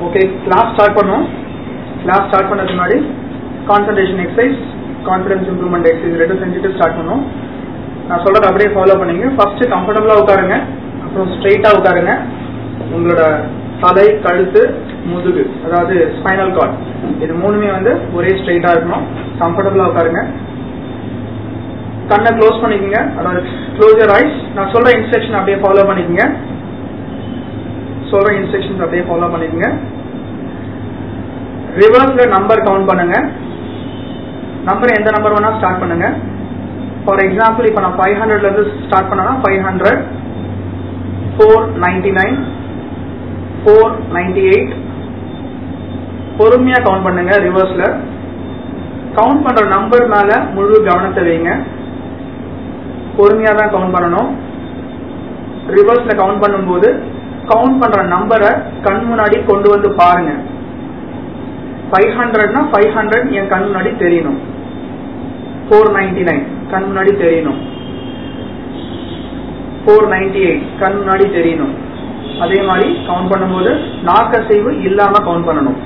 Okay class start பண்ணுவோம் class start பண்ணதுக்கு முன்னாடி concentration exercise confidence improvement exercise ரெண்டும் செஞ்சுட்டு ஸ்டார்ட் பண்ணுவோம் நான் சொல்றதை அப்படியே ஃபாலோ பண்ணீங்க ஃபர்ஸ்ட் கம்ஃபர்டபுளா உட்காருங்க அப்புறம் ஸ்ட்ரைட்டா உட்காருங்க உங்களோட தலை கழுத்து முதுகு அதாவது ஸ்பைனல் கார்ட் இது மூணுமே வந்து ஒரே ஸ்ட்ரைட்டா இருக்கணும் கம்ஃபர்டபுளா உட்காருங்க கண்ணை க்ளோஸ் பண்ணிக்கோங்க அதாவது க்ளோஸ் யர் ஐஸ் நான் சொல்ற இன்ஸ்ட்ரக்ஷன் அப்படியே ஃபாலோ பண்ணிக்கோங்க சொல்ற இன்ஸ்ட்ரக்ஷன்ஸ் அப்படியே ஃபாலோ பண்ணிக்கோங்க ரிவர்ஸ்ல நம்பர் கவுண்ட் பண்ணுங்க நம்பர் எந்த நம்பர் வேணா ஸ்டார்ட் பண்ணுங்க ஃபார் எக்ஸாம்பிள் இப்போ நான் ஃபைவ் ஹண்ட்ரட்ல இருந்து ஸ்டார்ட் பண்ணனா five hundred four ninety nine four ninety eight பொறுமையா கவுண்ட் பண்ணுங்க ரிவர்ஸ்ல கவுண்ட் பண்ற நம்பர் மேல முழு கவனத்தை வைங்க பொறுமையா தான் கவுண்ட் பண்ணணும் ரிவர்ஸ்ல கவுண்ட் பண்ணும்போது கவுண்ட் பண்ற நம்பரை கண் முன்னாடி கொண்டு வந்து பாருங்க ஃபைவ் ஹண்ட்ரட்னா ஃபைவ் ஹண்ட்ரட் என் கண் முன்னாடி தெரியணும் ஃபோர் நைன்டி நைன் கண் முன்னாடி தெரியணும் ஃபோர் நைன்டி எயிட் கண் முன்னாடி தெரியணும் அதே மாதிரி கவுண்ட் பண்ணும்போது நாக்கசைவு இல்லாம கவுண்ட் பண்ணணும்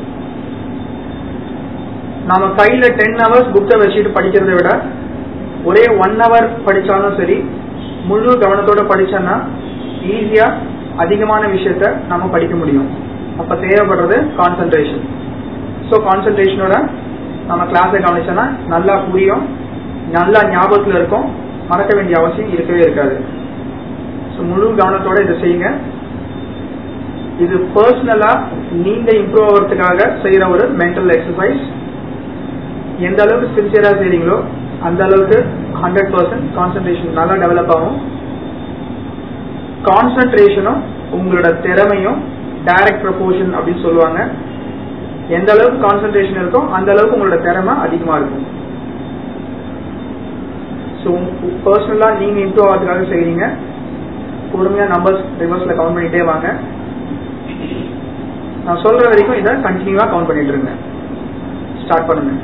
நாம கையில டென் ஹவர்ஸ் புக்கை வச்சுட்டு படிக்கிறத விட ஒரே ஒன் ஹவர் படிச்சாலும் சரி முழு கவனத்தோட படிச்சோம்னா ஈஸியா அதிகமான விஷயத்த நம்ம படிக்க முடியும் அப்ப தேவைப்படுறது கான்சென்ட்ரேஷன் ஸோ கான்சென்ட்ரேஷனோட நம்ம கிளாஸை கவனிச்சோன்னா நல்லா புரியும் நல்லா ஞாபகத்தில் இருக்கும் மறக்க வேண்டிய அவசியம் இருக்கவே இருக்காது ஸோ முழு கவனத்தோட இதை செய்யுங்க இது பர்சனலா நீங்க இம்ப்ரூவ் ஆகிறதுக்காக செய்யற ஒரு மென்டல் எக்ஸசைஸ் எந்த அளவுக்கு சின்சியரா செய்றீங்களோ அந்த அளவுக்கு ஹண்ட்ரட் பர்சன்ட் கான்சென்ட்ரேஷன் நல்லா டெவலப் ஆகும் கான்சென்ட்ரேஷனும் உங்களோட திறமையும் டைரக்ட் ப்ரொபோர்ஷன் அப்படின்னு சொல்லுவாங்க எந்த அளவுக்கு கான்சென்ட்ரேஷன் இருக்கோ அந்த அளவுக்கு உங்களோட திறமை அதிகமா இருக்கும் ஸோ பர்சனலா நீங்க இம்ப்ரூவ் ஆகிறதுக்காக செய்றீங்க பொறுமையா நம்பர்ஸ் ரிவர்ஸ்ல கவுண்ட் பண்ணிட்டே வாங்க நான் சொல்ற வரைக்கும் இதை கண்டினியூவா கவுண்ட் பண்ணிட்டு இருங்க ஸ்டார்ட் பண்ணுங்க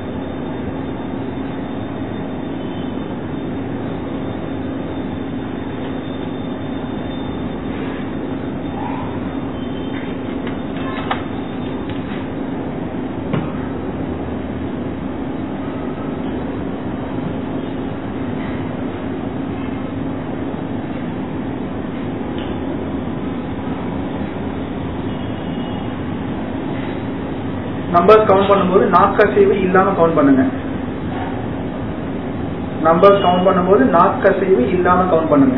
நம்பர்ஸ் கவுண்ட் பண்ணும்போது நாக்கசைவு இல்லாம கவுண்ட் பண்ணுங்க நம்பர்ஸ் கவுண்ட் பண்ணும்போது நாக்கசைவு இல்லாம கவுண்ட் பண்ணுங்க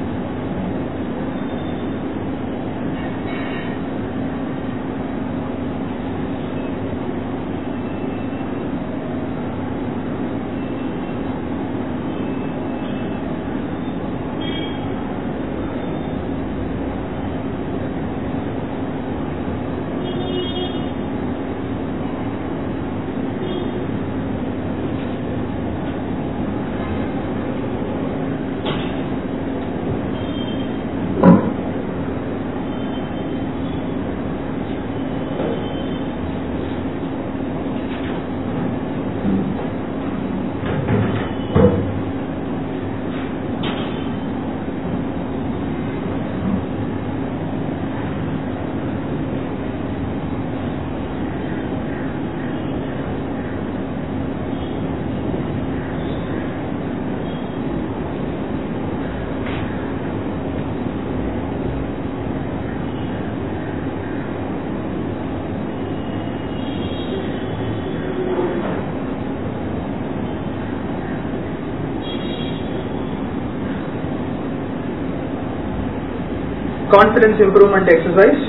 கான்பிடன்ஸ் இம்ப்ரூவ்மெண்ட் எக்ஸசைஸ்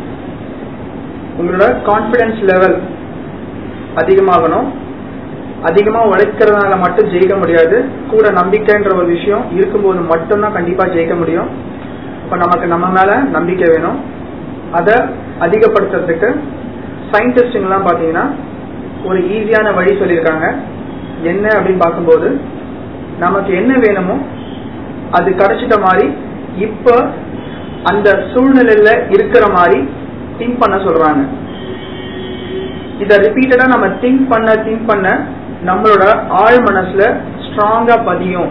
உங்களோட கான்பிடன்ஸ் லெவல் அதிகமாகணும் அதிகமா உழைக்கிறதுனால மட்டும் ஜெயிக்க முடியாது கூட நம்பிக்கைன்ற ஒரு விஷயம் இருக்கும்போது மட்டும்தான் கண்டிப்பா ஜெயிக்க முடியும் இப்ப நமக்கு நம்ம மேல நம்பிக்கை வேணும் அதை அதிகப்படுத்துறதுக்கு சயின்டிஸ்டுங்கெல்லாம் பாத்தீங்கன்னா ஒரு ஈஸியான வழி சொல்லியிருக்காங்க என்ன அப்படின்னு பார்க்கும்போது நமக்கு என்ன வேணுமோ அது கிடைச்சிட்ட மாதிரி இப்ப அந்த சூழ்நிலையில இருக்கிற மாதிரி திங்க் பண்ண சொல்றாங்க இத ரிப்பீட்டடா நம்ம திங்க் பண்ண திங்க் பண்ண நம்மளோட ஆழ் மனசுல ஸ்ட்ராங்கா பதியும்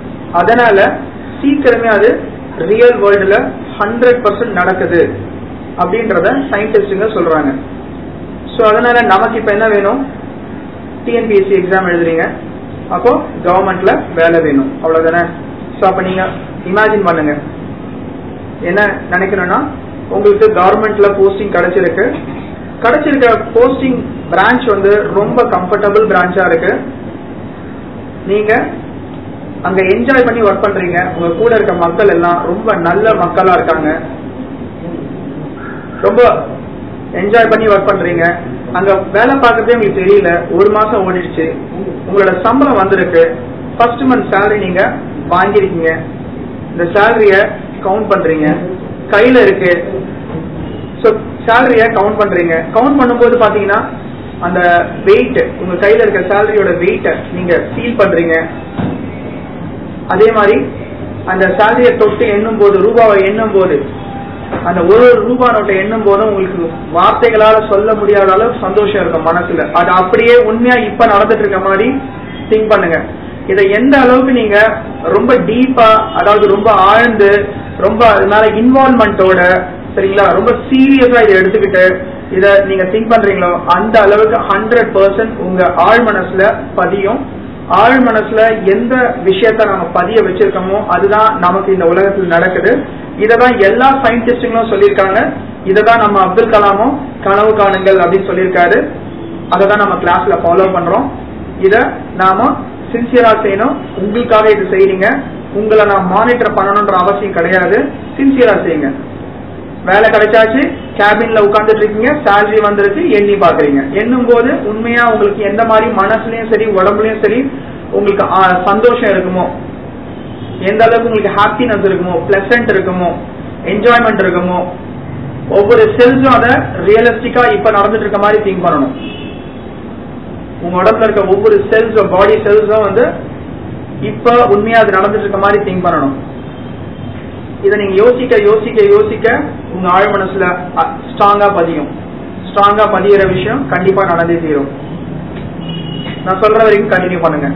அதனால சீக்கிரமே அது ரியல் வேர்ல்டுல ஹண்ட்ரட் பர்சன்ட் நடக்குது அப்படின்றத சயின்டிஸ்டுங்க சொல்றாங்க ஸோ அதனால நமக்கு இப்ப என்ன வேணும் டிஎன்பிஎஸ்சி எக்ஸாம் எழுதுறீங்க அப்போ கவர்மெண்ட்ல வேலை வேணும் அவ்வளவுதானே ஸோ அப்ப நீங்க இமேஜின் பண்ணுங்க என்ன நினைக்கணும்னா உங்களுக்கு கவர்மெண்ட்ல போஸ்டிங் கிடைச்சிருக்கு கிடைச்சிருக்க போஸ்டிங் பிரான்ச் வந்து ரொம்ப கம்ஃபர்டபுள் பிரான்ச்சா இருக்கு நீங்க அங்க என்ஜாய் பண்ணி ஒர்க் பண்றீங்க உங்க கூட இருக்க மக்கள் எல்லாம் ரொம்ப நல்ல மக்களா இருக்காங்க ரொம்ப என்ஜாய் பண்ணி ஒர்க் பண்றீங்க அங்க வேலை பார்க்கறதே உங்களுக்கு தெரியல ஒரு மாசம் ஓடிடுச்சு உங்களோட சம்பளம் வந்திருக்கு ஃபர்ஸ்ட் மந்த் சேலரி நீங்க வாங்கிருக்கீங்க இந்த சேலரிய கவுண்ட் பண்றீங்க கையில இருக்கு ஸோ சேலரிய கவுண்ட் பண்றீங்க கவுண்ட் பண்ணும்போது பாத்தீங்கன்னா அந்த வெயிட் உங்க கையில இருக்க சேலரியோட வெயிட்ட நீங்க ஃபீல் பண்றீங்க அதே மாதிரி அந்த சேலரியை தொட்டு எண்ணும் போது ரூபாவை எண்ணும் போது அந்த ஒரு ஒரு ரூபா நோட்டை எண்ணும் போதும் உங்களுக்கு வார்த்தைகளால சொல்ல முடியாத அளவுக்கு சந்தோஷம் இருக்கும் மனசுல அது அப்படியே உண்மையா இப்ப நடந்துட்டு இருக்க மாதிரி திங்க் பண்ணுங்க இதை எந்த அளவுக்கு நீங்க ரொம்ப டீப்பா அதாவது ரொம்ப ஆழ்ந்து ரொம்ப அதனால இன்வால்மெண்டோட சரிங்களா ரொம்ப சீரியஸா இதை எடுத்துக்கிட்டு இத நீங்க திங்க் பண்றீங்களோ அந்த அளவுக்கு ஹண்ட்ரட் பர்சன்ட் உங்க ஆழ் மனசுல பதியும் ஆழ் மனசுல எந்த விஷயத்த நம்ம பதிய வச்சிருக்கோமோ அதுதான் நமக்கு இந்த உலகத்தில் நடக்குது இததான் எல்லா சயின்டிஸ்டுங்களும் சொல்லியிருக்காங்க இததான் நம்ம அப்துல் கலாமும் கனவு காணுங்கள் அப்படின்னு சொல்லியிருக்காரு அதை தான் நம்ம கிளாஸ்ல ஃபாலோ பண்றோம் இத நாம சின்சியரா செய்யணும் உங்களுக்காக இது செய்றீங்க உங்களை நான் மானிட்டர் பண்ணணும்ன்ற அவசியம் கிடையாது சின்சியரா செய்யுங்க வேலை கிடைச்சாச்சு கேபின்ல உட்கார்ந்துட்டு இருக்கீங்க சேலரி வந்துருச்சு எண்ணி பாக்குறீங்க எண்ணும் போது உண்மையா உங்களுக்கு எந்த மாதிரி மனசுலயும் சரி உடம்புலயும் சரி உங்களுக்கு ஆ, சந்தோஷம் இருக்குமோ எந்த அளவுக்கு உங்களுக்கு ஹாப்பினஸ் இருக்குமோ பிளசன்ட் இருக்குமோ என்ஜாய்மெண்ட் இருக்குமோ ஒவ்வொரு செல்ஸும் அதை ரியலிஸ்டிக்கா இப்ப நடந்துட்டு இருக்க மாதிரி திங்க் பண்ணணும் உங்க உடம்புல இருக்க ஒவ்வொரு செல்ஸும் பாடி செல்ஸும் வந்து இப்ப உண்மையா அது நடந்துட்டு இருக்க மாதிரி திங்க் பண்ணணும் இதை நீங்க யோசிக்க யோசிக்க யோசிக்க உங்க ஆழ் மனசுல ஸ்ட்ராங்கா பதியும் ஸ்ட்ராங்கா பதியிற விஷயம் கண்டிப்பா நடந்தே தீரும் நான் சொல்ற வரைக்கும் கண்டினியூ பண்ணுங்க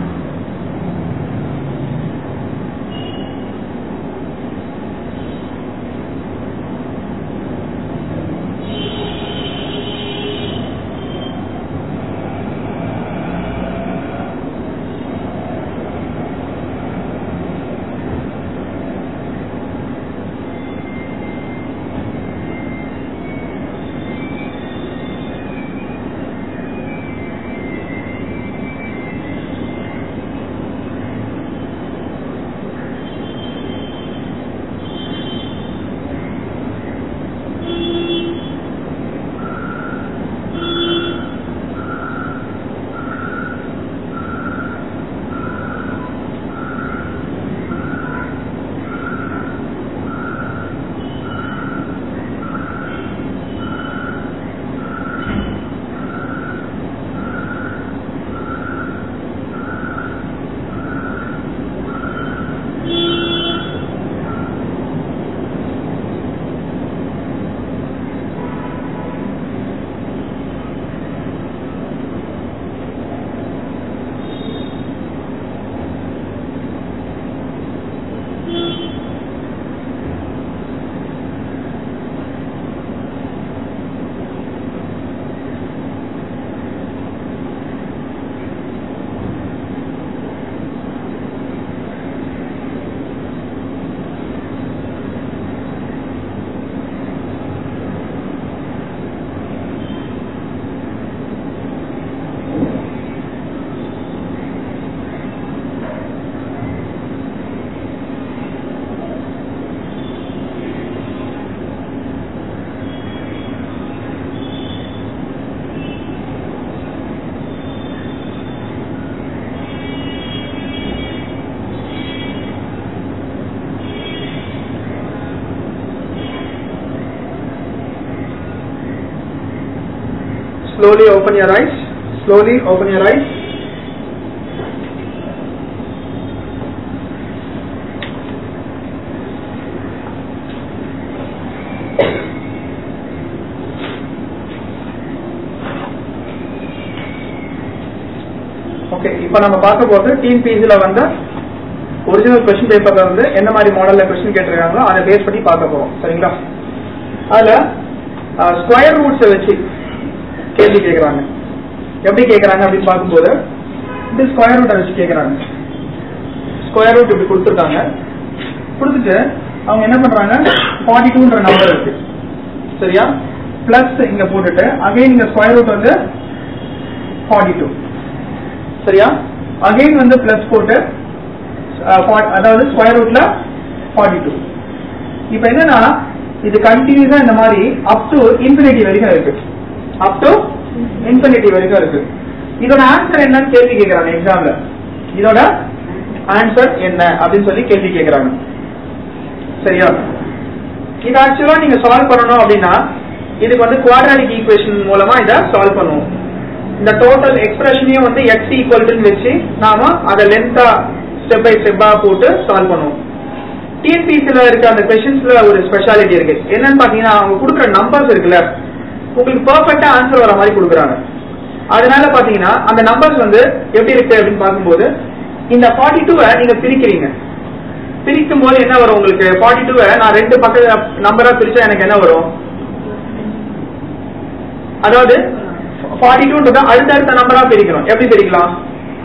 Slowly open your eyes. Slowly open your eyes. Okay இப்போ நம்ம பார்க்க போகிறது டிஎன்பிசியில் வந்த ஒரிஜினல் கொஸ்டின் பேப்பர்ல வந்து என்ன மாதிரி மாடல்ல கொஸ்டின் கேட்டிருக்காங்களோ அதை பேஸ் பண்ணி பார்க்க போறோம் சரிங்களா அதுல ஸ்கொயர் ரூட்ஸை வச்சு கேள்வி கேட்குறாங்க எப்படி கேட்குறாங்க அப்படின்னு பார்க்கும்போது இது ஸ்கொயர் ரூட்டை வச்சு கேட்குறாங்க ஸ்கொயர் ரூட் இப்படி கொடுத்துருக்காங்க கொடுத்துட்டு அவங்க என்ன பண்றாங்க ஃபார்ட்டி டூன்ற நம்பர் இருக்கு சரியா பிளஸ் இங்க போட்டுட்டு அகைன் இங்க ஸ்கொயர் ரூட் வந்து ஃபார்ட்டி டூ சரியா அகைன் வந்து பிளஸ் போட்டு அஹ், for- அதாவது ஸ்கொயர் ரூட்ல ஃபார்ட்டி டூ இப்போ என்னன்னா இது கண்டினியூஸா இந்த மாதிரி அப் டு இன்ஃபினிட்டி வரைக்கும் இருக்கு அப் டு இன்ஃபினிட்டி வரைக்கும் இருக்கு இதோட ஆன்சர் என்னன்னு கேள்வி கேட்கறாங்க எக்ஸாம்ல இதோட ஆன்சர் என்ன அப்படின்னு சொல்லி கேள்வி கேட்கறாங்க சரியா இது ஆக்சுவலா நீங்க சால்வ் பண்ணணும் அப்படின்னா இதுக்கு வந்து குவாட்ராட்டிக் ஈக்குவேஷன் மூலமா இதை சால்வ் பண்ணுவோம் இந்த டோட்டல் எக்ஸ்பிரஷனையும் வந்து எக்ஸ் ஈக்குவல் வச்சு நாம அதை லென்த்தா ஸ்டெப் பை ஸ்டெப்பா போட்டு சால்வ் பண்ணுவோம் டிஎன்பிசில இருக்க அந்த கொஸ்டின்ஸ்ல ஒரு ஸ்பெஷாலிட்டி இருக்கு என்னன்னு பாத்தீங்கன்னா அவங்க கொடுக்குற நம்பர்ஸ் இருக்குல்ல உங்களுக்கு பெர்ஃபெக்ட்டா ஆன்சர் வர மாதிரி கொடுக்குறாங்க அதனால பாத்தீங்கன்னா அந்த நம்பர்ஸ் வந்து எப்படி இருக்கு அப்படின்னு பார்க்கும்போது இந்த ஃபார்ட்டி டூவை நீங்க பிரிக்கிறீங்க பிரிக்கும் போது என்ன வரும் உங்களுக்கு ஃபார்ட்டி டூவை நான் ரெண்டு பக்க நம்பரா பிரிச்சா எனக்கு என்ன வரும் அதாவது ஃபார்ட்டி டூன்றத அடுத்தடுத்த நம்பரா பிரிக்கணும் எப்படி பிரிக்கலாம்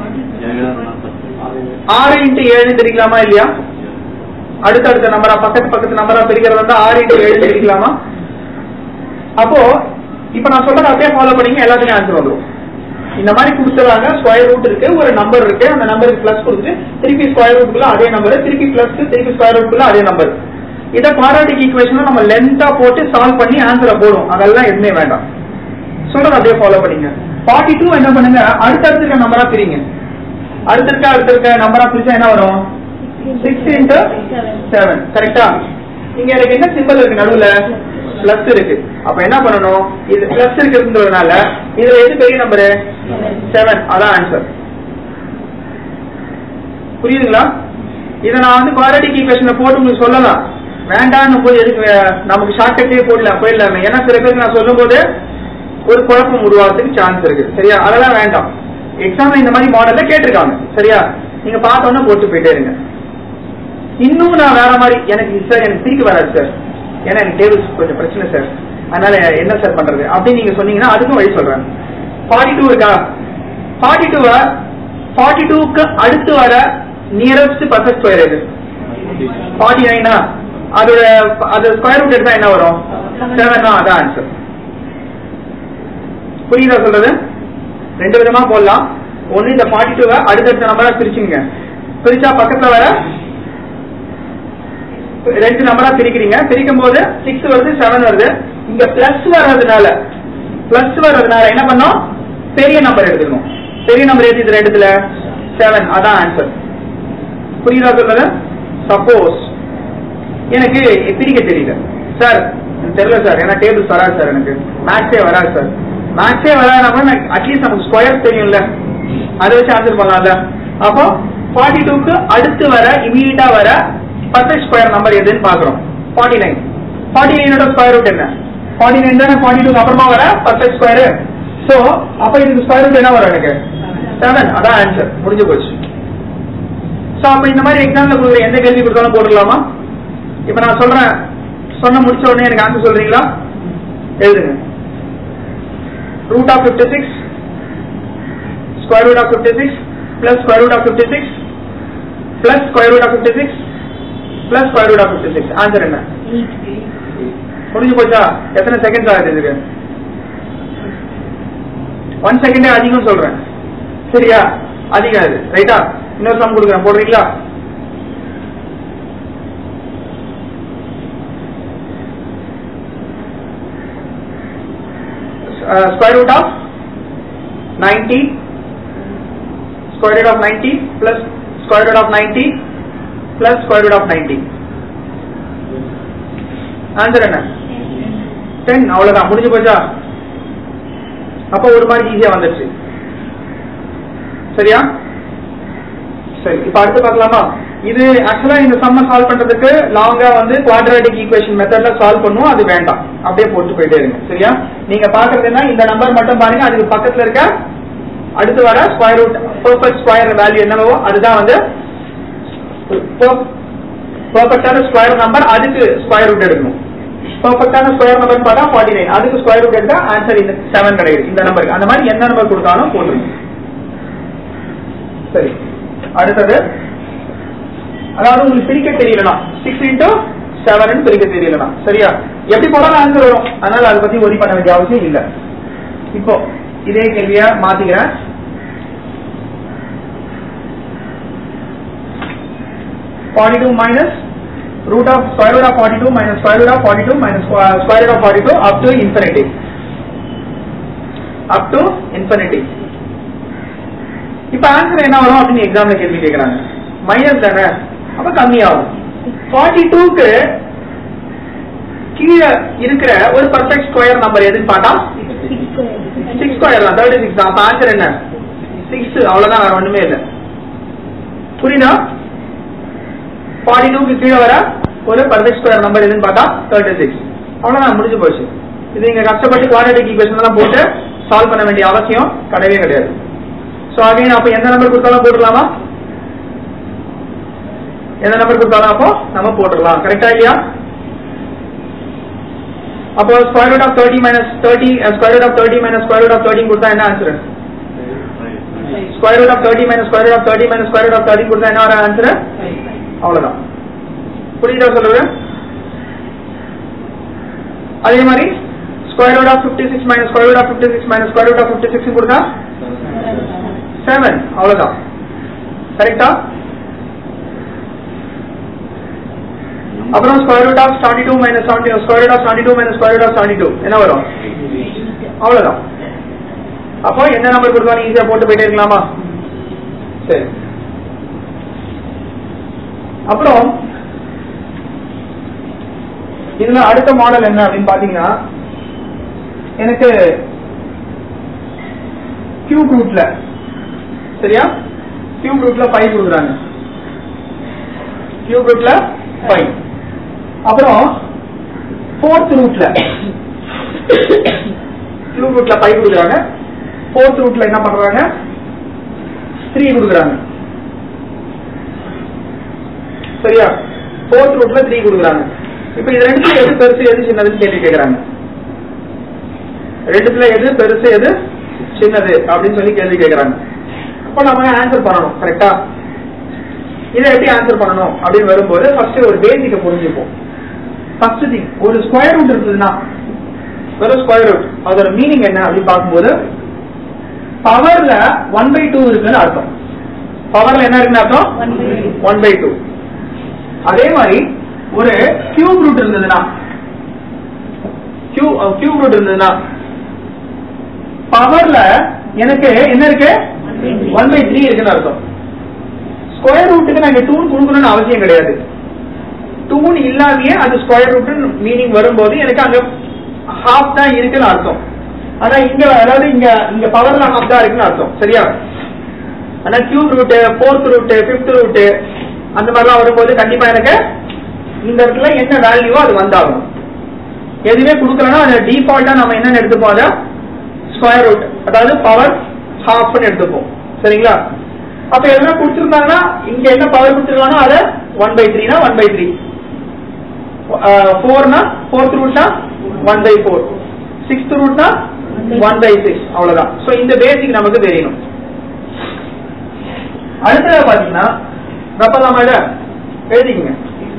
ஆறு இன்ட்டு ஏழு பிரிக்கலாமா இல்லையா அடுத்தடுத்த நம்பரா பக்கத்து பக்கத்து நம்பரா பிரிக்கிறது வந்து ஆறு இன்ட்டு ஏழு பிரிக்கலாமா அப்போ இப்ப நான் சொல்றத அப்படியே ஃபாலோ பண்ணீங்க எல்லாத்துலயும் ஆன்சர் வந்துடும் இந்த மாதிரி கொடுத்துறாங்க ஸ்கொயர் ரூட் இருக்கு ஒரு நம்பர் இருக்கு அந்த நம்பருக்கு பிளஸ் கொடுத்து திருப்பி ஸ்கொயர் ரூட்குள்ள அதே நம்பர் திருப்பி பிளஸ் திருப்பி ஸ்கொயர் ரூட்குள்ள அதே நம்பர் இதை குவாட்ராட்டிக் ஈக்குவேஷன் நம்ம லென்த்தா போட்டு சால்வ் பண்ணி ஆன்சரை போடும் அதெல்லாம் எதுவுமே வேண்டாம் சொல்றத அப்படியே ஃபாலோ பண்ணீங்க ஃபார்ட்டி டூ என்ன பண்ணுங்க அடுத்தடுத்து இருக்க நம்பரா பிரிங்க அடுத்திருக்க அடுத்திருக்க நம்பரா பிரிச்சா என்ன வரும் சிக்ஸ் இன்ட்டு செவன் கரெக்டா இங்க எனக்கு என்ன சிம்பிள் இருக்கு நடுவுல பிளஸ் இருக்கு அப்ப என்ன பண்ணணும் இது பிளஸ் இருக்கிறதுனால இதுல எது பெரிய நம்பரு செவன் அதான் ஆன்சர் புரியுதுங்களா இதை நான் வந்து குவாட்ராட்டிக் ஈக்குவேஷன்ல போட்டு உங்களுக்கு சொல்லலாம் வேண்டாம்னு போய் எதுக்கு வே- நமக்கு ஷார்ட்கட்லயே போடலாம் போயிடலாமே ஏன்னா சில பேருக்கு நான் சொல்லும்போது ஒரு குழப்பம் உருவாகிறதுக்கு சான்ஸ் இருக்கு சரியா அதெல்லாம் வேண்டாம் எக்ஸாம்ல இந்த மாதிரி மாடல்ல கேட்டிருக்காங்க சரியா நீங்க பார்த்தோன்னே போட்டு போயிட்டே இருங்க இன்னும் நான் வேற மாதிரி எனக்கு சார் எனக்கு சிரிக்க வராது சார் ஏன்னா எனக்கு டேபிள்ஸ் கொஞ்சம் பிரச்சனை சார் அதனால என்ன சார் பண்றது அப்படின்னு நீங்க சொன்னீங்கன்னா அதுக்கும் வழி சொல்றேன் ஃபார்ட்டி டூ இருக்கா ஃபார்ட்டி டூ ஃபார்ட்டி டூக்கு அடுத்து வர நியரஸ்ட் பர்ஃபெக்ட் ஸ்கொயர் எது ஃபார்ட்டி நைனா அதோட அது ஸ்கொயர் ரூட் எடுத்தா என்ன வரும் செவன் அதான் ஆன்சர் புரியுதா சொல்றது ரெண்டு விதமா போடலாம் ஒண்ணு இந்த ஃபார்ட்டி டூவை அடுத்தடுத்த நம்பரா பிரிச்சுங்க பிரிச்சா பக்கத்துல வர ரெண்டு நம்பரா பிரிக்கிறீங்க பிரிக்கும் போது சிக்ஸ் வருது செவன் வருது இங்க பிளஸ் வர்றதுனால பிளஸ் வர்றதுனால என்ன பண்ணோம் பெரிய நம்பர் எடுத்துக்கணும் பெரிய நம்பர் எது இது ரெண்டுத்துல செவன் அதான் ஆன்சர் புரியுதா சொல்றது சப்போஸ் எனக்கு பிரிக்க தெரியல சார் எனக்கு தெரியல சார் ஏன்னா டேபிள்ஸ் வராது சார் எனக்கு மேக்ஸே வராது சார் மேக்ஸே வராதுனா கூட அட்லீஸ்ட் நமக்கு ஸ்கொயர் தெரியும்ல அதை வச்சு ஆன்சர் பண்ணலாம்ல அப்போ ஃபார்ட்டி டூக்கு அடுத்து வர இமீடியட்டா வர பர்ஃபெக்ட் ஸ்கொயர் நம்பர் எதுன்னு பாக்குறோம் ஃபார்ட்டி நைன் ஃபார்ட்டி நைனோட ஸ்கொயர் ரூட் என்ன ஃபார்ட்டி நைன் தானே ஃபார்ட்டி டூக்கு அப்புறமா வர பர்ஃபெக்ட் ஸ்கொயர் சோ அப்ப இதுக்கு ஸ்கொயர் ரூட் என்ன வரும் எனக்கு செவன் அதான் ஆன்சர் முடிஞ்சு போச்சு சோ அப்ப இந்த மாதிரி எக்ஸாம்ல கொடுக்குற எந்த கேள்வி கொடுத்தாலும் போட்டுடலாமா இப்ப நான் சொல்றேன் சொன்ன முடிச்ச உடனே எனக்கு ஆன்சர் சொல்றீங்களா எழுதுங்க root of fifty six square root of fifty six plus square root of fifty six plus square root of fifty six plus square root of fifty six answer என்ன முடிஞ்சு போச்சா எத்தனை செகண்ட்ஸ் ஆகுது இதுக்கு ஒன் செகண்டே அதிகம் சொல்றேன் சரியா அதிகம் அது ரைட்டா இன்னொரு சம் கொடுக்குறேன் போடுறீங்களா uh, square root of 90 square root of 90 plus square root of 90 plus square root of 90 answer என்ன 10 அவ்வளவுதான் முடிஞ்சு போச்சா அப்ப ஒரு மாதிரி ஈஸியா வந்துருச்சு சரியா சரி இப்ப அடுத்து பார்க்கலாமா இது ஆக்சுவலா இந்த சம்ம சால்வ் பண்றதுக்கு லாங்கா வந்து குவாட்ராட்டிக் ஈக்குவேஷன் மெத்தட்ல சால்வ் பண்ணுவோம் அது வேண்டாம் அப்படியே போட்டு போயிட்டே இருங்க சரியா நீங்க பாக்குறதுன்னா இந்த நம்பர் மட்டும் பாருங்க அதுக்கு பக்கத்துல இருக்க அடுத்து வர square root perfect square value என்னவோ அதுதான் வந்து பெர்ஃபெக்டான ஸ்கொயர் நம்பர் அதுக்கு ஸ்கொயர் ரூட் எடுக்கணும் பர்ஃபெக்டான ஸ்கொயர் நம்பர் பார்த்தா ஃபார்ட்டி நைன் அதுக்கு ஸ்கொயர் ரூட் எடுத்தா ஆன்சர் இந்த செவன் கிடையாது இந்த நம்பருக்கு அந்த மாதிரி எந்த நம்பர் கொடுத்தாலும் போட்டுருங்க சரி அடுத்தது அதாவது உங்களுக்கு பிரிக்க தெரியலனா சிக்ஸ் இன்டூ செவன் பிரிக்க தெரியலனா சரியா எப்படி போனாலும் ஆன்சர் வரும் அதனால அதை பத்தி ஒரி பண்ண வேண்டிய அவசியம் இல்ல இப்போ இதே கேள்விய மாத்திக்கிறேன் forty two minus root of square root of 42 minus square root of 42 minus square square root of 42 up to infinity up to infinity இப்ப ஆன்சர் என்ன வரும் அப்படின்னு எக்ஸாம்ல கேள்வி கேட்கறாங்க மைனஸ் தானே அப்ப கம்மியாகும் ஃபார்ட்டி டூக்கு கீழே இருக்கிற ஒரு பர்ஃபெக்ட் ஸ்கொயர் நம்பர் எதுன்னு பார்த்தா சிக்ஸ் ஸ்கொயர் தான் தேர்ட்டி சிக்ஸ் அப்ப ஆன்சர் என்ன சிக்ஸ் அவ்வளவுதான் வேற ஒண்ணுமே இல்லை புரியுதா ஃபார்ட்டி டூக்கு கீழே வர ஒரு பர்ஃபெக்ட் ஸ்கொயர் நம்பர் எதுன்னு பார்த்தா தேர்ட்டி சிக்ஸ் அவ்வளவுதான் முடிஞ்சு போச்சு இது நீங்க கஷ்டப்பட்டு குவாட்ரேட்டிக் ஈக்குவேஷன் எல்லாம் போட்டு சால்வ் பண்ண வேண்டிய அவசியம் கிடையவே கிடையாது ஸோ அகைன் அப்போ எந்த நம்பர் கொடுத்தாலும் போட்டுக்கலாமா எந்த நம்பர் கொடுத்தாலும் அப்போ நம்ம போட்டுடலாம் கரெக்டா இல்லையா அப்போ square root of thirty minus thirty square root of thirty minus square root of thirty கொடுத்தா என்ன answer square root of thirty minus square root of thirty minus square root of thirty கொடுத்தா என்ன வர ஆன்சர் அவ்வளவுதான் புரியுதா சொல்றது அதே மாதிரி square root of fifty six minus square root of fifty six minus square root of fifty six கொடுத்தா seven அவ்வளவுதான் கரெக்டா அப்புறம் square root of seventy two minus seventy square root of seventy two minus square root of seventy two என்ன வரும் அவ்வளவுதான் அப்போ என்ன number கொடுத்தாலும் ஈஸியா போட்டு போயிட்டே இருக்கலாமா சரி அப்புறம் இதுல அடுத்த மாடல் என்ன அப்படின்னு பாத்தீங்கன்னா எனக்கு கியூப் ரூட்ல சரியா கியூப் ரூட்ல ஃபைவ் கொடுக்குறாங்க கியூப் ரூட்ல ஃபைவ் அப்புறம் ஃபோர்த் ரூட்ல கியூப் ரூட்ல ஃபைவ் கொடுக்குறாங்க ஃபோர்த் ரூட்ல என்ன பண்றாங்க த்ரீ கொடுக்குறாங்க சரியா ஃபோர்த் ரூட்ல த்ரீ கொடுக்குறாங்க இப்போ இது ரெண்டுத்துல எது பெருசு எது சின்னதுன்னு கேள்வி கேட்கறாங்க ரெண்டுத்துல எது பெருசு எது சின்னது அப்படின்னு சொல்லி கேள்வி கேட்கறாங்க அப்போ நம்ம ஆன்சர் பண்ணணும் கரெக்டா இதை எப்படி ஆன்சர் பண்ணணும் அப்படின்னு வரும்போது ஃபர்ஸ்ட் ஒரு பேசிக்க புரிஞ்சுப்போம் ஃபர்ஸ்ட் திங் ஒரு ஸ்கொயர் ரூட் இருந்ததுன்னா வெறும் ஸ்கொயர் ரூட் அதோட மீனிங் என்ன அப்படின்னு பார்க்கும்போது பவர்ல ஒன் பை டூ இருக்குன்னு அர்த்தம் பவர்ல என்ன இருக்குன்னு அர்த்தம் ஒன் பை டூ அதே மாதிரி ஒரு கியூப் ரூட் இருந்ததுன்னா கியூப் ரூட் இருந்ததுன்னா பவர்ல எனக்கு என்ன இருக்கு ஒன் பை த்ரீ இருக்குன்னு அர்த்தம் ஸ்கொயர் ரூட்டுக்கு நாங்க டூன் கொடுக்கணும்னு அவசியம் கிடையாது டூன் இல்லாமயே அது ஸ்கொயர் ரூட் மீனிங் வரும்போது எனக்கு அங்க ஹாஃப் தான் இருக்குன்னு அர்த்தம் ஆனா இங்க அதாவது இங்க இங்க பவர்ல ஹாஃப் தான் இருக்குன்னு அர்த்தம் சரியா ஆனா cube root fourth root fifth root அந்த மாதிரிலாம் வரும்போது கண்டிப்பா எனக்கு இந்த இடத்துல என்ன வேல்யூவோ அது வந்தாகணும் எதுவுமே கொடுக்கலன்னா அது டிஃபால்ட்டா நம்ம என்னன்னு எடுத்துப்போம் அதை ஸ்கொயர் ரூட் அதாவது பவர் ஹாஃப்னு எடுத்துப்போம் சரிங்களா அப்ப எதுனா கொடுத்துருந்தாங்கன்னா இங்க என்ன பவர் கொடுத்துருக்காங்கன்னா அதை ஒன் பை த்ரீனா ஒன் பை த்ரீ ஃபோர்னா ஃபோர்த் ரூட்னா ஒன் பை ஃபோர் சிக்ஸ்த் ரூட்னா ஒன் பை சிக்ஸ் அவ்வளவுதான் ஸோ இந்த பேசிக் நமக்கு தெரியணும் அடுத்தது பாத்தீங்கன்னா ரப்பலாமா இத எழுதிக்கங்க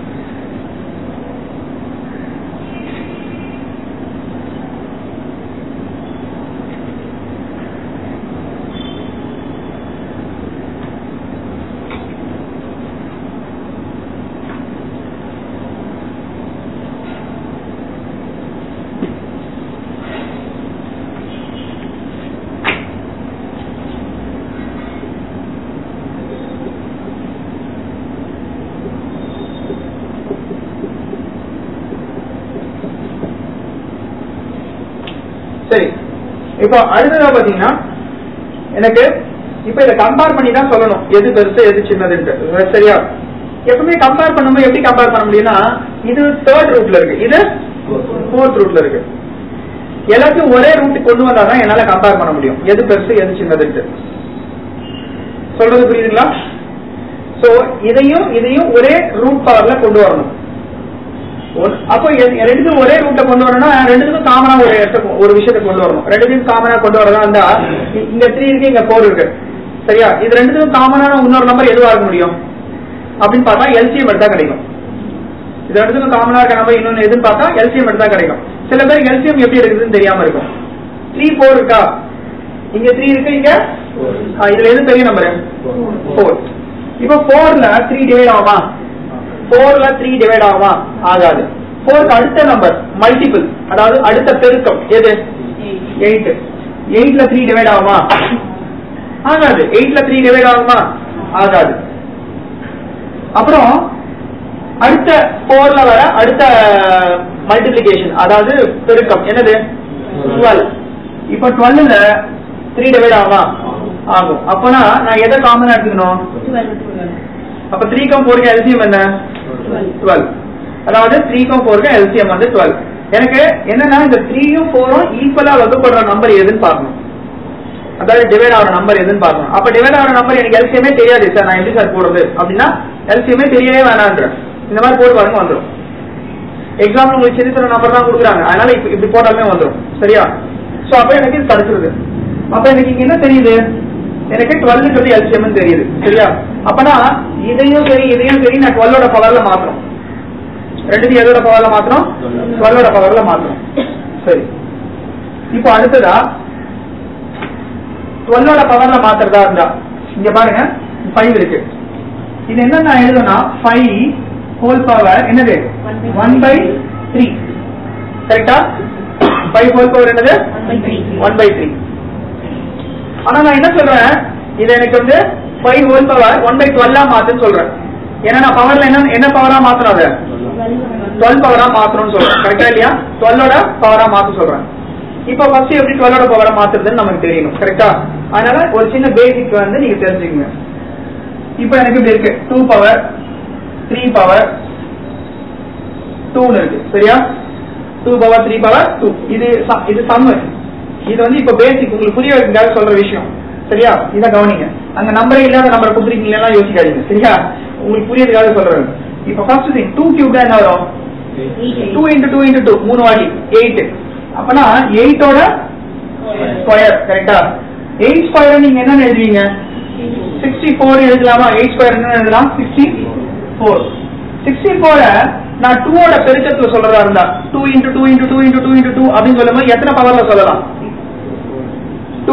சரி இப்போ அடுத்ததா பாத்தீங்கன்னா எனக்கு இப்போ இதை கம்பேர் பண்ணி தான் சொல்லணும் எது பெருசு எது சின்னதுன்ட்டு சரியா எப்பவுமே கம்பேர் பண்ணும்போது எப்படி கம்பேர் பண்ண முடியும்னா இது தேர்ட் ரூட்ல இருக்கு இது ஃபோர்த் ரூட்ல இருக்கு எல்லாத்தையும் ஒரே ரூட் கொண்டு வந்தாதான் என்னால கம்பேர் பண்ண முடியும் எது பெருசு எது சின்னதுன்ட்டு சொல்றது புரியுதுங்களா சோ இதையும் இதையும் ஒரே ரூட் பவர்ல கொண்டு வரணும் ஒரு- அப்போ எ- ரெண்டுத்துக்கும் ஒரே ரூட்டை கொண்டு வரணும்னா ரெண்டுத்துக்கும் காமனா ஒரு இடத்த கொ- ஒரு விஷயத்தை கொண்டு வரணும் ரெண்டுத்துக்கும் காமனா கொண்டு வரதா இருந்தா இ- இங்க த்ரீ இருக்கு இங்க ஃபோர் இருக்கு சரியா இது ரெண்டுத்துக்கும் காமனான இன்னொரு நம்பர் எதுவா இருக்க முடியும் அப்படின்னு பார்த்தா எல்சிஎம் எடுத்தா கிடைக்கும் இது ரெண்டுத்துக்கும் காமனா இருக்க நம்பர் இன்னொன்னு எதுன்னு பார்த்தா எல்சிஎம் எடுத்தா கிடைக்கும் சில பேருக்கு எல்சிஎம் எப்படி இருக்குதுன்னு தெரியாம இருக்கும் த்ரீ ஃபோர் இருக்கா இங்க த்ரீ இருக்கு இங்க ஆ, இதுல எது பெரிய நம்பர் ஃபோர் இப்போ ஃபோர்ல த்ரீ டிவைட் ஆகுமா ஃபோர்ல த்ரீ டிவைட் ஆகுமா ஆகாது ஃபோருக்கு அடுத்த நம்பர் மல்டிபிள் அதாவது அடுத்த பெருக்கம் எது எயிட் எயிட்ல த்ரீ டிவைட் ஆகுமா ஆகாது எயிட்ல த்ரீ டிவைட் ஆகுமா ஆகாது அப்புறம் அடுத்த ஃபோர்ல வர அடுத்த மல்டிப்ளிகேஷன் அதாவது பெருக்கம் என்னது டுவெல் இப்ப டுவெல்ல த்ரீ டிவைட் ஆகுமா ஆகும் அப்பனா நான் எதை காமனா எடுத்துக்கணும் அப்ப த்ரீ கம் ஃபோருக்கு எல்சிஎம் என்ன டுவெல் அதாவது த்ரீ கம் ஃபோருக்கு எல்சிஎம் வந்து டுவெல் எனக்கு என்னன்னா இந்த த்ரீயும் ஃபோரும் ஈக்குவலா வகுப்படுற நம்பர் எதுன்னு பார்க்கணும் அதாவது டிவைட் ஆகிற நம்பர் எதுன்னு பார்க்கணும் அப்ப டிவைட் ஆகிற நம்பர் எனக்கு எல்சிஎமே தெரியாது சார் நான் எப்படி சார் போடுறது அப்படின்னா எல்சிஎமே தெரியவே வேணான்ற இந்த மாதிரி போட்டு பாருங்க வந்துடும் எக்ஸாம்பிள் உங்களுக்கு சின்ன சின்ன நம்பர் தான் கொடுக்குறாங்க அதனால இப்ப இப்படி போட்டாலுமே வந்துடும் சரியா சோ அப்ப எனக்கு இது கிடைச்சிருது அப்ப எனக்கு இங்க என்ன தெரியுது எனக்கு டுவெல்ன்றது எல்சிஎம் தெரியுது சரியா அப்பனா இதையும் சரி இதையும் சரி நான் டுவெல்லோட பவர்ல மாத்தணும் ரெண்டுத்தையும் எதோட பவர்ல மாத்தணும் டுவெல்லோட பவர்ல மாத்தணும் சரி இப்போ அடுத்ததா டுவெல்லோட பவர்ல மாத்துறதா இருந்தா இங்க பாருங்க ஃபைவ் இருக்கு இது என்ன நான் எழுதுனா ஃபைவ் ஹோல் பவர் என்னது ஒன் பை த்ரீ கரெக்டா ஃபைவ் ஹோல் பவர் என்னது ஒன் பை த்ரீ ஆனா நான் என்ன சொல்றேன் இது எனக்கு வந்து five whole power one by டுவெல்லா மாத்துன்னு சொல்றேன் ஏன்னா நான் பவர்ல என்ன என்ன பவரா மாத்தணும் அதை டுவெல் பவரா மாத்தணும்னு சொல்றேன் கரெக்டா இல்லையா டுவெல்லோட பவரா மாத்த சொல்றேன் இப்போ ஃபர்ஸ்ட் எப்படி டுவெல்லோட பவரா மாத்துறதுன்னு நமக்கு தெரியணும் கரெக்டா அதனால ஒரு சின்ன பேசிக் வந்து நீங்க தெரிஞ்சுக்கங்க இப்போ எனக்கு இப்படி இருக்கு டூ பவர் த்ரீ பவர் டூன்னு இருக்கு சரியா two power three power two இது ச- இது சம்மு இது வந்து இப்போ பேசிக் உங்களுக்கு புரிய வைக்கிறதுக்காக சொல்ற விஷயம் சரியா இதை கவனிங்க அங்க நம்பரே இல்லாத நம்பரை கொடுத்துருக்கீங்களா யோசிக்காதீங்க சரியா உங்களுக்கு புரியறதுக்காக சொல்றேன் இப்போ ஃபர்ஸ்ட் திங் டூ கியூப் என்ன வரும் two into two into two மூணு வாட்டி எயிட் அப்பனா எயிட்டோட ஸ்கொயர் கரெக்டா எயிட் ஸ்கொயர் நீங்க என்ன எழுதுவீங்க சிக்ஸ்டி ஃபோர் எழுதலாமா எயிட் ஸ்கொயர் என்ன எழுதலாம் சிக்ஸ்டி ஃபோர் சிக்ஸ்டி ஃபோர நான் டூவோட பெருக்கத்துல சொல்றதா இருந்தா two into two into two into two into two அப்படின்னு சொல்லும்போது எத்தனை பவர்ல சொல்லலாம் டூ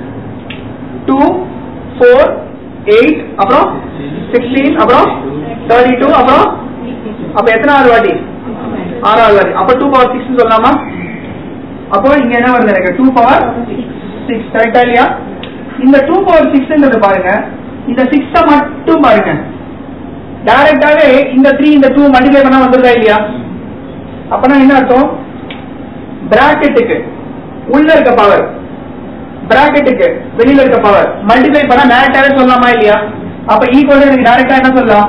டூ ஃபோர் எயிட் அப்புறம் சிக்ஸ்டீன் அப்புறம் தேர்ட்டி டூ அப்புறம் அப்ப எத்தனாவது வாட்டி ஆறாவது வாட்டி அப்ப டூ பவர் சிக்ஸ் சொல்லலாமா அப்போ இங்க என்ன வருது எனக்கு டூ பவர் சிக்ஸ் கரெக்டா இல்லையா இந்த டூ பவர் சிக்ஸ்ன்றது பாருங்க இந்த சிக்ஸ மட்டும் பாருங்க டைரக்டாவே இந்த த்ரீ இந்த டூ மல்டிப்ளை பண்ணா வந்துருதா இல்லையா அப்பனா என்ன அர்த்தம் பிராக்கெட்டுக்கு உள்ள இருக்க பவர் பிராக்கெட்டுக்கு வெளியில இருக்க பவர் மல்டிப்ளை பண்ணா டேரக்டாவே சொல்லலாமா இல்லையா அப்ப ஈக்குவல் எனக்கு டைரக்டா என்ன சொல்லலாம்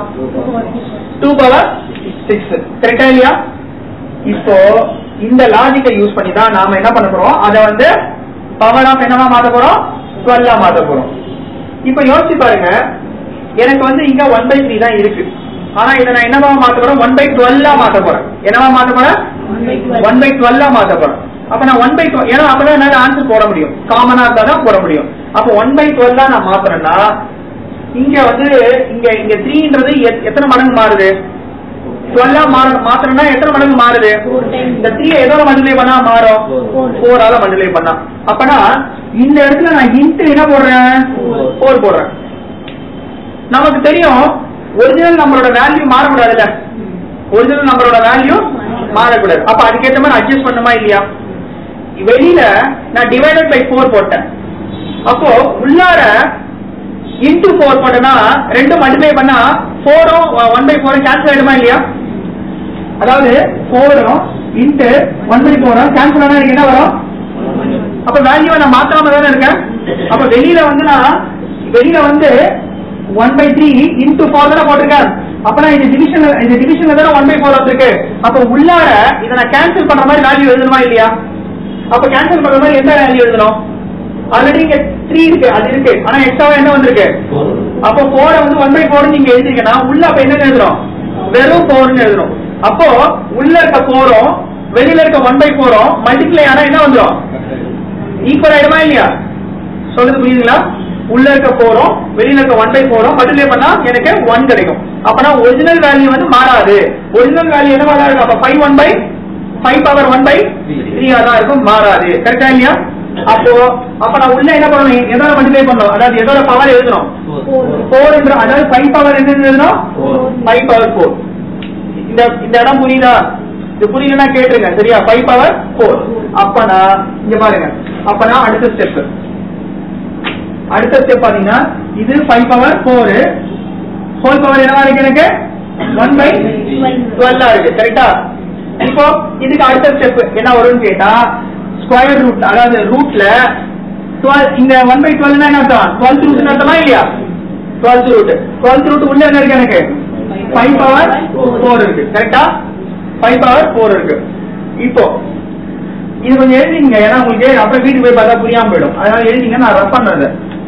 டூ பவர் சிக்ஸ் கரெக்டா இல்லையா இப்போ இந்த லாஜிக்கை யூஸ் பண்ணி தான் நாம என்ன பண்ண போறோம் அதை வந்து பவர் ஆஃப் என்னவா மாத்த போறோம் டுவெல்லா மாத்த போறோம் இப்போ யோசிச்சு பாருங்க எனக்கு வந்து இங்க ஒன் பை த்ரீ தான் இருக்கு ஆனா இதை நான் என்னவா மாத்த போறேன் ஒன் பை டுவெல்லா மாத்த போறேன் என்னவா மாத்த போறேன் ஒன் பை டுவெல்லா மாத்த போறேன் அப்ப நான் ஒன் பை டுவெல் ஏன்னா அப்பதான் என்னால ஆன்சர் போட முடியும் காமனா இருந்தா தான் போட முடியும் அப்ப ஒன் பை டுவெல்லா நான் மாத்துறேன்னா இங்க வந்து இங்க இங்க த்ரீன்றது எத்தனை மடங்கு மாறுது டுவெல்லா மாற மாத்திரம்னா எத்தனை மடங்கு மாறுது இந்த த்ரீ எதோட மல்டிப்ளை பண்ணா மாறும் ஃபோரால மல்டிப்ளை பண்ணா அப்பனா இந்த இடத்துல நான் இன்ட் என்ன போடுறேன் ஃபோர் போடுறேன் நமக்கு தெரியும் ஒரிஜினல் நம்பரோட வேல்யூ மாறக்கூடாதுல்ல ஒரிஜினல் நம்பரோட வேல்யூ மாறக்கூடாது அப்ப அதுக்கேற்ற மாதிரி அட்ஜஸ்ட் பண்ணுமா இல்லையா வெளியில நான் டிவைடட் பை ஃபோர் போட்டேன் அப்போ உள்ளார இன்டூ ஃபோர் போட்டேன்னா ரெண்டும் மல்டிப்ளை பண்ணா ஃபோரும் ஒன் பை ஃபோரும் கேன்சல் ஆயிடுமா இல்லையா அதாவது ஃபோரும் இன்ட்டு ஒன் பை ஃபோரும் கேன்சல் ஆனா எனக்கு என்ன வரும் அப்ப வேல்யூவை நான் மாத்தாம தானே இருக்கேன் அப்ப வெளியில வந்து நான் வெளியில வந்து one by three into four தானே போட்டிருக்கேன் அப்ப நான் இந்த டிவிஷன் இந்த டிவிஷன்ல தானே ஒன் பை ஃபோர் வந்திருக்கு அப்ப உள்ளார இதை நான் கேன்சல் பண்ற மாதிரி வேல்யூ எழுதணுமா இல்லையா அப்ப கேன்சல் பண்ற மாதிரி எந்த வேல்யூ எழுதணும் ஆல்ரெடி இங்க த்ரீ இருக்கு அது இருக்கு ஆனா எக்ஸ்ட்ராவா என்ன வந்திருக்கு அப்போ போரை வந்து ஒன் பை ஃபோர் நீங்க எழுதிருக்கீங்கன்னா உள்ள அப்ப என்ன எழுதுறோம் வெறும் ஃபோர்னு எழுதுறோம் அப்போ உள்ள இருக்க போறோம் வெளியில இருக்க ஒன் பை போறோம் மல்டிப்ளை ஆனா என்ன வந்துடும் ஈக்குவல் ஆயிடுமா இல்லையா சொல்றது புரியுதுங்களா உள்ள இருக்க போறோம் வெளியில இருக்க ஒன் பை போறோம் மல்டிப்ளை பண்ணா எனக்கு ஒன் கிடைக்கும் அப்பனா ஒரிஜினல் வேல்யூ வந்து மாறாது ஒரிஜினல் வேல்யூ என்ன தான் இருக்கும் அப்ப five one by five power one by three தான் இருக்கும் மாறாது கரெக்டா இல்லையா அப்போ அப்ப நான் உள்ள என்ன பண்ணணும் எதோட மல்டிப்ளை பண்ணணும் அதாவது எதோட பவர் எழுதணும் ஃபோர் என்ற அதாவது ஃபைவ் பவர் என்ன எழுதணும் ஃபைவ் பவர் ஃபோர் இந்த இந்த இடம் புரியுதா இது புரியலன்னா கேட்டுருங்க சரியா ஃபைவ் பவர் ஃபோர் அப்பனா இங்க பாருங்க அப்பனா அடுத்த ஸ்டெப் அடுத்த ஸ்டெப் பாத்தீங்கன்னா இது five power four whole power என்னவா இருக்கு எனக்கு ஒன் பை டுவெல்லா இருக்கு கரெக்டா இப்போ இதுக்கு அடுத்த ஸ்டெப் என்ன வரும்னு கேட்டா ஸ்கொயர் ரூட் அதாவது ரூட்ல டுவெல் இந்த ஒன் பை டுவெல் என்ன அர்த்தம் டுவெல்த் ரூட் அர்த்தமா இல்லையா டுவெல்த் ரூட் டுவெல்த் ரூட் உள்ள என்ன இருக்கு எனக்கு ஃபைவ் பவர் ஃபோர் இருக்கு கரெக்டா ஃபைவ் பவர் ஃபோர் இருக்கு இப்போ இது கொஞ்சம் எழுதிங்க ஏன்னா உங்களுக்கு அப்புறம் வீட்டுக்கு போய் பார்த்தா புரியாம போயிடும் அதனால எழுதிங்க நான் ரஃப் பண்றது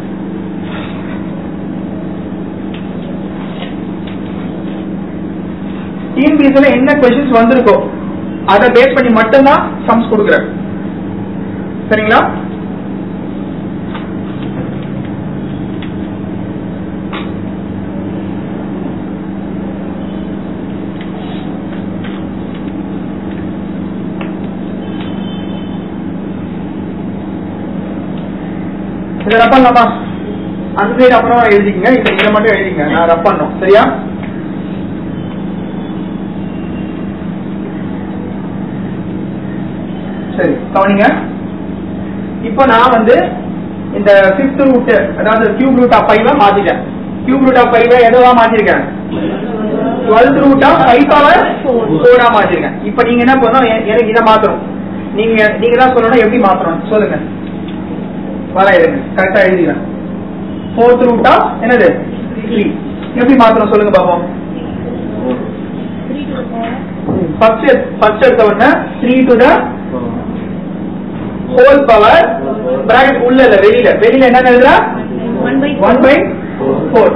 டிஎன்பிஎஸ்ல என்ன கொஸ்டின்ஸ் வந்திருக்கோ அதை பேஸ் பண்ணி மட்டும்தான் சம்ஸ் கொடுக்குறேன் சரிங்களா இதை ரப் பண்ணலாமா அந்த சைடு அப்புறம் எழுதிக்கங்க இப்ப இதை மட்டும் எழுதிங்க நான் ரப் பண்ணும் சரியா சரி கவனிங்க இப்போ நான் வந்து இந்த ஃபிஃப்த் ரூட் அதாவது கியூப் ரூட் ஆஃப் ஃபைவ் மாத்திட்டேன் கியூப் ரூட் ஆஃப் ஃபைவ் எதுவா மாத்திருக்கேன் twelfth root of five power ஃபோரா மாத்திருக்கேன் இப்போ நீங்க என்ன பண்ணணும் எ- எனக்கு இதை மாத்தணும் நீங்க நீங்க தான் சொல்லணும் எப்படி மாத்தணும் சொல்லுங்க வர எழுதுங்க கரெக்டா எழுதிடுறேன் ஃபோர்த் ரூட் ஆஃப் என்னது த்ரீ எப்படி மாத்தணும் சொல்லுங்க பாப்போம் ஃபர்ஸ்ட் ஃபர்ஸ்ட் எடுத்த உடனே three to the whole power bracket உள்ள இல்ல வெளியில வெளியில என்ன எழுதுறா ஒன் பை ஃபோர்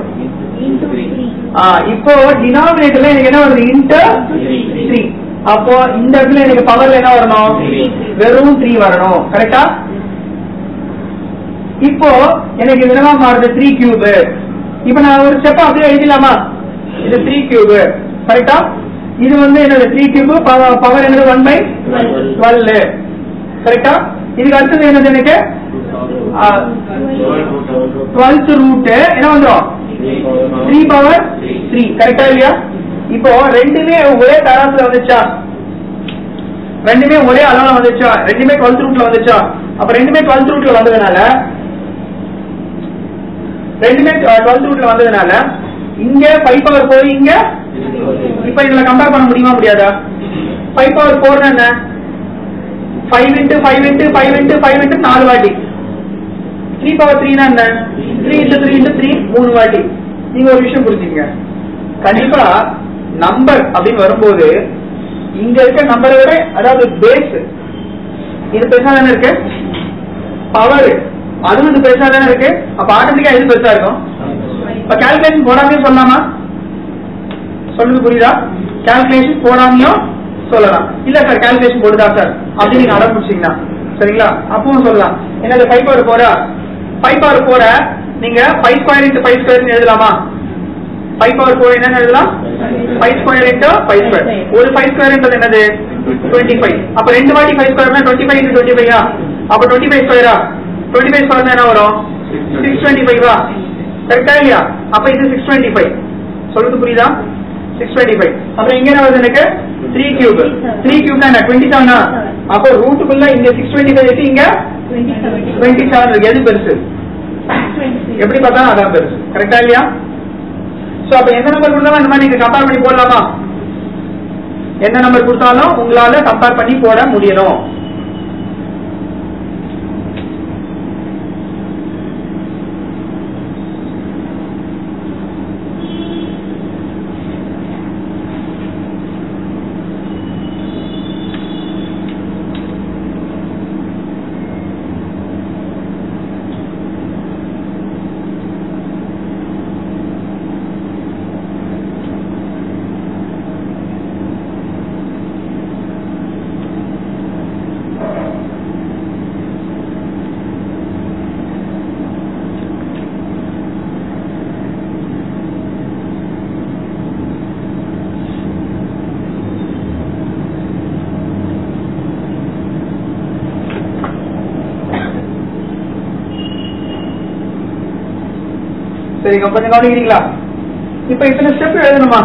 இப்போ டினாமினேட்டர்ல எனக்கு என்ன வருது இன்டர் த்ரீ அப்போ இந்த இடத்துல எனக்கு பவர்ல என்ன வரணும் வெறும் த்ரீ வரணும் கரெக்டா இப்போ எனக்கு இது என்னவா மாறுது த்ரீ கியூப் இப்போ நான் ஒரு ஸ்டெப் அப்படியே எழுதிடலாமா இது த்ரீ கியூப் கரெக்டா இது வந்து என்னது த்ரீ கியூப் பவர் என்னது ஒன் பை டுவெல் கரெக்டா இதுக்கு அடுத்தது என்னது எனக்கு டுவெல்த் ரூட் என்ன வந்துரும் த்ரீ பவர் த்ரீ கரெக்டா இல்லையா இப்போ ரெண்டுமே ஒரே தரத்துல வந்துச்சா ரெண்டுமே ஒரே அளவுல வந்துச்சா ரெண்டுமே டுவெல்த் ரூட்ல வந்துச்சா அப்ப ரெண்டுமே டுவெல்த் ரூட்ல வந்ததுனால ரெண்டுமே டுவெல்த் ரூட்ல வந்ததுனால இங்க ஃபைவ் பவர் ஃபோர் இங்க இப்ப இதுல கம்பேர் பண்ண முடியுமா முடியாதா ஃபைவ் பவர் ஃபோர் என்ன five into five into five into five into நாலு வாட்டி த்ரீ பவர் த்ரீனா என்ன three into three into three மூணு வாட்டி நீங்க ஒரு விஷயம் புரிஞ்சுக்கங்க கண்டிப்பா நம்பர் அப்படின்னு வரும்போது இங்க இருக்க நம்பரை விட அதாவது பேஸ் இது பெருசா தானே இருக்கு பவர் அதுவும் இது பெருசா தானே இருக்கு அப்ப ஆட்டோமேட்டிக்கா எது பெருசா இருக்கும் இப்ப கால்குலேஷன் போடாமே சொல்லலாமா சொல்றது புரியுதா கால்குலேஷன் போடாமையும் சொல்லலாம் இல்ல சார் கால்குலேஷன் போடுதா சார் அப்படின்னு நீங்க அடம் பிடிச்சீங்கன்னா சரிங்களா அப்பவும் சொல்லலாம் என்னது ஃபைவ் பவர் போரா ஃபைவ் பவர் போர நீங்க five square into five square எழுதலாமா ஃபைவ் பவர் ஃபோர் என்னன்னு எழுதலாம் five square into five square ஒரு ஃபைவ் ஸ்கொயர்ன்றது என்னது டுவெண்ட்டி ஃபைவ் அப்ப ரெண்டு வாட்டி ஃபைவ் ஸ்கொயர்னா டுவெண்ட்டி ஃபைவ் இன்ட்டு டுவெண்ட்டி ஃபைவா அப்ப டுவெண்ட்டி ஃபைவ் ஸ்கொயரா டுவெண்ட்டி ஃபைவ் ஸ்கொயர் என்ன வரும் சிக்ஸ் டுவெண்ட்டி ஃபைவா கரெக்டா இல்லையா அப்ப இது சிக்ஸ் டுவெண்ட்டி ஃபைவ் சொல்றது புரியுதா சிக்ஸ் டுவெண்ட்டி ஃபைவ் அப்புறம் இங்க என்ன வருது எனக்கு த்ரீ கியூப் த்ரீ கியூப்னா என்ன டுவெண்ட்டி செவனா அப்போ ரூட்டுக்குள்ள இங்க சிக்ஸ் டுவெண்ட்டி ஃபைவ் இருக்கு இங்க டுவெண்ட்டி செவன் இருக்கு எது பெருசு எப்படி பார்த்தாலும் அதான் பெருசு கரெக்டா இல்லையா சோ அப்ப எந்த நம்பர் கொடுத்தாலும் அந்த மாதிரி நீங்க கம்பேர் பண்ணி போடலாமா எந்த நம்பர் கொடுத்தாலும் உங்களால கம்பேர் பண்ணி போட முடியணும் கேக்குறீங்க கொஞ்சம் கவனிக்கிறீங்களா இப்ப இத்தனை ஸ்டெப் எழுதணுமா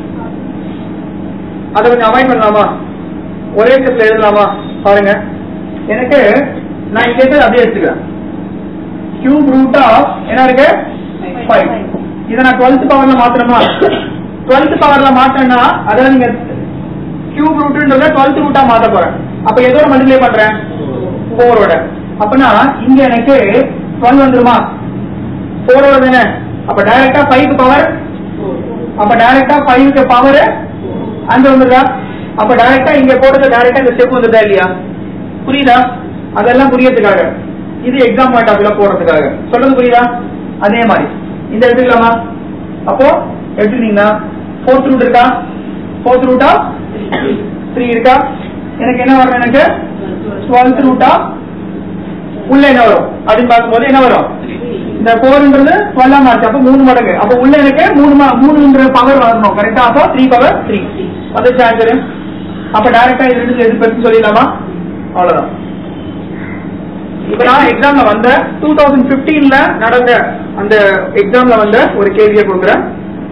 அதை கொஞ்சம் அவாய்ட் பண்ணலாமா ஒரே ஸ்டெப்ல எழுதலாமா பாருங்க எனக்கு நான் இங்க இருக்கிறது அப்படியே எடுத்துக்கிறேன் கியூப் ரூட் ஆஃப் என்ன இருக்கு ஃபைவ் இதை நான் டுவெல்த் பவர்ல மாத்தணுமா டுவெல்த் பவர்ல மாத்தேன்னா அதாவது நீங்க கியூப் ரூட்ன்றத டுவெல்த் ரூட்டா மாத்த போறேன் அப்ப எதோட மல்டிப்ளை பண்றேன் ஃபோரோட அப்பனா இங்க எனக்கு டுவெல் வந்துருமா ஃபோரோட தானே அப்ப டைரக்டா ஃபைவ் பவர் அப்ப டைரக்டா ஃபைவ்க்கு பவர் அங்க வந்துருதா அப்ப டைரக்டா இங்க போட்டது டைரக்டா இந்த ஸ்டெப் வந்துருதா இல்லையா புரியுதா அதெல்லாம் புரியறதுக்காக இது எக்ஸாம் பாயிண்ட் ஆஃப் போடுறதுக்காக சொல்றது புரியுதா அதே மாதிரி இந்த எடுத்துக்கலாமா அப்போ எடுத்துக்கிட்டீங்கன்னா ஃபோர்த் ரூட் இருக்கா ஃபோர்த் ரூட்டா த்ரீ இருக்கா எனக்கு என்ன வரும் எனக்கு டுவெல்த் ரூட்டா உள்ள என்ன வரும் அப்படின்னு பார்க்கும்போது என்ன வரும் இந்த ஃபோர்ன்றது டுவெல்லாம் மார்ச் அப்போ மூணு மடங்கு அப்போ உள்ள எனக்கு மூணு மா- மூணுன்ற பவர் வரணும் கரெக்டா அப்போ த்ரீ பவர் த்ரீ வந்துச்சு ஆன்சரு அப்ப டைரக்டா இது ரெண்டு எது பெருசு சொல்லிடலாமா அவ்வளவுதான் இப்ப நான் எக்ஸாம்ல வந்த டூ தௌசண்ட் பிப்டீன்ல நடந்த அந்த எக்ஸாம்ல வந்த ஒரு கேள்வியை கொடுக்குறேன்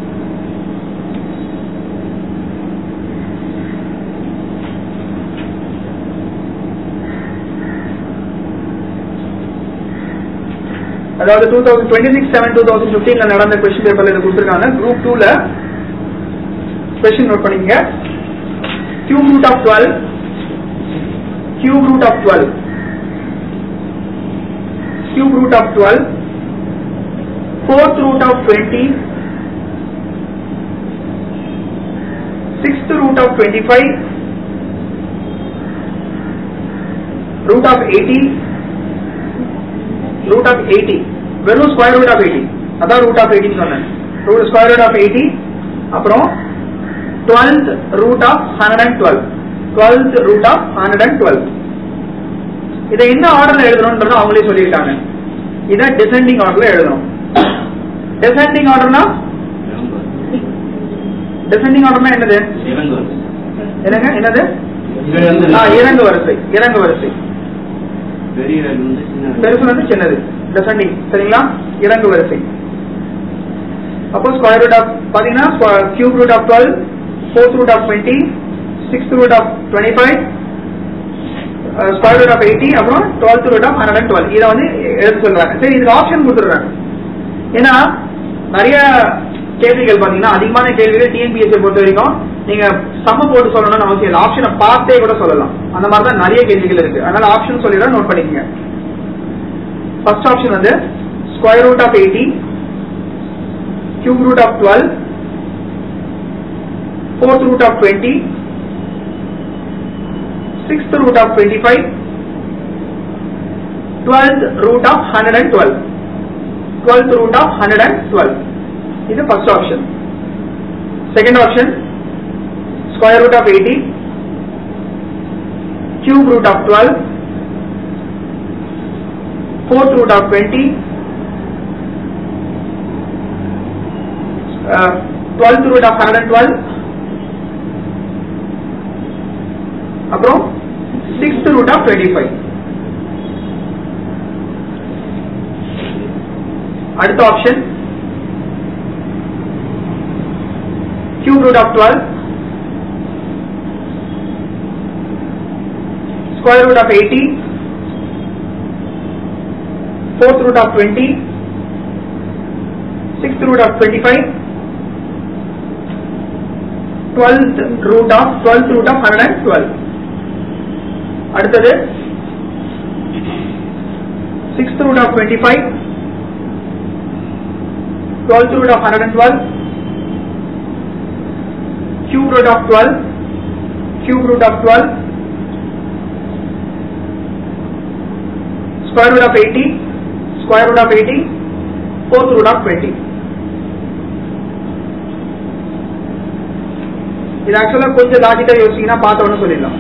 அதாவது two thousand twenty six seven two thousand பிப்டீன்ல நடந்த கொஸ்டின் பேப்பர்ல இது கொடுத்துருக்காங்க குரூப் டூல கொஸ்டின் நோட் பண்ணிக்கங்க cube root of 12 cube root of 12 cube root of 12 fourth root of 20 sixth root of 25 root of 80 root of 80 வெறும் ஸ்கொயர் ரூட் ஆஃப் எயிட்டி அதான் root of எயிட்டின்னு சொன்னேன் ஸ்கொயர் ரூட் ஆஃப் எயிட்டி அப்புறம் twelfth root of hundred and twelve twelfth root of hundred and twelve இதை என்ன ஆர்டர்ல எழுதணும்ன்றது அவங்களே சொல்லியிருக்காங்க இதை டிசெண்டிங் ஆர்டர்ல எழுதணும் டிசெண்டிங் ஆர்டர்னா டிசெண்டிங் ஆர்டர்னா என்னது என்னங்க என்னது ஆ, இறங்கு வரிசை இறங்கு வரிசை பெரிய வேல்யூ வந்து சின்ன பெருசு வந்து சின்னது டிசெண்டிங் சரிங்களா இறங்கு வரிசை அப்போ ஸ்கொயர் ரூட் ஆஃப் பாத்தீங்கன்னா cube root of twelve fourth root of twenty sixth root of twenty five square root of eighty அப்புறம் twelfth root of hundred and twelve இதை வந்து எடுத்து சொல்றாங்க சரி இதுக்கு ஆப்ஷன் கொடுத்துடுறாங்க ஏன்னா நிறைய கேள்விகள் பாத்தீங்கன்னா அதிகமான கேள்விகள் டிஎன்பிஎஸ்சி பொறுத்த வரைக்கும் நீங்க சம்ம போட்டு சொல்லணும்னு அவசியம் இல்லை ஆப்ஷனை பார்த்தே கூட சொல்லலாம் அந்த மாதிரி தான் நிறைய கேள்விகள் இருக்கு அதனால ஆப்ஷன் சொல்லிடுறேன் நோட் பண்ணிக்கங்க ஃபர்ஸ்ட் ஆப்ஷன் வந்து square root of eighty cube root of 12, fourth root of 20, sixth root of 25, twelfth root of 112, twelfth root of 112. This is the first option. Second option, square root of 80, cube root of 12, fourth root of 20, uh, 12th root of 112 அப்புறம் 6th root of 25 அடுத்த option cube root of 12 square root of 80 fourth root of 20 sixth root of 25 12th root of 12th root of 112 அடுத்தது 6th root of 25 12th root of 112 cube root of 12 cube root of 12 square root of 80 square root of 80 fourth root of 20 இது ஆக்சுவலா கொஞ்சம் லாஜிக்கா யோசிச்சீங்கன்னா பார்த்த உடனே சொல்லிடலாம்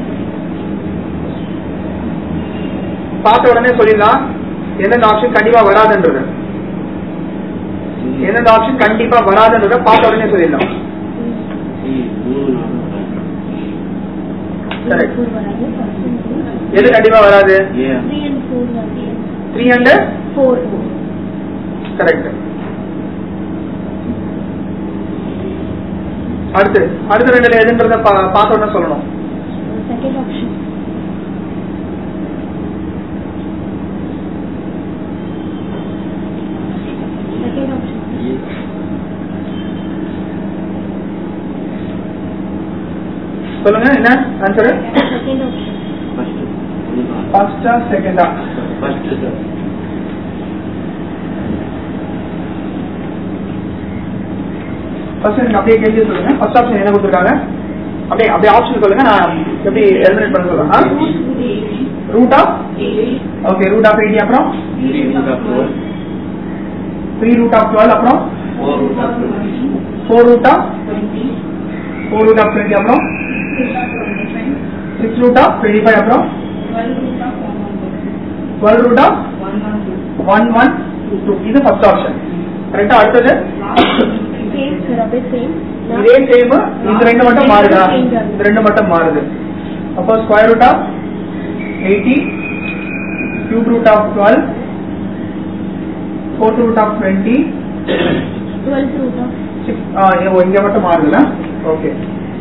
பார்த்த உடனே சொல்லிடலாம் எந்தெந்த ஆப்ஷன் கண்டிப்பா வராதுன்றது எந்தெந்த ஆப்ஷன் கண்டிப்பா வராதுன்றத பார்த்த உடனே சொல்லிடலாம் மூணு நாலு Correct. எது கண்டிப்பா வராது ஏ த்ரீ அண்ட் கரெக்ட் அடுத்து அடுத்த ரெண்டுல எதுன்றத பா- பார்த்த உடனே சொல்லணும் Second option. Second option. சொல்லுங்க என்ன ஆன்சரு Second option. ஃபர்ஸ்ட் ஒன்று தான் ஃபர்ஸ்டா செகண்டா ஃபர்ஸ்ட் சார் ஃபர்ஸ்ட் எனக்கு அப்படியே கேள்வி சொல்லுங்க ஃபர்ஸ்ட் ஆப்ஷன் என்ன கொடுத்துருக்காங்க அப்படியே அப்படியே ஆப்ஷன் சொல்லுங்க நான் எப்படி எலிமினேட் பண்ண சொல்றேன் root of okay root of eighty அப்புறம் three root of twelve three root of twelve அப்புறம் four root of four root of four root of twenty அப்புறம் six root of twenty five அப்புறம் twelve root of one one two இது first option கரெக்டா அடுத்தது Same, sir. அப்படியே same. நான் இதே same இந்த ரெண்டு மட்டும் மாறுதா இந்த ரெண்டு மட்டும் மாறுது அப்போ square root of eighty cube root of twelve fourth root of twenty 12th root of six இங்க மட்டும் மாறுதுல okay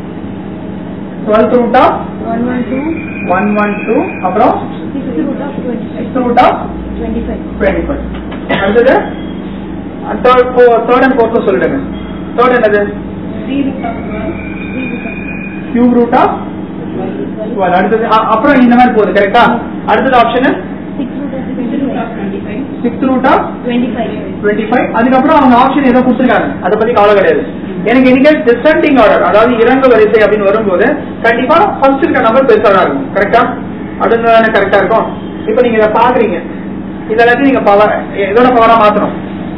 twelfth root of 112, one one two அப்புறம் 6th root of 26, six root of 25. Twenty five அடுத்தது third third and ஃபோர்த்தும் சொல்லிடுங்க third என்னது 3 root of 12, 3 root of cube root of 12, twelve அடுத்தது அ- அப்புறம் இந்த மாதிரி போகுது கரெக்டா அடுத்தது option 6 root of 25, six root of 25. Twenty five அதுக்கப்புறம் அவங்க ஆப்ஷன் ஏதோ கொடுத்துருக்காங்க அதை பத்தி கவலை கிடையாது எனக்கு இன்னைக்கு டிசெண்டிங் ஆர்டர் அதாவது இறங்கு வரிசை அப்படின்னு வரும்போது கண்டிப்பா ஃபர்ஸ்ட் இருக்க நம்பர் பெருசா தான் இருக்கும் கரெக்டா அதுதானே கரெக்டா இருக்கும் இப்போ நீங்க இதை பாக்குறீங்க இது எல்லாத்தையும் நீங்க பவர் எதோட பவரா மாத்தணும்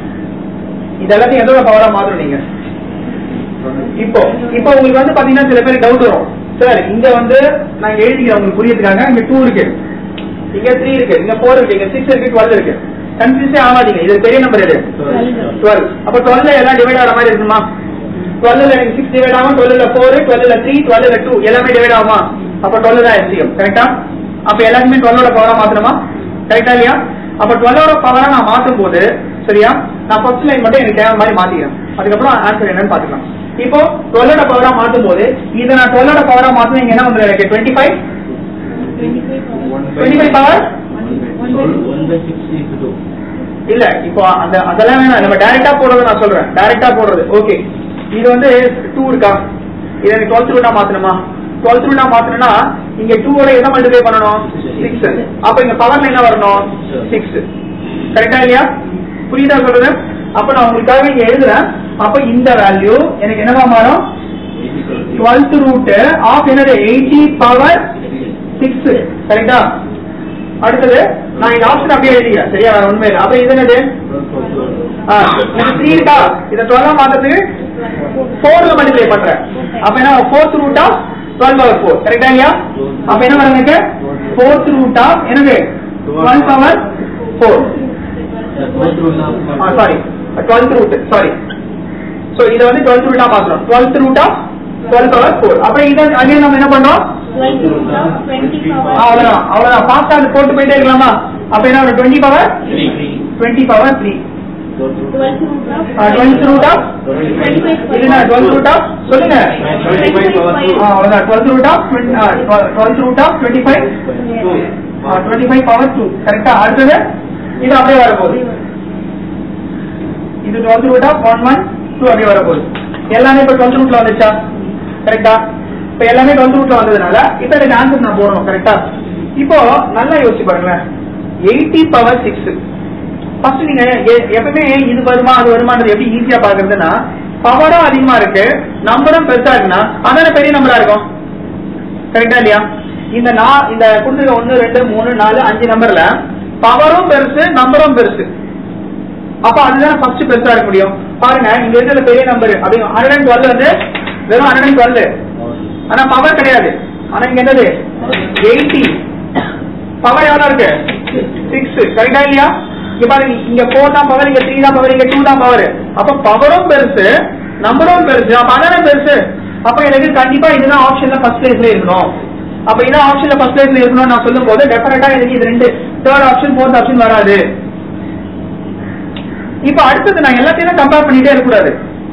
இது எல்லாத்தையும் எதோட பவரா மாத்தணும் நீங்க இப்போ இப்போ உங்களுக்கு வந்து பாத்தீங்கன்னா சில பேர் டவுட் வரும் சார் இங்க வந்து நான் எழுதிக்கிறேன் உங்களுக்கு புரியறதுக்காக இங்க டூ இருக்கு இங்க த்ரீ இருக்கு இங்க ஃபோர் இருக்கு இங்க சிக்ஸ் இருக்கு டுவெல் இருக்கு கன்ஃபியூஸே ஆகாதீங்க இது பெரிய நம்பர் எது டுவெல் அப்ப டுவெல்ல எல்லாம் டிவைட் ஆகிற மாதிரி இருக்குமா டுவெல்ல எனக்கு சிக்ஸ் டிவைட் ஆகும் டுவெல்ல ஃபோர் டுவெல்ல த்ரீ டுவெல்ல டூ எல்லாமே டிவைட் ஆகுமா அப்ப டுவெல் தான் எஸ்டிஎம் கரெக்டா அப்ப எல்லாருமே டுவெல்லோட பவரா மாத்தணுமா கரெக்டா இல்லையா அப்ப டுவெல்லோட பவரா நான் மாத்தும் போது சரியா நான் ஃபர்ஸ்ட் லைன் மட்டும் எனக்கு தேவை மாதிரி மாத்திக்கிறேன் அதுக்கப்புறம் ஆன்சர் என்னன்னு பாத்துக்கலாம் இப்போ டுவெல்லோட பவரா மாத்தும் போது இதை நான் டுவெல்லோட பவரா மாத்தினா இங்க என்ன வந்து எனக்கு twenty five 25 power. Twenty five power one by six is two இல்ல இப்போ அந்த அதெல்லாம் வேணாம் நம்ம டைரக்டா போடுறது நான் சொல்றேன் டைரக்டா போடுறது ஓகே இது வந்து டூ இருக்கா இதை எனக்கு டுவெல்த் ரூட்டா மாத்தணுமா டுவெல்த் ரூட்டா மாத்தணும்னா இங்க டூவோட எதை மல்டிப்ளை பண்ணணும் சிக்ஸ் அப்ப இங்க பவர்ல என்ன வரணும் சிக்ஸ் கரெக்டா இல்லையா புரியுதா சொல்றது அப்ப நான் உங்களுக்காக இங்க எழுதுறேன் அப்ப இந்த வேல்யூ எனக்கு என்னவா மாறும் டுவெல்த் ரூட் ஆஃப் என்னது எயிட்டி பவர் சிக்ஸ் கரெக்டா அடுத்தது நான் இந்த ஆப்ஷன் அப்படியே எழுதிக்கிறேன் சரியா வேற உண்மை இல்லை அப்ப இது என்னது ஆ, இது த்ரீ இருக்கா இதை டுவெல் மாத்துறதுக்கு ஃபோர்ல மல்டிப்ளை பண்றேன் அப்ப என்ன fourth root of twelve power four கரெக்டா இல்லையா அப்ப என்ன வரும் எனக்கு ஃபோர்த் ரூட் ஆஃப் என்னது twelve power four sorry twelfth root sorry so இதை வந்து டுவெல்த் ரூட்டா மாத்துறோம் twelfth root of twelve power four அப்ப இதை அகைன் நம்ம என்ன பண்றோம் 12th root of 20 power. அவ்வளவுதான் அவ்வளவுதான் ஃபாஸ்டா அது போட்டு போயிட்டே இருக்கலாமா அப்ப என்ன வரும் twenty power twenty power three 12th root of twelfth root of 25 இல்லைன்னா டுவெல்த் ரூட் ஆஃப் சொல்லுங்க 25 ஆ, அவ்வளவுதான் twelfth root of twelfth root of twenty five twenty five power two கரெக்டா அடுத்தது இது அப்படியே வரப்போகுது இது twelfth root of one one two அப்படியே வரப்போகுது எல்லாமே இப்போ டுவெல்த் ரூட்ல வந்துச்சா கரெக்டா இப்போ எல்லாமே டுவெல்த் ரூட்ல வந்ததுனால இப்போ எனக்கு ஆன்சர் நான் போடணும் கரெக்டா இப்போ நல்லா யோசிச்சு பாருங்களேன் எயிட்டி பவர் சிக்ஸ் ஃபர்ஸ்ட் நீங்க எ- எப்பவுமே இது வருமா அது வருமானது எப்படி ஈஸியா பாக்குறதுன்னா பவரும் அதிகமா இருக்கு நம்பரும் பெருசா இருக்குன்னா அதான பெரிய நம்பரா இருக்கும் கரெக்டா இல்லையா இந்த நா இந்த கொடுத்துருக்க ஒன்னு ரெண்டு மூணு நாலு அஞ்சு நம்பர்ல பவரும் பெருசு நம்பரும் பெருசு அப்ப அதுதான் ஃபர்ஸ்ட் பெருசா இருக்க முடியும் பாருங்க இங்க இருக்கிற பெரிய நம்பர் அப்படி ஹண்ட்ரட் அண்ட் டுவெல் வந்து வெறும் ஹண்ட்ரட் அண்ட் டுவெல் ஆனா பவர் கிடையாது ஆனா இங்க என்னது எயிட்டி பவர் எவ்வளவு இருக்கு சிக்ஸ் கரெக்டா இல்லையா இங்க பாருங்க இங்க போர் தான் பவர் இங்க த்ரீ தான் பவர் இங்க டூ தான் பவர் அப்ப பவரும் பெருசு நம்பரும் பெருசு அப்ப அதானே பெருசு அப்ப எனக்கு கண்டிப்பா இதுதான் ஆப்ஷன்ல ஃபர்ஸ்ட் பிளேஸ்ல இருக்கணும் அப்ப இதான் ஆப்ஷன்ல ஃபர்ஸ்ட் பிளேஸ்ல இருக்கணும்னு நான் சொல்லும் போது டெஃபினட்டா எனக்கு இது ரெண்டு தேர்ட் ஆப்ஷன் ஃபோர்த் ஆப்ஷன் வராது இப்ப அடுத்தது நான் எல்லாத்தையும் கம்பேர் பண்ணிட்டே இருக்கக்கூடாது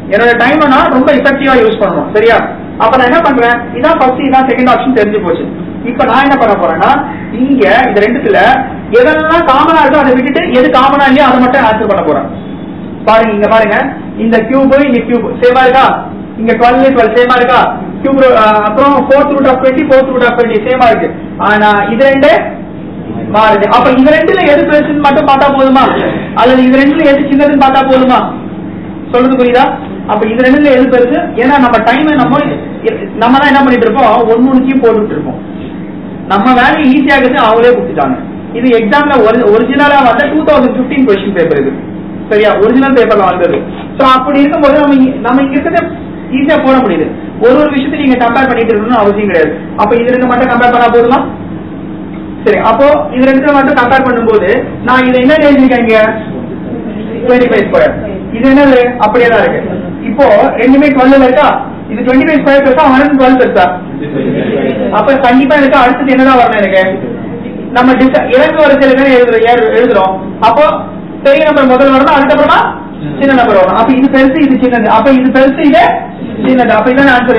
என்னோட டைம் நான் ரொம்ப எஃபெக்டிவா யூஸ் பண்ணணும் சரியா அப்ப நான் என்ன பண்றேன் இதான் ஃபர்ஸ்ட் இதான் செகண்ட் ஆப்ஷன் தெரிஞ்சு போச்சு இப்ப நான் என்ன பண்ண போறேன்னா இங்க இந்த ரெண்டுத்துல எதெல்லாம் காமனா இருக்கோ அதை விட்டுட்டு எது காமனா இல்லையோ அதை மட்டும் ஆன்சர் பண்ண போறேன் பாருங்க இங்க பாருங்க இந்த கியூப் இங்க கியூப் சேமா இருக்கா இங்க டுவெல் டுவெல் சேமா இருக்கா கியூப் அப்புறம் fourth root of twenty fourth root of twenty சேமா இருக்கு ஆனா இது ரெண்டு மாறுது அப்ப இது ரெண்டுல எது பெருசுன்னு மட்டும் பார்த்தா போதுமா அல்லது இது ரெண்டுல எது சின்னதுன்னு பார்த்தா போதுமா சொல்றது புரியுதா அப்ப இது ரெண்டுல எது பெருசு ஏன்னா நம்ம டைம் நம்ம நம்ம தான் என்ன பண்ணிட்டு இருப்போம் ஒன்னு ஒன்னுத்தையும் போட்டுட்டு இருப்போம் நம்ம வேலையை ஈஸியாகிறது அவங்களே கொடுத்துட்டாங்க இது எக்ஸாம்ல ஒரிஜினலா வந்த two thousand fifteen question paper இது சரியா ஒரிஜினல் பேப்பர்ல வந்தது சோ அப்படி இருக்கும்போது நம்ம இங்க- நம்ம இங்க இருக்கிறத ஈஸியா போட முடியுது ஒரு ஒரு விஷயத்தை நீங்க கம்பேர் பண்ணிட்டு இருக்கணும்னு அவசியம் கிடையாது அப்ப இது ரெண்டு மட்டும் கம்பேர் பண்ணா போதுமா சரி அப்போ இது ரெண்டு மட்டும் கம்பேர் பண்ணும்போது நான் இதை என்ன எழுதிருக்கேன் இங்க டுவெண்ட்டி ஃபைவ் ஸ்கொயர் இது என்னது அப்படியே தான் இருக்கு இப்போ ரெண்டுமே டுவெல் இருக்கா இது டுவெண்ட்டி ஃபைவ் ஸ்கொயர் பெருசா ஹண்ட்ரட் டுவெல் பெருசா அப்ப கண்டிப்பா எனக்கு அடுத்தது என்னதான் வரணும் எனக்கு நம்ம டிச- இறங்கு வரிசையில தானே எழுதுறோம் ஏறு- எழுதுறோம் அப்போ பெரிய நம்பர் முதல் வரணும் அதுக்கப்புறமா சின்ன நம்பர் வரணும் அப்ப இது பெருசு இது சின்னது அப்ப இது பெருசு இது சின்னது அப்ப இதான் ஆன்சர்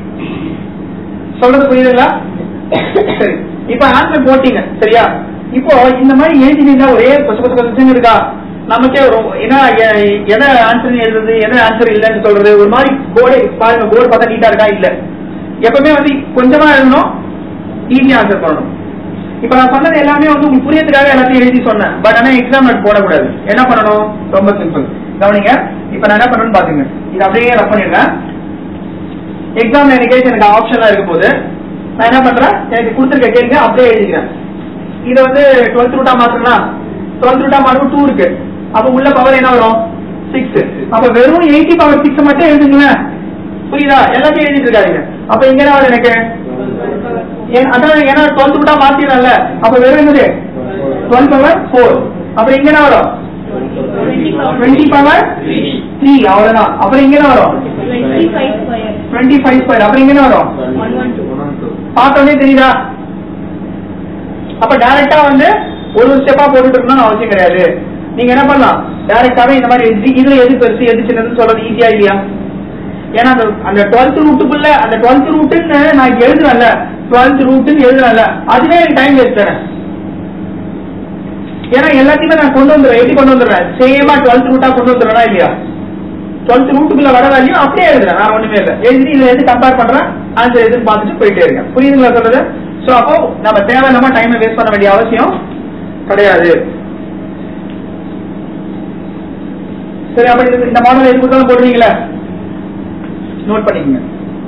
சொல்றது புரியுதுங்களா சரி இப்ப ஆன்சர் போட்டீங்க சரியா இப்போ இந்த மாதிரி எழுதிட்டீங்கன்னா ஒரே கொச கொச கொசன்னு இருக்கா நமக்கே ஒரு என்ன எ- எதை ஆன்சர் எழுதுறது எதை ஆன்சர் இல்லைன்னு சொல்றது ஒரு மாதிரி போர்டு பாருங்க போர்டு பார்த்தா நீட்டா இருக்கா இல்ல எப்பவுமே வந்து கொஞ்சமா எழுதணும் ஈஸியா ஆன்சர் பண்ணணும் இப்ப நான் சொன்னது எல்லாமே வந்து உங்களுக்கு புரியறதுக்காக எல்லாத்தையும் எழுதி சொன்னேன் பட் ஆனா எக்ஸாம் நோட் போடக்கூடாது என்ன பண்ணணும் ரொம்ப சிம்பிள் கவனிங்க இப்ப நான் என்ன பண்ணணும்னு பாத்துங்க இது அப்படியே ரப் பண்ணிடுறேன் எக்ஸாம் எனக்கு எனக்கு ஆப்ஷனா இருக்கும் போது நான் என்ன பண்றேன் எனக்கு கொடுத்துருக்க கேள்வி அப்படியே எழுதிக்கிறேன் இது வந்து டுவெல்த் ரூட்டா மாத்தலாம் டுவெல்த் ரூட்டா மாற்றும் டூ இருக்கு அப்ப உள்ள பவர் என்ன வரும் சிக்ஸ் அப்ப வெறும் எயிட்டி பவர் சிக்ஸ் மட்டும் எழுதுங்களேன் புரியுதா எல்லாத்தையும் எழுதிட்டு இருக்காதீங்க அப்ப இங்க என்ன வரும் எனக்கு ஏன்- அதான் ஏன்னா டுவெல்த் ரூட்டா மாத்திரல அப்ப வெறும் என்னது டுவெல் பவர் ஃபோர் அப்புறம் இங்க என்ன வரும் டுவெண்ட்டி பவர் த்ரீ அவ்வளவுதான் அப்புறம் இங்க என்ன வரும் twenty five square twenty five square அப்புறம் இங்க என்ன வரும் ஒன் ஒன் டூ பார்த்தோன்னே தெரியுதா அப்ப டைரக்டா வந்து ஒரு ஒரு ஸ்டெப்பா போட்டுட்டு இருக்கணும்னு அவசியம் கிடையாது நீங்க என்ன பண்ணலாம் டைரக்டாவே இந்த மாதிரி எழுதி இதுல எது பெருசு எது சின்னதுன்னு சொல்றது ஈஸியா இல்லையா ஏன்னா அந்த அந்த டுவெல்த் ரூட்டுக்குள்ள அந்த டுவெல்த் ரூட்டுன்னு நான் இங்க எழுதுறேன்ல டுவெல்த் ரூட்டுன்னு எழுதுறேன்ல அதுவே எனக்கு டைம் வேஸ்ட் தரேன் ஏன்னா எல்லாத்தையுமே நான் கொண்டு வந்துடுறேன் எப்படி கொண்டு வந்துடுறேன் சேமா டுவெல்த் ரூட்டா கொண்டு வந்துடுறேனா இல்லையா டுவெல்த் ரூட்டுக்குள்ள வர வேல்யூ அப்படியே எழுதுறேன் நான் ஒண்ணுமே இல்லை எழுதி இதுல எது கம்பேர் பண்றேன் ஆன்சர் எதுன்னு பார்த்துட்டு போயிட்டே இருக்கேன் புரியுதுங்களா சொல்றது சோ அப்போ நம்ம தேவையில்லாம டைமை வேஸ்ட் பண்ண வேண்டிய அவசியம் கிடையாது சரி அப்ப இது- இந்த மாடல் எது கொடுத்தாலும் போடுவீங்களா நோட் பண்ணிக்கங்க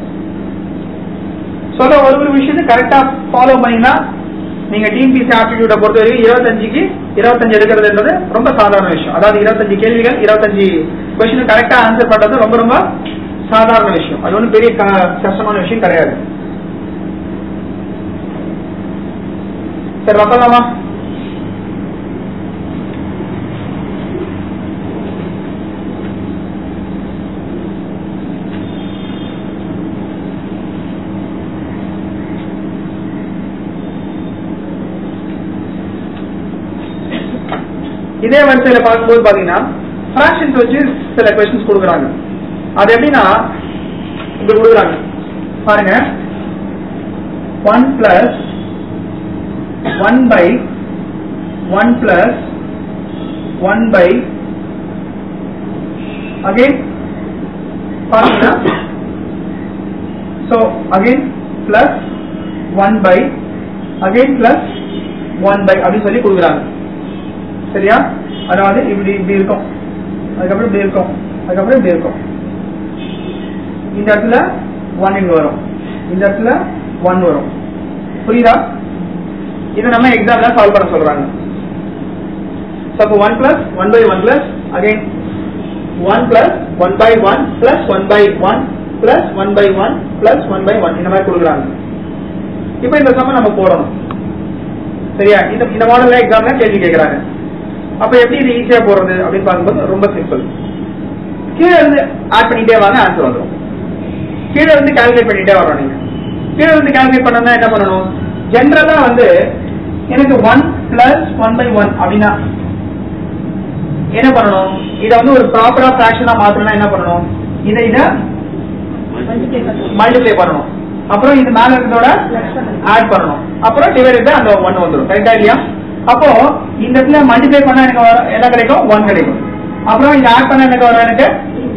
சொல்ற ஒரு ஒரு விஷயத்தை கரெக்டா ஃபாலோ பண்ணீங்கன்னா நீங்க டிஎன்பிசி ஆப்டிடியூட பொறுத்த வரைக்கும் இருபத்தஞ்சுக்கு இருபத்தஞ்சு எடுக்கிறதுன்றது ரொம்ப சாதாரண விஷயம் அதாவது இருபத்தஞ்சு கேள்விகள் இருபத்தஞ்சு கொஸ்டின் கரெக்டா ஆன்சர் பண்றது ரொம்ப ரொம்ப சாதாரண விஷயம் அது ஒன்றும் பெரிய க- கஷ்டமான விஷயம் கிடையாது சரி வைக்கலாமா இதே வரிசையில பார்க்கும்போது பாத்தீங்கன்னா ஃபிராக்ஷன்ஸ் வச்சு சில கொஸ்டின்ஸ் கொடுக்குறாங்க அது எப்படின்னா இப்படி கொடுக்குறாங்க பாருங்க one plus one by one plus one by again பாத்தீங்கன்னா so again plus one by again plus one by அப்படின்னு சொல்லி கொடுக்குறாங்க சரியா அதாவது இப்படி இப்படி இருக்கும் அதுக்கப்புறம் இப்படி இருக்கும் அதுக்கப்புறம் இப்படி இருக்கும் இந்த இடத்துல ஒன் இங்க வரும் இந்த இடத்துல ஒன் வரும் புரியுதா இதை நம்ம எக்ஸாம்ல சால்வ் பண்ண சொல்றாங்க அப்போ one plus one by one plus again one plus one by one plus one by one plus one by one plus one by one இந்த மாதிரி கொடுக்குறாங்க இப்போ இந்த சம நம்ம போடணும் சரியா இந்த இந்த மாடல்ல எக்ஸாம்ல கேள்வி கேட்கறாங்க அப்ப எப்படி இது ஈஸியா போறது அப்படின்னு பார்க்கும்போது ரொம்ப சிம்பிள் கீழே இருந்து ஆட் பண்ணிட்டே வாங்க ஆன்சர் வந்துடும் கீழே இருந்து கால்குலேட் பண்ணிட்டே வரோம் நீங்க கீழே இருந்து கால்குலேட் பண்ணணும்னா என்ன பண்ணணும் ஜென்ரலா வந்து எனக்கு one plus one by one அப்படின்னா என்ன பண்ணணும் இதை வந்து ஒரு ப்ராப்பரா ஃபிராக்ஷனா மாத்தணும்னா என்ன பண்ணணும் இதை இதை Multiply பண்ணணும். மல்டிப்ளை பண்ணணும் அப்புறம் இது மேல இருக்கிறதோட Plus பண்ணணும். ஆட் பண்ணணும் அப்புறம் டிவைட் அந்த ஒன் வந்துடும் கரெக்டா இல்லையா அப்போ இந்த இடத்துல மல்டிப்ளை பண்ணா எனக்கு வர- என்ன கிடைக்கும் ஒன் கிடைக்கும் அப்புறம் இதை ஆட் பண்ணா எனக்கு வரும் எனக்கு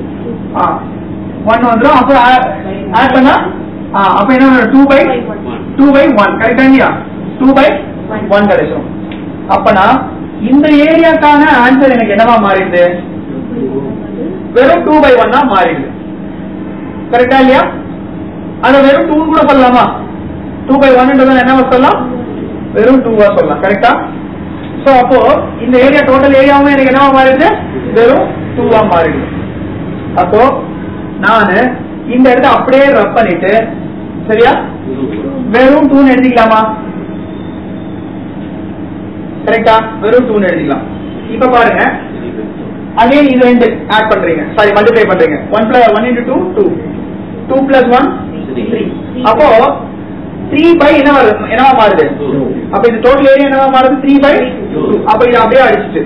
ஒன் வந்துடும் அப்புறம் ஆட் பண்ணா ஆ, அப்ப என்ன வரும் two by two by one கரெக்டா இல்லையா டூ பை ஒன் கிடைக்கும் அப்பனா இந்த ஏரியாக்கான ஆன்சர் எனக்கு என்னவா மாறிடுது வெறும் டூ பை ஒன்னா மாறிடுது கரெக்டா இல்லையா அத வெறும் டூ கூட சொல்லலாமா டூ பை ஒன்ன்றது என்னவா சொல்லலாம் வெறும் டூவா சொல்லலாம் கரெக்டா சோ அப்போ இந்த ஏரியா டோட்டல் ஏரியாவும் எனக்கு என்னவா மாறிடுது வெறும் டூவா மாறிடுது அப்போ நானு இந்த இடத்த அப்படியே ரப் பண்ணிட்டு சரியா வெறும் டூன்னு எழுதிக்கலாமா கரெக்டா வெறும் டூன்னு எழுதிக்கலாம் இப்ப பாருங்க அதே இது ரெண்டு ஆட் பண்றீங்க சாரி மல்டிப்ளை பண்றீங்க one plus one into two two two plus one three அப்போ த்ரீ பை என்ன வருது என்னவா மாறுது அப்ப இது டோட்டல் ஏரியா என்னவா மாறுது த்ரீ பை அப்ப இது அப்படியே அடிச்சிட்டு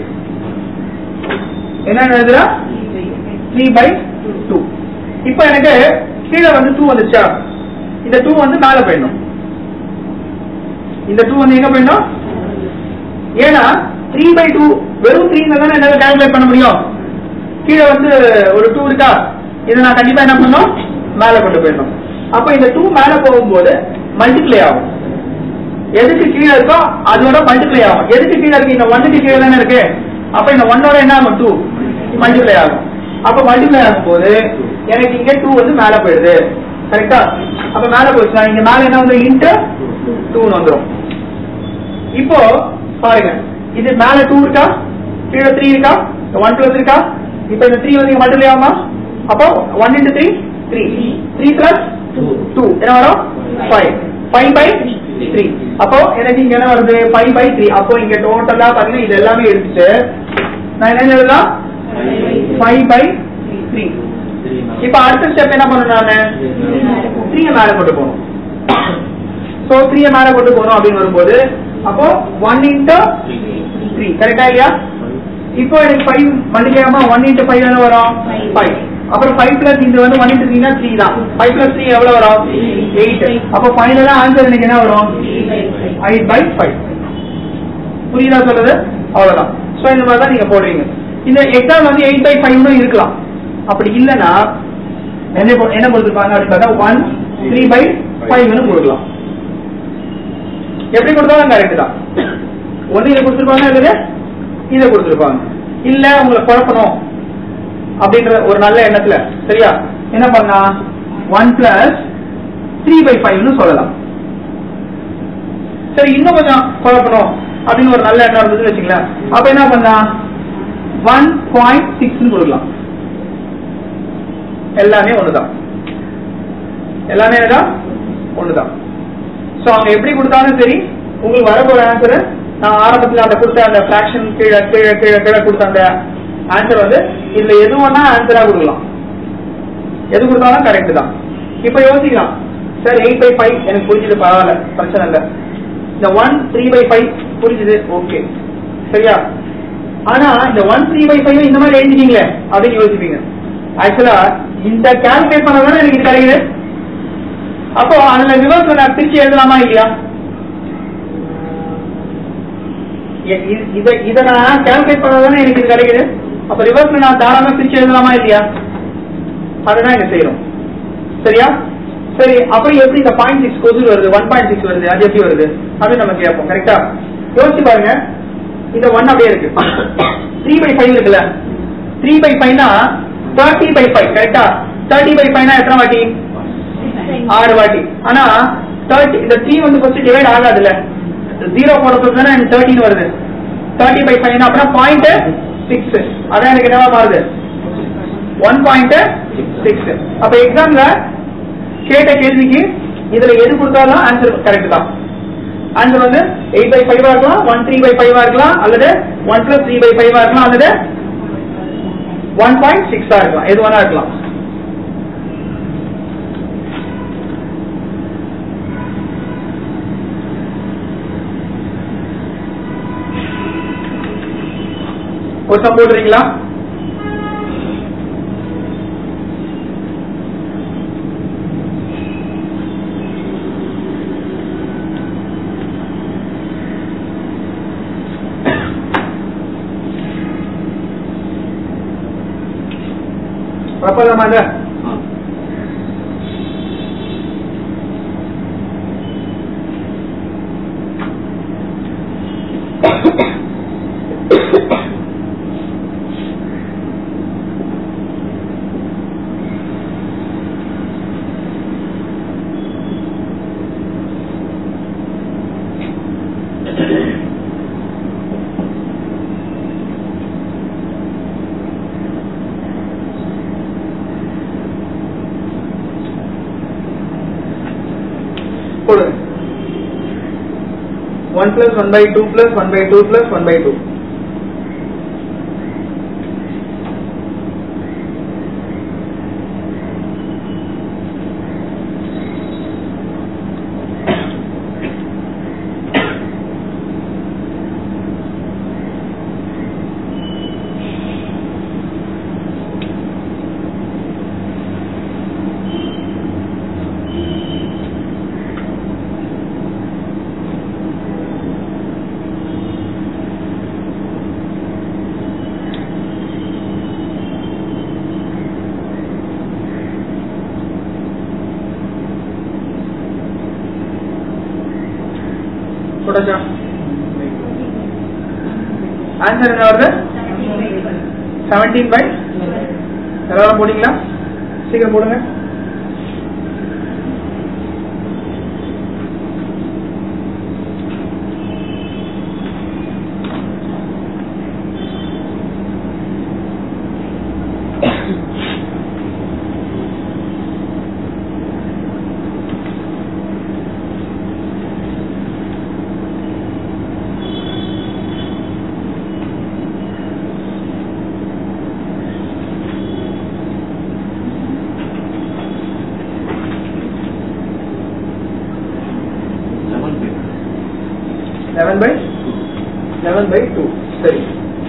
என்ன எழுதுறா த்ரீ பை டூ இப்போ எனக்கு கீழே வந்து டூ வந்துச்சா இந்த டூ வந்து மேல போயிடணும் இந்த டூ வந்து எங்க போயிடணும் ஏன்னா த்ரீ பை டூ வெறும் த்ரீ தானே என்னால கால்குலேட் பண்ண முடியும் கீழே வந்து ஒரு டூ இருக்கா இதை நான் கண்டிப்பா என்ன பண்ணணும் மேல கொண்டு போயிடணும் அப்ப இந்த டூ மேல போகும்போது மல்டிப்ளை ஆகும் எதுக்கு கீழே இருக்கோ அதோட மல்டிப்ளை ஆகும் எதுக்கு கீழே இருக்கு இந்த ஒன்னுக்கு கீழே தானே இருக்கு அப்ப இந்த ஒன்னோட என்ன ஆகும் டூ மல்டிப்ளை ஆகும் அப்ப மல்டிப்ளை ஆகும் போது எனக்கு இங்க டூ வந்து மேல போயிடுது கரெக்டா அப்ப மேல போச்சுன்னா இங்க மேல என்ன வந்து இன்ட்டு டூன்னு வந்துரும் இப்போ பாருங்க இது மேல டூ இருக்கா கீழே த்ரீ இருக்கா ஒன் பிளஸ் இருக்கா இப்போ இந்த த்ரீ வந்து மல்டிப்ளை ஆகுமா அப்போ one into three three three plus two என்ன வரும் ஃபைவ் ஃபைவ் பை த்ரீ அப்போ எனக்கு இங்க என்ன வருது ஃபைவ் பை த்ரீ அப்போ இங்க டோட்டலா பாத்தீங்கன்னா இது எல்லாமே எடுத்துட்டு நான் என்ன எழுதலாம் ஃபைவ் பை த்ரீ இப்போ அடுத்த ஸ்டெப் என்ன பண்ணணும் நானு த்ரீ மேல கொண்டு போகணும் சோ த்ரீ மேல கொண்டு போகணும் அப்படின்னு வரும்போது அப்போ ஒன் இன்ட்டு த்ரீ கரெக்டா இல்லையா இப்போ எனக்கு five multiply one into five என்ன வரும் ஃபைவ் அப்புறம் ஃபைவ் பிளஸ் இது வந்து ஒன் இன்ட்டு த்ரீனா த்ரீ தான் ஃபைவ் பிளஸ் த்ரீ எவ்வளவு வரும் எயிட் அப்போ ஃபைனலா ஆன்சர் எனக்கு என்ன வரும் எயிட் பை ஃபைவ் புரியுதா சொல்றது அவ்வளவுதான் சோ இந்த மாதிரி தான் நீங்க போடுறீங்க இந்த எக்ஸாம் வந்து எயிட் பை ஃபைவ்னு இருக்கலாம் அப்படி இல்லைன்னா என்ன போ- என்ன கொடுத்துருப்பாங்க அப்படின்னு பார்த்தா ஒன் த்ரீ பை ஃபைவ்னு கொடுக்கலாம் எப்படி கொடுத்தாலும் கரெக்ட் தான் ஒண்ணு இதை கொடுத்துருப்பாங்க இல்லது இதை கொடுத்துருப்பாங்க இல்ல உங்களை குழப்பணும் அப்படின்ற ஒரு நல்ல எண்ணத்துல சரியா என்ன பண்ணா ஒன் பிளஸ் த்ரீ பை ஃபைவ்னு சொல்லலாம் சரி இன்னும் கொஞ்சம் குழப்பணும் அப்படின்னு ஒரு நல்ல எண்ணம் இருந்ததுன்னு வச்சுங்களேன் அப்ப என்ன பண்ணா ஒன் பாயிண்ட் சிக்ஸ்னு கொடுக்கலாம் எல்லாமே ஒண்ணுதான் எல்லாமே என்னதான் ஒண்ணுதான் சோ அவங்க எப்படி கொடுத்தாலும் சரி உங்களுக்கு வரப்போற ஆன்சர் நான் ஆரம்பத்துல அந்த கொடுத்த அந்த ஃபிராக்ஷன் கீழே கீழே கீழே கீழே கொடுத்த அந்த ஆன்சர் வந்து இதுல எது வேணா ஆன்சரா கொடுக்கலாம் எது கொடுத்தாலும் கரெக்ட் தான் இப்ப யோசிக்கலாம் சார் எயிட் பை ஃபைவ் எனக்கு புரிஞ்சுது பரவாயில்ல பிரச்சனை இல்லை இந்த ஒன் த்ரீ பை ஃபைவ் புரிஞ்சுது ஓகே சரியா ஆனா இந்த ஒன் த்ரீ பை ஃபைவ் இந்த மாதிரி எழுதிட்டீங்களே அப்படின்னு யோசிப்பீங்க ஆக்சுவலா இந்த கால்குலேட் பண்ணதானே எனக்கு இது கிடைக்குது அப்போ அதுல ரிவர்ஸ்ல நான் பிரிச்சு எழுதலாமா இல்லையா எ- இ- இத இத நான் கால்குலேட் பண்ணதானே எனக்கு இது கிடைக்குது அப்ப ரிவர்ஸ்ல நான் தாராளமா பிரிச்சு எழுதலாமா இல்லையா அதுதான் இங்க செய்யறோம் சரியா சரி அப்புறம் எப்படி இந்த பாயிண்ட் சிக்ஸ் கொசூர் வருது ஒன் பாயிண்ட் சிக்ஸ் வருது அது எப்படி வருது அப்படின்னு நம்ம கேட்போம் கரெக்டா யோசிச்சு பாருங்க இந்த ஒன் அப்படியே இருக்கு த்ரீ பை ஃபைவ் இருக்குல்ல த்ரீ பை ஃபைவ்னா தேர்ட்டி பை ஃபைவ் கரெக்டா தேர்ட்டி பை ஃபைவ்னா எத்தனை வாட்டி ஆறு வாட்டி ஆனா தேர்ட்டி இந்த த்ரீ வந்து ஃபர்ஸ்ட் டிவைட் ஆகாதுல்ல ஜீரோ போடுறது தானே தேர்ட்டின் வருது தேர்ட்டி பை ஃபைவ் அப்புறம் பாயிண்ட் சிக்ஸ் அதான் எனக்கு என்னவா மாறுது ஒன் பாயிண்ட் சிக்ஸ் அப்ப எக்ஸாம்ல கேட்ட கேள்விக்கு இதுல எது கொடுத்தாலும் ஆன்சர் கரெக்ட் தான் ஆன்சர் வந்து எயிட் பை ஃபைவா இருக்கலாம் ஒன் த்ரீ பை ஃபைவா இருக்கலாம் அல்லது ஒன் பிளஸ் த்ரீ பை ஃபைவா இருக்கலாம் அல்லது ஒன் பாயிண்ட் சிக்ஸா இருக்கலாம் எது வேணா இருக்கலாம் கொஸ்டம் போடுறீங்களா ரப்பலாமா இத ஆ போடுங்க one plus one by two plus one by two plus one by two போட்டாச்சா ஆன்சர் என்ன வருது செவன்டீன் பை எல்லாரும் போட்டீங்களா சீக்கிரம் போடுங்க eleven by eleven by eleven by two சரி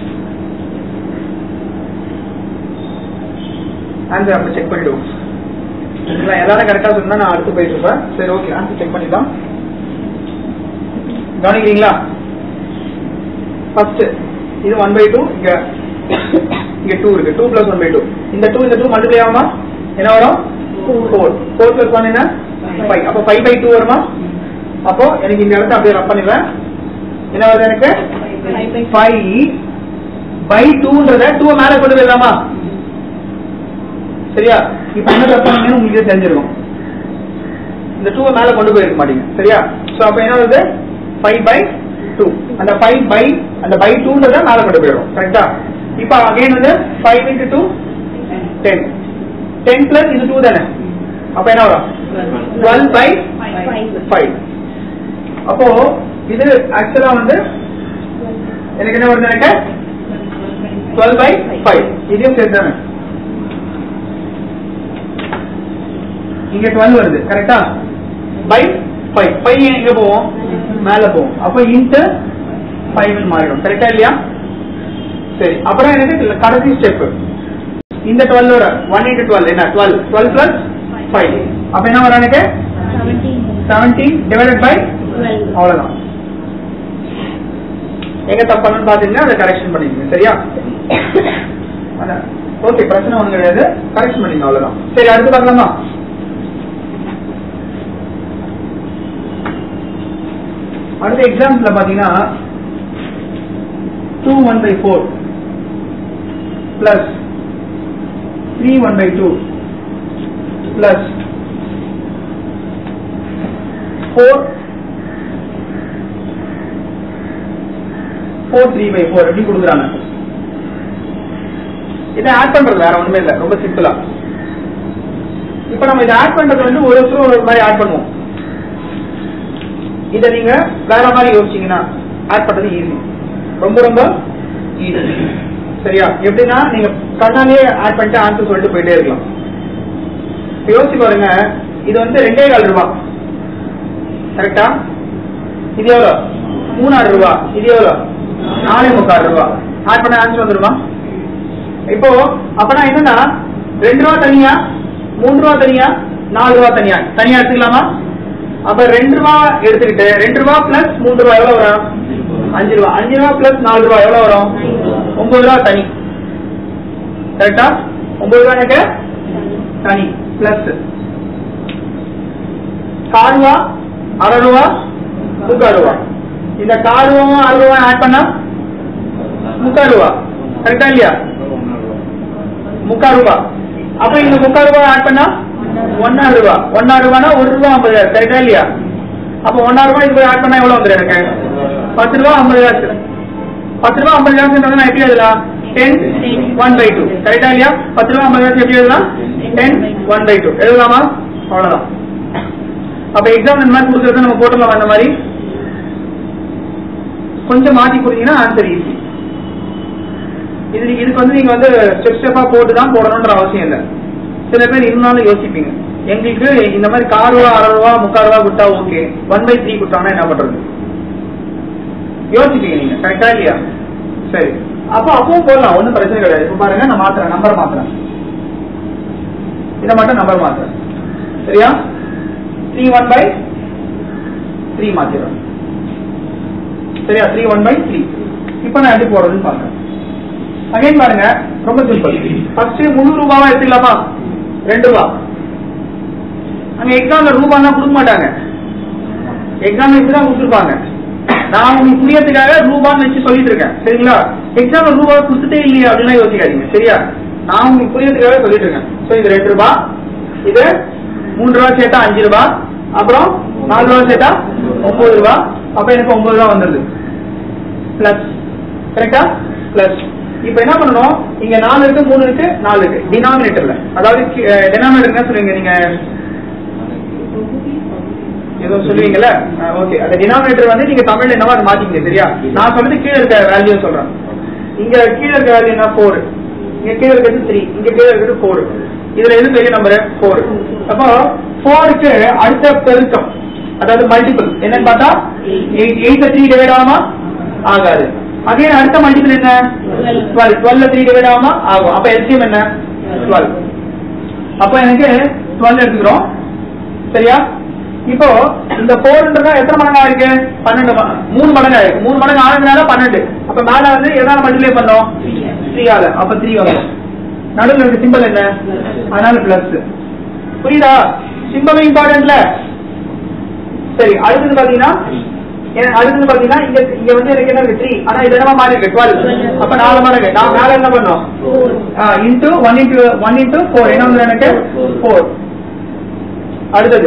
ஆன்சர் அப்படி செக் பண்ணிடுவோம் இல்லை எல்லாரும் கரெக்டாக சொன்னா நான் அடுத்து போயிட்டு இருப்பேன் சரி ஓகே ஆன்சர் செக் பண்ணிடலாம் கவனிக்கிறீங்களா ஃபர்ஸ்ட் இது ஒன் பை டூ இங்க இங்க டூ இருக்கு two plus one by two இந்த டூ இந்த டூ மல்டிப்ளை ஆகுமா என்ன வரும் ஃபோர் ஃபோர் பிளஸ் ஒன் என்ன ஃபைவ் அப்போ ஃபைவ் பை டூ வருமா அப்போ எனக்கு இந்த இடத்த அப்படியே ரப் பண்ணிடுறேன் என்ன வருது எனக்கு ஃபைவ் பை டூன்றத டூ மேல கொண்டு போயிடலாமா சரியா இப்ப என்ன ரப் பண்ணீங்கன்னு உங்களுக்கு தெரிஞ்சிருக்கும் இந்த டூ மேல கொண்டு போயிருக்க மாட்டீங்க சரியா சோ அப்ப என்ன வருது ஃபைவ் பை டூ அந்த ஃபைவ் பை அந்த பை டூன்றத மேல கொண்டு போயிடும் கரெக்டா இப்ப அகைன் வந்து five into two ten ten plus இது டூ தானே அப்ப என்ன வரும் டுவெல் பை ஃபைவ் அப்போ இது ஆக்சுவலா வந்து எனக்கு என்ன வருது எனக்கு டுவெல் பை ஃபைவ் இதையும் சேர்த்தானே இங்க டுவெல் வருது கரெக்டா பை ஃபைவ் ஃபைவ் எங்க போவோம் மேல போவோம் அப்போ இன்ட்டு ஃபைவ் மாறிடும் கரெக்டா இல்லையா சரி அப்புறம் எனக்கு இதுல கடைசி ஸ்டெப் இந்த டுவெல்லோட ஒன் இன்ட்டு டுவெல் என்ன டுவெல் டுவெல் பிளஸ் ஃபைவ் அப்ப என்ன வரும் எனக்கு செவன்டீன் டிவைடட் பை அவ்வளவுதான் எங்க தப்பானு பாத்தீங்கன்னா அதை கரெக்ஷன் பண்ணிக்கங்க சரியா ஓகே பிரச்சனை ஒண்ணு கிடையாது கரெக்ஷன் பண்ணிங்க அவ்வளவுதான் சரி அடுத்து பார்க்கலாமா அடுத்த எக்ஸாம்பிள்ல பாத்தீங்கன்னா two one by four plus three one by two plus four four three by four எப்படி கொடுக்குறாங்க இதை ஆட் பண்றது வேற ஒண்ணுமே இல்லை ரொம்ப சிம்பிளா இப்ப நம்ம இதை ஆட் பண்றது வந்து ஒரு ஒருத்தரும் ஒரு மாதிரி ஆட் பண்ணுவோம் இதை நீங்க வேற மாதிரி யோசிச்சீங்கன்னா ஆட் பண்றது ஈஸி ரொம்ப ரொம்ப ஈஸி சரியா எப்படின்னா நீங்க கண்ணாலேயே ஆட் பண்ணிட்டு ஆன்சர் சொல்லிட்டு போயிட்டே இருக்கலாம் இப்ப யோசிச்சு பாருங்க இது வந்து ரெண்டே கால் ரூபா கரெக்டா இது எவ்வளோ மூணாறு ரூபா இது எவ்வளோ நாலே முக்கால் ரூபா ஆட் பண்ண ஆன்சர் வந்துருமா இப்போ அப்பனா என்னன்னா ரெண்டு ரூபா தனியா மூணு ரூபா தனியா நாலு ரூபா தனியா தனியா எடுத்துக்கலாமா அப்ப ரெண்டு ரூபா எடுத்துக்கிட்டு ரெண்டு ரூபா பிளஸ் மூணு ரூபா எவ்வளவு வரும் அஞ்சு ரூபா அஞ்சு ரூபா பிளஸ் நாலு ரூபா எவ்வளவு வரும் ஒன்பது ரூபா தனி கரெக்டா ஒன்பது ரூபா எனக்கு தனி பிளஸ் காருவா அரை ரூபா முக்கால் ரூபா இந்த காருவாவும் அரை ரூபா ஆட் பண்ணா முக்கால் ரூபா கரெக்டா இல்லையா முக்கால் ரூபா அப்ப இந்த முக்கால் ரூபா ஆட் பண்ணா ஒன்னா ரூபா ஒன்னா ரூபானா ஒரு ரூபா ஐம்பது கரெக்டா இல்லையா அப்ப ஒன்னா ரூபாய் இது ஆட் பண்ணா எவ்வளவு வந்துடும் எனக்கு பத்து ரூபா ஐம்பது காசு பத்து ரூபா ஐம்பது காசுன்றது நான் எப்படி எழுதலாம் டென் ஒன் பை டூ கரெக்டா இல்லையா பத்து ரூபா ஐம்பது காசு எப்படி எழுதலாம் டென் ஒன் பை டூ எழுதலாமா அவ்வளவுதான் அப்ப எக்ஸாம் இந்த மாதிரி கொடுக்கறத நம்ம போட்டுடலாம் அந்த மாதிரி கொஞ்சம் மாத்தி கொடுத்தீங்கன்னா ஆன்சர் ஈஸி இது இதுக்கு வந்து நீங்க வந்து ஸ்டெப் ஸ்டெப்பா போட்டு தான் போடணும்ன்ற அவசியம் இல்லை சில பேர் இருந்தாலும் யோசிப்பீங்க எங்களுக்கு இந்த மாதிரி கால் ரூபா அரை ரூபா முக்கால் ரூபா கொடுத்தா ஓகே ஒன் பை த்ரீ கொடுத்தாங்கன்னா என்ன பண்றது யோசிப்பீங்க நீங்க கரெக்டா இல்லையா சரி அப்போ அப்பவும் போடலாம் ஒன்றும் பிரச்சனை கிடையாது இப்போ பாருங்க நான் மாத்துறேன் நம்பர் மாத்துறேன் இதை மட்டும் நம்பர் மாத்துறேன் சரியா த்ரீ ஒன் பை த்ரீ மாத்திடுறேன் சரியா த்ரீ ஒன் பை த்ரீ இப்போ நான் எப்படி போடுறதுன்னு பாக்குறேன் அகைன் பாருங்க ரொம்ப சிம்பிள் ஃபர்ஸ்ட் முழு ரூபாவா எடுத்துக்கலாமா ரெண்டு ரூபா அங்க எக்ஸாம்ல ரூபான்னா கொடுக்க மாட்டாங்க எக்ஸாம்ல இப்படிதான் கொடுத்துருப்பாங்க நான் உங்களுக்கு புரியறதுக்காக ரூபான்னு வச்சு சொல்லிட்டு இருக்கேன் சரிங்களா எக்ஸாம்ல ரூபா கொடுத்துட்டே இல்லையா அப்படின்னா யோசிக்காதீங்க சரியா நான் உங்களுக்கு புரியறதுக்காக சொல்லிட்டு இருக்கேன் சோ இது ரெண்டு ரூபா இது மூணு ரூபா சேர்த்தா அஞ்சு ரூபா அப்புறம் நாலு ரூபா சேர்த்தா ஒன்பது ரூபா அப்ப எனக்கு ஒன்பது ரூபா வந்துருது பிளஸ் கரெக்டா பிளஸ் இப்ப என்ன பண்ணணும் இங்க நாலு இருக்கு மூணு இருக்கு நாலு இருக்கு டினாமினேட்டர்ல அதாவது டினாமினேட்டர் என்ன சொல்லுவீங்க நீங்க ஏதோ சொல்லுவீங்கல்ல ஓகே அந்த டினாமினேட்டர் வந்து நீங்க தமிழ்ல என்னவா அதை மாத்திக்கங்க சரியா நான் சொல்றது கீழே இருக்க வேல்யூ சொல்றேன் இங்க கீழே இருக்க வேல்யூ என்ன ஃபோர் இங்க கீழே இருக்கிறது த்ரீ இங்க கீழே இருக்கிறது ஃபோர் இதுல எது பெரிய நம்பர் ஃபோர் அப்போ ஃபோருக்கு அடுத்த பெருக்கம் அதாவது மல்டிபிள் என்னன்னு பார்த்தா எயிட் எயிட்ல த்ரீ டிவைட் ஆகுமா ஆகாது அதே அடுத்த மல்டிபிள் என்ன டுவெல் டுவெல்ல த்ரீ டிவைட் ஆகுமா ஆகும் அப்ப எல்சிஎம் என்ன டுவெல் அப்ப எனக்கு டுவெல் எடுத்துக்கிறோம் சரியா இப்போ இந்த போர்ன்றதா எத்தனை மடங்கு ஆயிருக்கு பன்னெண்டு ம- மூணு மடங்கு ஆயிருக்கு மூணு மடங்கு ஆனதுனால பன்னெண்டு அப்ப மேல வந்து எதால மல்டிப்ளை பண்ணோம் த்ரீயால அப்ப த்ரீ வரும் நடுவில் இருக்க சிம்பிள் என்ன அதனால பிளஸ் புரியுதா சிம்பிளும் இம்பார்ட்டன்ட்ல சரி அடுத்தது பாத்தீங்கன்னா ஏன் அடுத்தது பாத்தீங்கன்னா இங்க இங்க வந்து எனக்கு என்ன இருக்கு த்ரீ ஆனா இது என்னமா மாறி இருக்கு டுவெல் அப்ப நாலு மடங்கு நான் மேல என்ன பண்ணோம் into one into one into four என்ன வந்து எனக்கு ஃபோர் அடுத்தது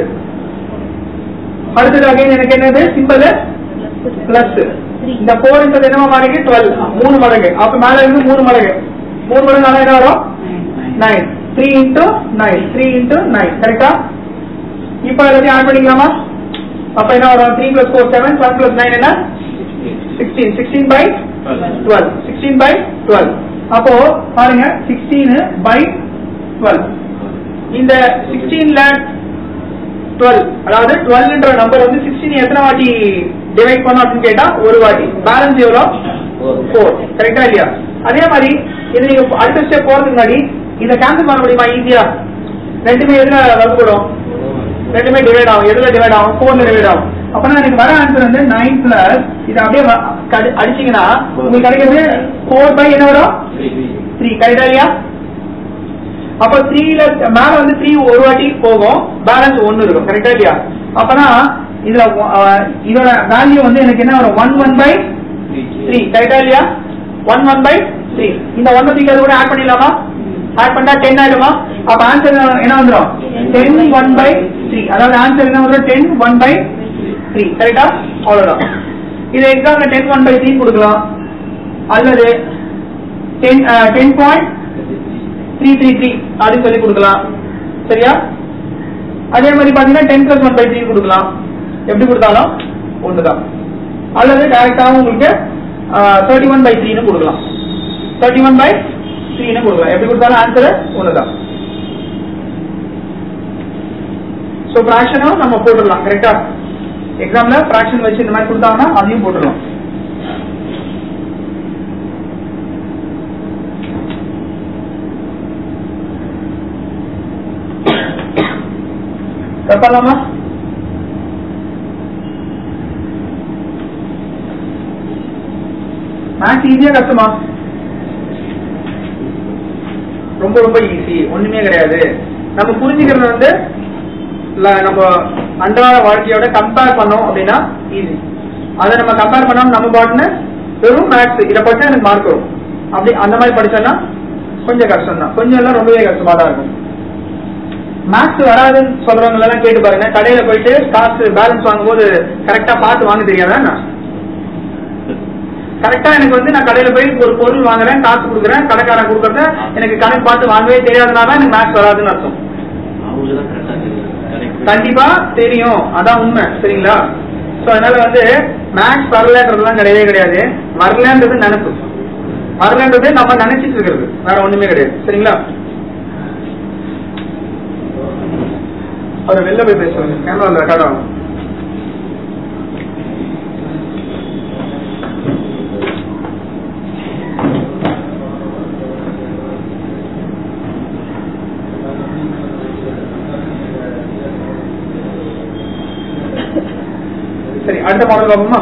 அடுத்தது அகைன் எனக்கு என்னது சிம்பிள் பிளஸ் இந்த ஃபோர்ன்றது என்னமா மாறிக்கு டுவெல் மூணு மடங்கு அப்ப மேல இருந்து மூணு மடங்கு மூணு மடங்கு ஆனா என்ன வரும் nine three into nine three into nine கரெக்டா இப்ப எல்லாத்தையும் ஆட் பண்ணிக்கலாமா அப்ப என்ன வரும் three plus four seven seven plus nine என்ன sixteen sixteen by twelve sixteen by twelve அப்போ பாருங்க சிக்ஸ்டீன் பை டுவெல் இந்த சிக்ஸ்டீன்ல டுவெல் அதாவது டுவெல்ன்ற நம்பர் வந்து சிக்ஸ்டீன் எத்தனை வாட்டி டிவைட் பண்ணோம் அப்படின்னு கேட்டா ஒரு வாட்டி பேலன்ஸ் எவ்வளோ ஃபோர் கரெக்டா இல்லையா அதே மாதிரி இது நீங்க அடுத்த ஸ்டெப் போறதுக்கு முன்னாடி இதை கேன்சல் பண்ண முடியுமா ஈஸியா ரெண்டுமே எதுல வகுப்படும் ரெண்டுமே டிவைட் ஆகும் எதுல டிவைட் ஆகும் ஃபோர்ல டிவைட் ஆகும் அப்பனா எனக்கு வர ஆன்சர் வந்து நைன் பிளஸ் இது அப்படியே வ- கடி- அடிச்சீங்கன்னா உங்களுக்கு கிடைக்கிறது ஃபோர் பை என்ன வரும் த்ரீ கரெக்டா இல்லையா அப்ப த்ரீல மேல வந்து த்ரீ ஒரு வாட்டி போகும் பேலன்ஸ் ஒன்னு இருக்கும் கரெக்டா இல்லையா அப்பனா இதுல அஹ், இதோட வேல்யூ வந்து எனக்கு என்ன வரும் ஒன் ஒன் பை த்ரீ கரெக்டா இல்லையா ஒன் ஒன் பை த்ரீ இந்த ஒன் பை அது கூட ஆட் பண்ணிடலாமா ஆட் பண்ணா டென் ஆயிடுமா அப்ப ஆன்சர் என்ன வந்துடும் டென் ஒன் பை த்ரீ அதாவது ஆன்சர் என்ன வந்துடும் டென் ஒன் பை த்ரீ கரெக்டா அவ்வளவுதான் இது எக்ஸாம்ல டென் ஒன் பை த்ரீ கொடுக்கலாம் அல்லது ten ten point three three three அப்படின்னு சொல்லி கொடுக்கலாம் சரியா அதே மாதிரி பாத்தீங்கன்னா ten plus one by three கொடுக்கலாம் எப்படி கொடுத்தாலும் ஒண்ணுதான் அல்லது டைரக்டாவும் உங்களுக்கு தேர்ட்டி ஒன் பை த்ரீன்னு கொடுக்கலாம் தேர்ட்டி ஒன் பை த்ரீன்னு கொடுக்கலாம் எப்படி கொடுத்தாலும் ஆன்சர் ஒண்ணுதான் ஸோ ஃப்ராக்ஷனும் நம்ம போட்டுடலாம் கரெக்டா எக்ஸாம்ல ஃப்ராக்ஷன் வச்சு இந்த மாதிரி கொடுத்தாங்கன்னா அதையும் போட்டுடலாம் கப்பலாமா மேக்ஸ் ஈஸியா கஷ்டமா ரொம்ப ரொம்ப ஈஸி ஒண்ணுமே கிடையாது நம்ம புரிஞ்சுக்கிறது வந்து ல- நம்ம அன்றாட வாழ்க்கையோட கம்பேர் பண்ணோம் அப்படின்னா ஈஸி அதை நம்ம கம்பேர் பண்ணாம நம்ம பாட்டுன்னு வெறும் மேத்ஸ் இதை படிச்சா எனக்கு மார்க் வரும் அப்படி அந்த மாதிரி படிச்சோம்னா கொஞ்சம் கஷ்டம் தான் கொஞ்சம் எல்லாம் ரொம்பவே கஷ்டமா தான் இருக்கும் மேத்ஸ் வராதுன்னு சொல்றவங்க எல்லாம் கேட்டு பாருங்க கடையில போயிட்டு காசு பேலன்ஸ் வாங்கும்போது கரெக்டா பார்த்து வாங்க தெரியாதா என்ன? கரெக்டா எனக்கு வந்து நான் கடையில போய் ஒரு பொருள் வாங்குறேன் காசு கொடுக்குறேன் கடைக்காரன் கொடுக்கறத எனக்கு கணக்கு பார்த்து வாங்கவே தெரியாதனால தான் எனக்கு மேத்ஸ் வராதுன்னு அர்த்தம் அவங்களுக்கு தான் கரெக்டா தெரியும் கரெக்ட் கண்டிப்பா தெரியும் அதான் உண்மை சரிங்களா சோ அதனால வந்து மேக்ஸ் வரலன்றதுலாம் கிடையவே கிடையாது வரலன்றது நினைப்பு வரலன்றது நம்ம நினைச்சிட்டு இருக்கிறது வேற ஒண்ணுமே கிடையாது சரிங்களா அவர் வெளில போய் பேசுவாங்க கேமரால ரெக்கார்ட் ஆகும் சரி அடுத்த மாடல் பார்ப்போமா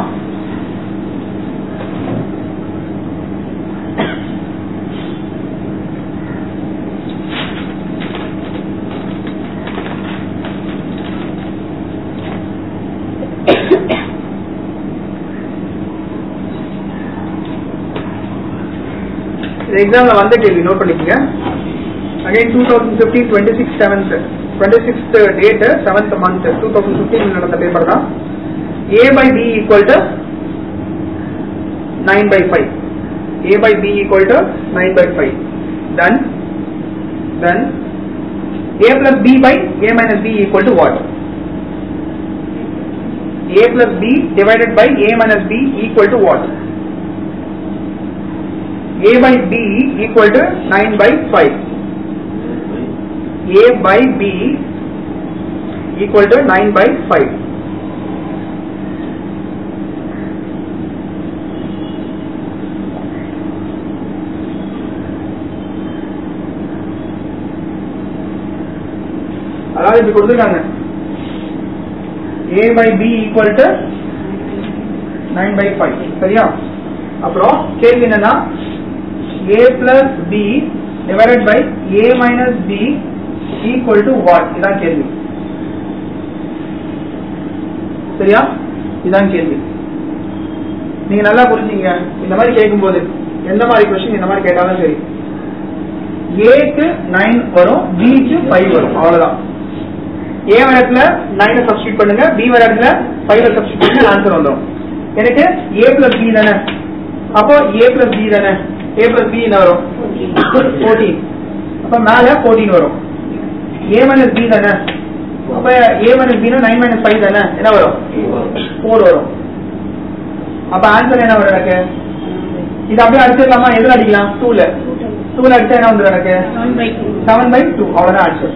இது எக்ஸாம்ல வந்த கேள்வி நோட் பண்ணிக்கங்க again two thousand fifteen twenty six seventh twenty sixth date seventh month two thousand fifteen நடந்த பேப்பர் தான் a by b equal to 9 by 5 a by b equal to 9 by 5 then then a plus b by a minus b equal to what a plus b divided by a minus b equal to what a by b equal to 9 by 5 a by b equal to 9 by 5 அதாவது இப்படி கொடுத்துருக்காங்க a by b equal to 9 by 5 சரியா அப்புறம் கேள்வி என்னன்னா a plus b divided by a minus b equal to what இதான் கேள்வி சரியா இதான் கேள்வி நீங்க நல்லா புரிஞ்சுங்க இந்த மாதிரி கேட்கும்போது எந்த மாதிரி கொஸ்டின் இந்த மாதிரி கேட்டாலும் சரி ஏக்கு நைன் வரும் பிக்கு ஃபைவ் வரும் அவ்வளவுதான் ஏ வர இடத்துல நைனை சப்ஸ்டியூட் பண்ணுங்க பி வர இடத்துல ஃபைவ் சப்ஸ்டியூட் பண்ணுங்க ஆன்சர் வந்துடும் எனக்கு ஏ பிளஸ் பி தானே அப்போ ஏ பிளஸ் பி தானே ஏ பிளஸ் பி என்ன வரும் ஃபோர்டீன் அப்ப மேல ஃபோர்டீன் வரும் ஏ மைனஸ் பி தானே அப்ப ஏ மைனஸ் பினா நைன் மைனஸ் ஃபைவ் தானே என்ன வரும் ஃபோர் வரும் அப்ப ஆன்சர் என்ன வரும் எனக்கு இது அப்படியே அடிச்சிடலாமா எதுல அடிக்கலாம் டூல டூல அடிச்சா என்ன வந்துடும் எனக்கு One by two. Seven by two அவ்வளவுதான் ஆன்சர்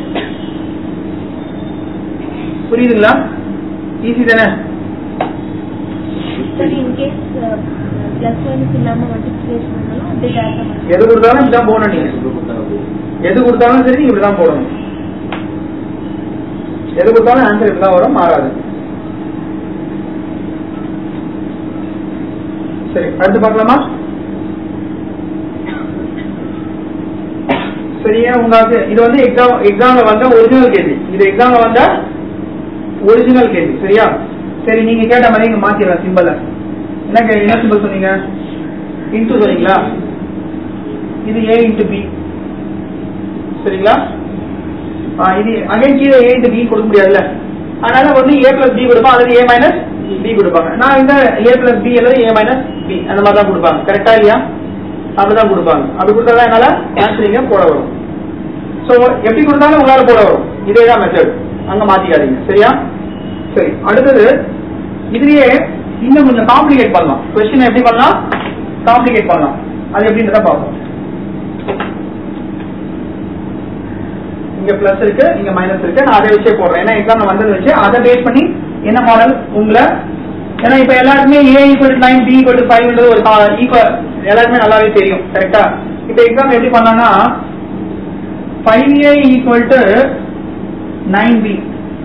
புரியுதுங்களா ஈஸி தானே Sir, in case uh, plus minus இல்லாம multiplication பண்ணாலும் அப்படியே direct ஆ பண்ணலாம். எது கொடுத்தாலும் இப்படிதான் போடணும் நீங்க எது கொடுத்தாலும் சரி நீங்க இப்படிதான் போடணும் எது கொடுத்தாலும் ஆன்சர் இப்படிதான் வரும் மாறாது சரி அடுத்து பார்க்கலாமா சரியா உங்களுக்கு இது வந்து எக்ஸாம் எக்ஸாம்ல வந்த ஒரிஜினல் கேள்வி இது எக்ஸாம்ல வந்த ஒரிஜினல் கேள்வி சரியா சரி நீங்க கேட்ட மாதிரி இங்க மாத்திடலாம் சிம்பிள என்ன கே- என்ன சிம்பிள் சொன்னீங்க இன்ட்டு சொன்னீங்களா இது ஏ இன்ட்டு பி சரிங்களா ஆ, இது அகைன் கீழே ஏ இன்ட்டு பி கொடுக்க முடியாதுல்ல அதனால வந்து ஏ பிளஸ் பி கொடுப்பான் அல்லது ஏ மைனஸ் பி கொடுப்பாங்க நான் இந்த ஏ பிளஸ் பி அல்லது ஏ மைனஸ் பி அந்த மாதிரி தான் கொடுப்பாங்க கரெக்டா இல்லையா அப்படிதான் கொடுப்பாங்க அப்படி கொடுத்தா என்னால ஆன்சர் இங்க போட வரும் சோ எப்படி கொடுத்தாலும் உங்களால போட வரும் இதே தான் மெத்தட் அங்க மாத்திக்காதீங்க சரியா சரி அடுத்தது இதுலயே இன்னும் கொஞ்சம் காம்ப்ளிகேட் பண்ணலாம் கொஸ்டின் எப்படி பண்ணலாம் காம்ப்ளிகேட் பண்ணலாம் அது எப்படின்றத பார்ப்போம் இங்க பிளஸ் இருக்கு இங்க மைனஸ் இருக்கு நான் அதை வச்சே போடுறேன் ஏன்னா எக்ஸாம்ல வந்தது வச்சு அதை பேஸ் பண்ணி என்ன மாடல் உங்களை ஏன்னா இப்ப எல்லாருக்குமே A equal nine B equal ஃபைவ்ன்றது ஒரு ஈக்குவல் எல்லாருக்குமே நல்லாவே தெரியும் கரெக்டா இப்ப எக்ஸாம் எப்படி பண்ணாங்கன்னா five A equal to nine B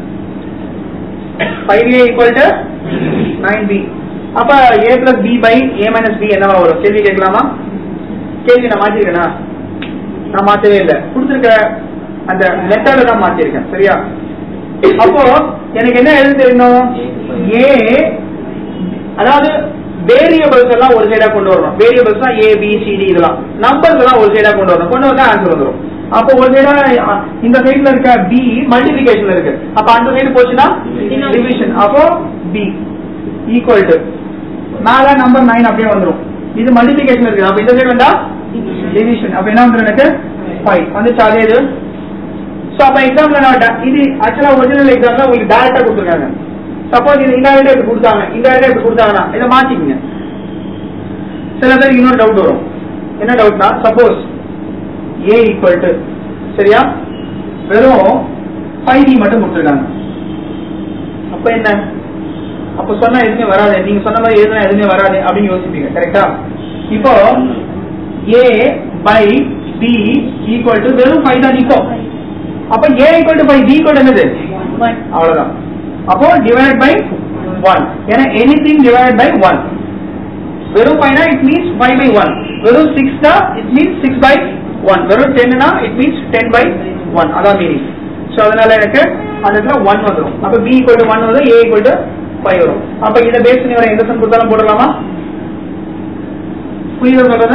five A equal to nine B அப்ப A plus B by A minus B என்னவா வரும் கேள்வி கேட்கலாமா கேள்வி நான் மாத்திருக்கேனா நான் மாத்தவே இல்லை கொடுத்துருக்க அந்த மெத்தட தான் மாத்திருக்கேன் சரியா அப்போ எனக்கு என்ன எழுத தெரியணும் ஏ அதாவது வேரியபிள்ஸ் எல்லாம் ஒரு சைடா கொண்டு வரணும் வேரியபிள்ஸ் தான் ஏ பி சி டி இதெல்லாம் நம்பர்ஸ் எல்லாம் ஒரு சைடா கொண்டு வரணும் கொண்டு வந்தா ஆன்சர் வந்துரும் அப்போ ஒரு சைடா இந்த சைடுல இருக்க பி மல்டிபிகேஷன் இருக்கு அப்ப அந்த சைடு போச்சுன்னா டிவிஷன் அப்போ பி ஈக்குவல் டு மேல நம்பர் நைன் அப்படியே வந்துரும் இது மல்டிபிகேஷன் இருக்கு அப்ப இந்த சைடு வந்தா டிவிஷன் அப்ப என்ன வந்துரும் எனக்கு ஃபைவ் வந்துச்சு அதே இது சோ அப்ப எக்ஸாம்ல நான் da- இது ஆக்சுவலா ஒரிஜினல் எக்ஸாம்ல உங்களுக்கு டைரக்டா கொடுத்துருக்காங்க சப்போஸ் இது இன்டைரக்டா இப்படி கொடுத்தாங்க இன்டைரக்டா இப்படி கொடுத்தாங்கன்னா இதை மாத்திக்கங்க சில பேருக்கு இன்னொரு டவுட் வரும் என்ன டவுட்னா சப்போஸ் ஏ ஈக்குவல் டு சரியா வெறும் ஃபைவ் டி மட்டும் கொடுத்துருக்காங்க அப்ப என்ன அப்ப சொன்னா எதுவுமே வராது நீங்க சொன்ன மாதிரி எதுனா எதுவுமே வராது அப்படின்னு யோசிப்பீங்க கரெக்டா இப்போ A by B equal to வெறும் ஃபைவ் தான் நிற்கும் அப்ப A equal to five B equal என்னது அவ்வளவுதான் அப்போ டிவைட் பை ஒன் ஏன்னா anything divide by one வெறும் ஃபைவ்னா it means five by one வெறும் சிக்ஸ் தான் it means six by one வெறும் டென்னா it means ten by one அதான் மீனிங் ஸோ அதனால எனக்கு அந்த இடத்துல ஒன் வந்துடும் அப்ப பி ஈக்குவல் டு ஒன் வரும் ஏ ஈக்குவல் டு ஃபைவ் வரும் அப்ப இதை பேஸ் பண்ணி வர எந்த சம் கொடுத்தாலும் போடலாமா புரியுதா சொல்றது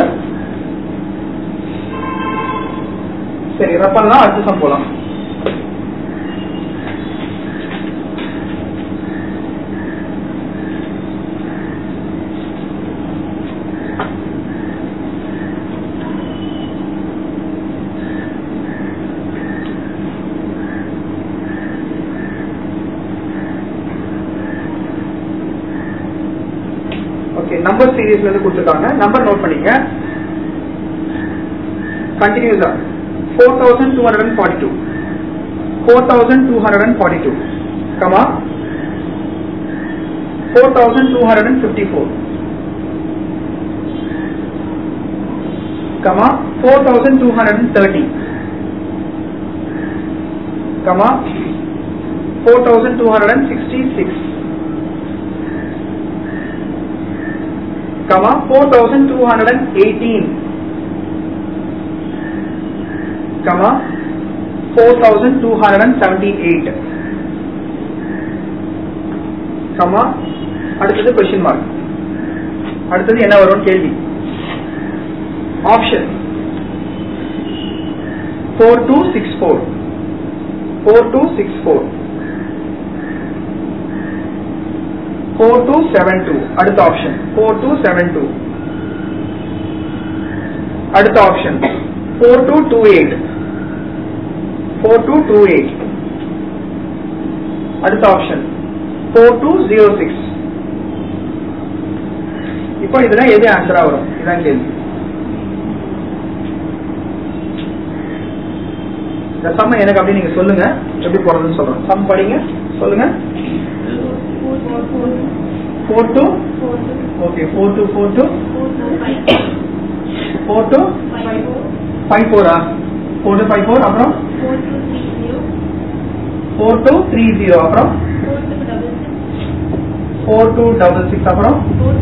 சரி ரப்பல்லாம் அடுத்த சம் போலாம் ஓகே நம்பர் சீரீஸ்ல இருந்து கொடுத்துருக்காங்க நம்பர் நோட் பண்ணிக்க கண்டினியூஸா four thousand two hundred and forty two four thousand two hundred and forty two comma four thousand two hundred and fifty four comma four thousand two hundred and thirty comma four thousand two hundred and sixty six comma 4218 comma 4278 comma அடுத்தது question mark அடுத்தது என்ன வரும் கேள்வி option four two six four four two six four four two seven two அடுத்த option four two seven two அடுத்த option four two two eight four two two eight அடுத்த option four two zero six இப்போ இதுல எது ஆன்சரா வரும் இதான் கேள்வி இந்த சம்ம எனக்கு அப்படி நீங்க சொல்லுங்க எப்படி போறதுன்னு சொல்றேன் சம் படிங்க சொல்லுங்க four two okay four two four two four two five ஃபோரா ஃபோர் டூ ஃபைவ் ஃபோர் அப்புறம் ஃபோர் டூ த்ரீ ஜீரோ அப்புறம் ஃபோர் டூ டபுள் சிக்ஸ் அப்புறம்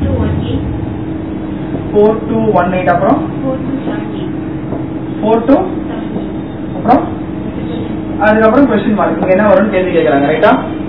ஃபோர் டூ ஒன் எயிட் அப்புறம் ஃபோர் டூ அப்புறம் அதுக்கப்புறம் கொஸ்டின் மார்க் இங்க என்ன வரும்னு கேள்வி கேட்கறாங்க ரைட்டா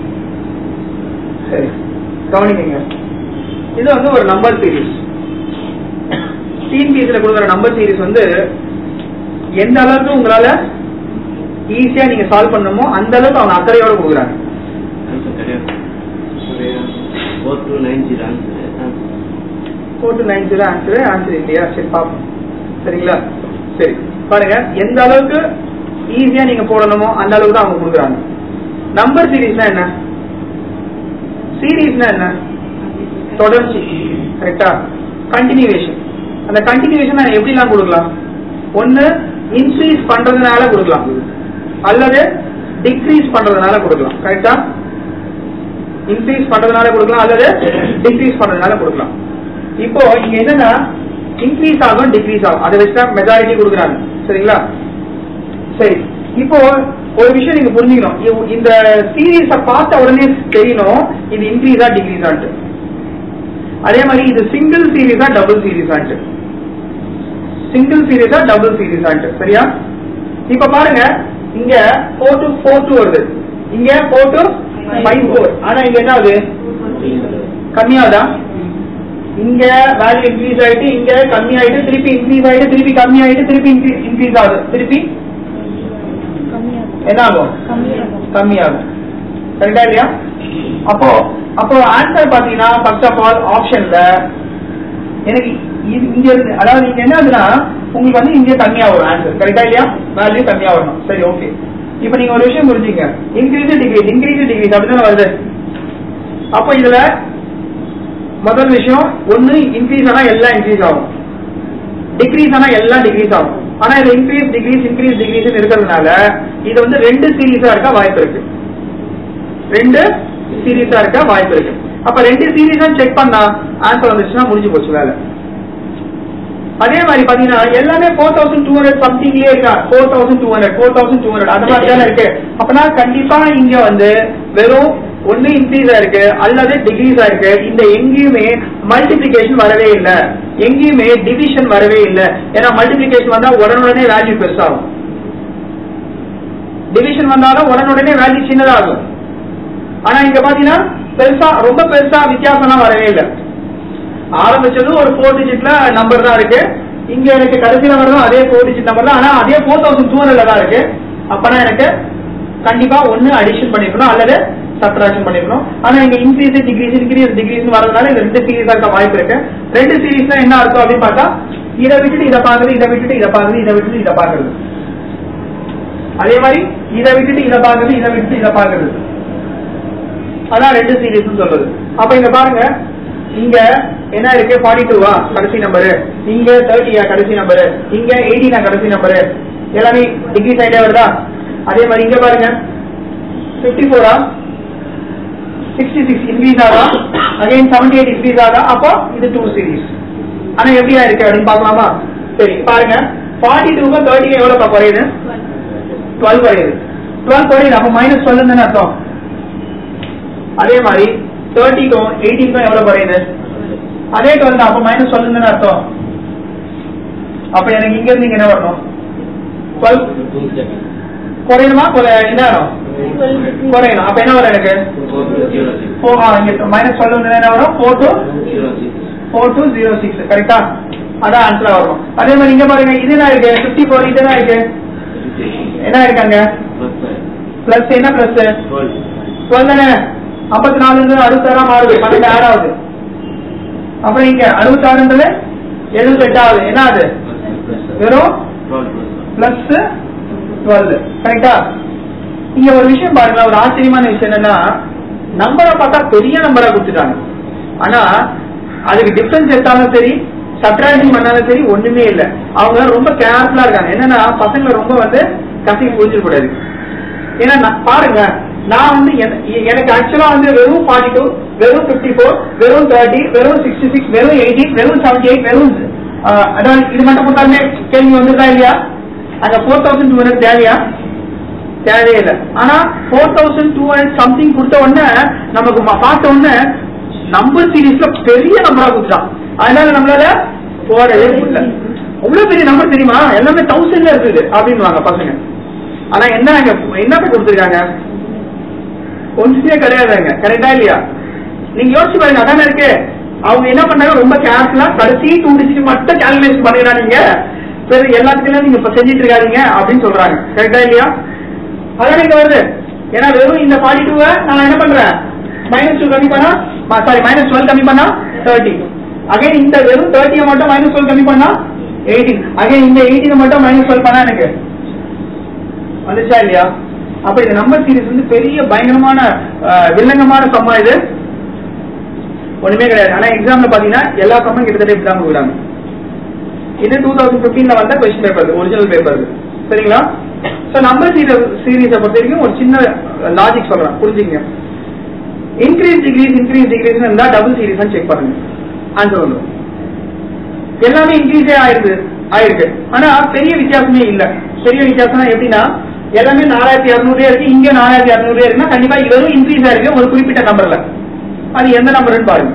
சரி கவனிக்கங்க இது வந்து ஒரு நம்பர் சீரிஸ் டிஎன்பிஎஸ்ல கொடுக்குற நம்பர் சீரிஸ் வந்து எந்த அளவுக்கு உங்களால ஈஸியா நீங்க சால்வ் பண்ணணுமோ அந்த அளவுக்கு அவங்க அக்கறையோட கொடுக்குறாங்க ஆன்சர் கிடையாது four two nine zero answer four two nine zero answer answer இல்லையா சரி பார்ப்போம் சரிங்களா சரி பாருங்க எந்த அளவுக்கு ஈஸியா நீங்க போடணுமோ அந்த அளவுக்கு தான் அவங்க கொடுக்குறாங்க நம்பர் சீரிஸ்னா என்ன சீரீஸ்னா என்ன தொடர்ச்சி கரெக்டா கண்டினியூவேஷன் அந்த கண்டினியூவேஷன் எப்படிலாம் கொடுக்கலாம் ஒன்னு இன்க்ரீஸ் பண்றதுனால கொடுக்கலாம் அல்லது டிக்ரீஸ் பண்றதுனால கொடுக்கலாம் கரெக்டா இன்க்ரீஸ் பண்றதுனால கொடுக்கலாம் அல்லது டிக்ரீஸ் பண்றதுனால கொடுக்கலாம் இப்போ இங்க என்னன்னா இன்க்ரீஸ் ஆகும் டிக்ரீஸ் ஆகும் அதை வச்சு தான் மெஜாரிட்டி கொடுக்குறாங்க சரிங்களா சரி இப்போ ஒரு விஷயம் நீங்க புரிஞ்சுக்கணும் இவ்- இந்த சீரீஸ பார்த்த உடனே தெரியணும் இது இன்க்ரீஸா டிக்ரீஸான்ட்டு அதே மாதிரி இது சிங்கிள் சீரீஸா டபுள் சீரீஸான்ட்டு சிங்கிள் சீரீஸா டபுள் சீரீஸான்ட்டு சரியா இப்ப பாருங்க இங்க ஃபோர் டு ஃபோர் டூ வருது இங்க ஃபோர் டு ஃபைவ் ஃபோர் ஆனா இங்க என்ன ஆகுது கம்மியாகுதா இங்க வேல்யூ இன்க்ரீஸ் ஆயிட்டு இங்க கம்மி ஆயிட்டு திருப்பி இன்க்ரீஸ் ஆயிட்டு திருப்பி கம்மி ஆயிட்டு திருப்பி இன்க்ரீஸ் ஆகுது திருப்பி கம்மியாகும் என்ன ஆகும் கம்மியாகும் கம்மியாகும் கரெக்டா இல்லையா அப்போ அப்போ ஆன்சர் பாத்தீங்கன்னா ஃபர்ஸ்ட் ஆஃப் ஆல் ஆப்ஷன்ல எனக்கு இது இங்க இருந்து அதாவது இங்க என்ன ஆகுதுன்னா உங்களுக்கு வந்து இங்க கம்மியா வரும் ஆன்சர் கரெக்டா இல்லையா வேல்யூ கம்மியா வரணும் சரி ஓகே இப்போ நீங்க ஒரு விஷயம் புரிஞ்சுங்க இன்க்ரீஸ் டிகிரீஸ் இன்க்ரீஸ் டிகிரீஸ் அப்படிதானே வருது அப்போ இதுல முதல் விஷயம் ஒண்ணு இன்க்ரீஸ் ஆனா எல்லாம் இன்க்ரீஸ் ஆகும் டிக்ரீஸ் ஆனா எல்லாம் டிக்ரீஸ் ஆகும் ஆனா இது இன்க்ரீஸ் டிக்ரீஸ் இன்க்ரீஸ் டிக்ரீஸ் இருக்கிறதுனால இது வந்து ரெண்டு சீரீஸா இருக்க வாய்ப்பு இருக்கு ரெண்டு சீரீஸா இருக்க வாய்ப்பு இருக்கு அப்ப ரெண்டு சீரீஸா செக் பண்ணா ஆன்சர் வந்துச்சுன்னா முடிஞ்சு போச்சு வேலை அதே மாதிரி பாத்தீங்கன்னா எல்லாமே ஃபோர் தௌசண்ட் டூ ஹண்ட்ரட் சம்திங்லயே இருக்கா four thousand two hundred four thousand two hundred அந்த மாதிரி தானே இருக்கு அப்பனா கண்டிப்பா இங்க வந்து வெறும் ஒண்ணு இன்க்ரீஸ் ஆயிருக்கு அல்லது டிகிரீஸ் ஆயிருக்கு இந்த எங்கேயுமே மல்டிபிளிகேஷன் வரவே இல்ல எங்கேயுமே டிவிஷன் வரவே இல்ல ஏன்னா மல்டிபிளிகேஷன் வந்தா உடனுடனே வேல்யூ பெருசாகும் டிவிஷன் வந்தாலும் உடனுடனே வேல்யூ சின்னதாகும் ஆனா இங்க பாத்தீங்கன்னா பெருசா ரொம்ப பெருசா வித்தியாசம்லாம் வரவே இல்லை ஆரம்பிச்சது ஒரு ஃபோர் டிஜிட்ல நம்பர் தான் இருக்கு இங்க எனக்கு கடைசியில வரதும் அதே ஃபோர் டிஜிட் நம்பர் தான் ஆனா அதே ஃபோர் தௌசண்ட் டூ ஹண்ட்ரட்ல தான் இருக்கு அப்பனா எனக்கு கண்டிப்பா ஒண்ணு அடிஷன் பண்ணிருக்கணும் அல்லது சப்ட்ராக்ஷன் பண்ணிருக்கணும் ஆனா இங்க இன்க்ரீஸ் டிகிரீஸ் இன்க்ரீஸ் டிகிரீஸ் வரதுனால இந்த ரெண்டு சீரீஸா இருக்க வாய்ப்பு இருக்கு ரெண்டு சீரீஸ்னா என்ன அர்த்தம் அப்படின்னு பார்த்தா இதை விட்டுட்டு இதை பாக்குறது இதை விட்டுட்டு இதை பாக்குறது இதை விட்டுட்டு இதை பாக்குறது அதே மாதிரி இதை விட்டுட்டு இதை பாக்குறது இதை விட்டுட்டு இதை பாக்குறது அதான் ரெண்டு சீரீஸ் சொல்றது அப்ப இங்க பாருங்க இங்க என்ன இருக்கு ஃபார்ட்டி டூவா கடைசி நம்பரு இங்க தேர்ட்டியா கடைசி நம்பரு இங்க எயிட்டீனா கடைசி நம்பரு எல்லாமே டிகிரி சைடே வருதா அதே மாதிரி இங்க பாருங்க பிப்டி ஃபோரா சிக்ஸ்டி சிக்ஸ் இன்க்ரீஸ் ஆகா அகைன் செவன்டி எயிட் இன்க்ரீஸ் ஆகா அப்போ இது டூ சீரீஸ் ஆனா எப்படியா இருக்கு அப்படின்னு பார்க்கலாமா சரி பாருங்க ஃபார்ட்டி டூக்கும் தேர்ட்டிக்கு எவ்வளவு குறையுது டுவெல் குறையுது டுவெல் குறையுது அப்போ மைனஸ் டுவெல் தானே அர்த்தம் அதே மாதிரி தேர்ட்டிக்கும் எயிட்டீனுக்கும் எவ்வளவு குறையுது அதே டுவெல் தான் அப்ப மைனஸ் டுவெல் தானே அர்த்தம் அப்ப எனக்கு இங்க இருந்து இங்க என்ன வரணும் டுவெல் குறையணுமா குறை- என்ன வரும் குறையணும் அப்ப என்ன வரும் எனக்கு Four- ஆ, இங்க மைனஸ் டுவெல் வந்து என்ன வரும் four two four two zero six கரெக்டா அதான் ஆன்சரா வரும் அதே மாதிரி இங்க பாருங்க இது என்ன இருக்கு பிப்டி ஃபோர் இது என்ன இருக்கு என்ன இருக்காங்க பிளஸ் என்ன பிளஸ் டுவெல் தானே ஐம்பத்தி நாலு இருந்து அறுபத்தாறா மாறுது பன்னெண்டு ஆட் ஆகுது அப்புறம் இங்க அறுபத்தாறுன்றது எழுபத்தி எட்டு ஆகுது என்ன ஆகுது வெறும் பிளஸ் டுவெல் கரெக்டா இங்க ஒரு விஷயம் பாருங்க ஒரு ஆச்சரியமான விஷயம் என்னன்னா நம்பரை பார்த்தா பெரிய நம்பரா கொடுத்துட்டாங்க ஆனா அதுக்கு டிஃபரன்ஸ் எடுத்தாலும் சரி சப்ட்ராக்ஷன் பண்ணாலும் சரி ஒண்ணுமே இல்ல அவங்க ரொம்ப கேர்ஃபுல்லா இருக்காங்க என்னன்னா பசங்களை ரொம்ப வந்து கசி புரிஞ்சிடக்கூடாது ஏன்னா நான் பாருங்க நான் வந்து என- எ- எனக்கு ஆக்சுவலா வந்து வெறும் ஃபார்ட்டி டூ வெறும் பிப்டி ஃபோர் வெறும் தேர்ட்டி வெறும் சிக்ஸ்டி சிக்ஸ் வெறும் எயிட்டி வெறும் செவன்டி எயிட் வெறும் ஆஹ், அதான் இது மட்டும் கொடுத்தாலுமே கேள்வி வந்துருக்கா இல்லையா அங்க ஃபோர் தௌசண்ட் டூ ஹண்ட்ரட் தேவையா தேவையே இல்லை ஆனா four thousand two hundred something கொடுத்த உடனே நமக்கு ம- பார்த்த உடனே நம்பர் சீரீஸ்ல பெரிய நம்பரா கொடுத்துட்டான் அதனால நம்மளால போடவே முடியல அவ்வளவு பெரிய நம்பர் தெரியுமா எல்லாமே தௌசண்ட்ல இருக்குது அப்படின்னுவாங்க பசங்க ஆனா என்ன இங்க என்னத்த கொடுத்துருக்காங்க ஒன்றுமே கிடையாதுங்க கரெக்டா இல்லையா நீங்க யோசிச்சு பாருங்க அதானே இருக்கு அவங்க என்ன பண்ணாங்க ரொம்ப கேர்ஃபுல்லா கடைசி டூ டிஜிட் மட்டும் கால்குலேஷன் பண்ணிடுறாங்க சரி எல்லாத்துக்கும் நீங்க இப்ப செஞ்சுட்டு இருக்காதீங்க அப்படின்னு சொல்றாங்க கரெக்டா இல்லையா அதானே இங்க வருது ஏன்னா வெறும் இந்த ஃபார்ட்டி டூவை நான் என்ன பண்றேன் மைனஸ் டூ கம்மி பண்ணா சாரி மைனஸ் டுவெல் கம்மி பண்ணா தேர்ட்டி அகைன் இந்த வெறும் தேர்ட்டியை மட்டும் மைனஸ் டுவெல் கம்மி பண்ணா எயிட்டீன் அகைன் இந்த எயிட்டீன் மட்டும் மைனஸ் டுவெல் பண்ணா எனக்கு வந்துச்சா இல்லையா அப்ப இந்த நம்பர் சீரிஸ் வந்து பெரிய பயங்கரமான அஹ், வில்லங்கமான சம்மா இது ஒண்ணுமே கிடையாது ஆனா எக்ஸாம்ல பாத்தீங்கன்னா எல்லா சம்மும் கிட்டத்தட்ட இப்படி தான் கொடுக்குறாங்க இது டூ தௌசண்ட் பிப்டீன்ல வந்த கொஸ்டின் பேப்பர் ஒரிஜினல் பேப்பர் சரிங்களா சோ நம்பர் சீரியஸ் சீரீஸை பொறுத்த வரைக்கும் ஒரு சின்ன லாஜிக் சொல்றேன் புரிஞ்சுங்க இன்க்ரீஸ் டிகிரீஸ் இன்க்ரீஸ் டிகிரீஸ் இருந்தா டபுள் சீரீஸ் செக் பண்ணுங்க ஆன்சர் வந்துடும் எல்லாமே இன்க்ரீஸே ஆயிருக்கு ஆயிருக்கு ஆனா பெரிய வித்தியாசமே இல்ல பெரிய வித்தியாசம்னா எப்படின்னா எல்லாமே நாலாயிரத்தி இரநூறுவே இருக்கு இங்க நாலாயிரத்தி இரநூறுவே இருக்குன்னா கண்டிப்பா இது வெறும் இன்க்ரீஸ் ஆயிருக்கு ஒரு குறிப்பிட்ட நம்பர்ல அது எந்த நம்பர்னு பாருங்க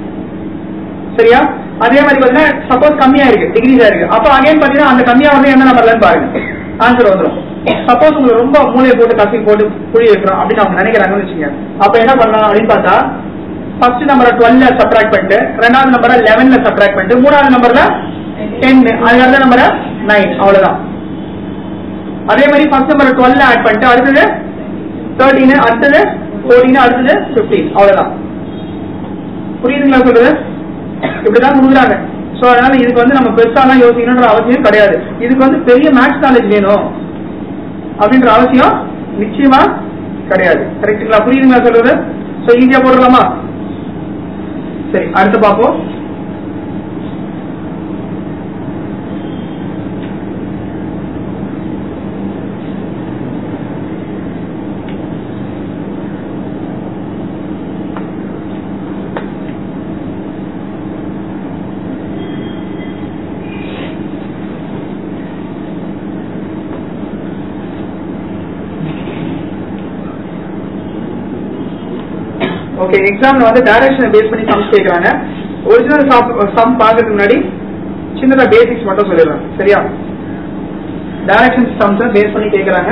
சரியா அதே மாதிரி பாத்தீங்கன்னா சப்போஸ் கம்மியா இருக்கு டிகிரீஸ் ஆயிருக்கு அப்போ அகைன் பாத்தீங்கன்னா அந்த கம்மியா வந்து எந்த நம்பர்லன்னு பாருங்க ஆன்சர் வந்துடும் சப்போஸ் உங்களுக்கு ரொம்ப மூளையை போட்டு கசக்கி போட்டு புளி வைக்கிறோம் அப்படின்னு அவங்க நினைக்கிறாங்கன்னு வச்சுங்க அப்ப என்ன பண்ணலாம் அப்படின்னு பார்த்தா ஃபர்ஸ்ட் நம்பரை டுவெல்ல சப்ராக்ட் பண்ணிட்டு ரெண்டாவது நம்பரை லெவன்ல சப்ராக்ட் பண்ணிட்டு மூணாவது நம்பர்ல டென் அதுக்கு நம்பரை நைன் அவ்வளவுதான் அதே மாதிரி ஃபர்ஸ்ட் நம்பர் டுவெல்ல ஆட் பண்ணிட்டு அடுத்தது தேர்ட்டீன் அடுத்தது ஃபோர்டீன் அடுத்தது பிப்டீன் அவ்வளவுதான் புரியுதுங்களா சொல்றது இப்படிதான் கொடுக்குறாங்க சோ அதனால இதுக்கு வந்து நம்ம பெருசாலாம் யோசிக்கணுன்ற அவசியம் கிடையாது இதுக்கு வந்து பெரிய மேக்ஸ் நாலேஜ் வேணும் அப்படின்ற அவசியம் நிச்சயமா கிடையாது கரெக்ட்டுங்களா புரியுதுங்களா சொல்றது சோ ஈஸியா போடலாமா சரி அடுத்து பார்ப்போம் ஓகே எக்ஸாம்ல வந்து டைரக்ஷனை பேஸ் பண்ணி சம்ஸ் கேக்குறாங்க ஒரிஜினல் சம் பார்க்கறதுக்கு முன்னாடி சின்னதா பேசிக்ஸ் மட்டும் சொல்லிடுறேன் சரியா டைரக்ஷன் சம்ஸ் பேஸ் பண்ணி கேக்குறாங்க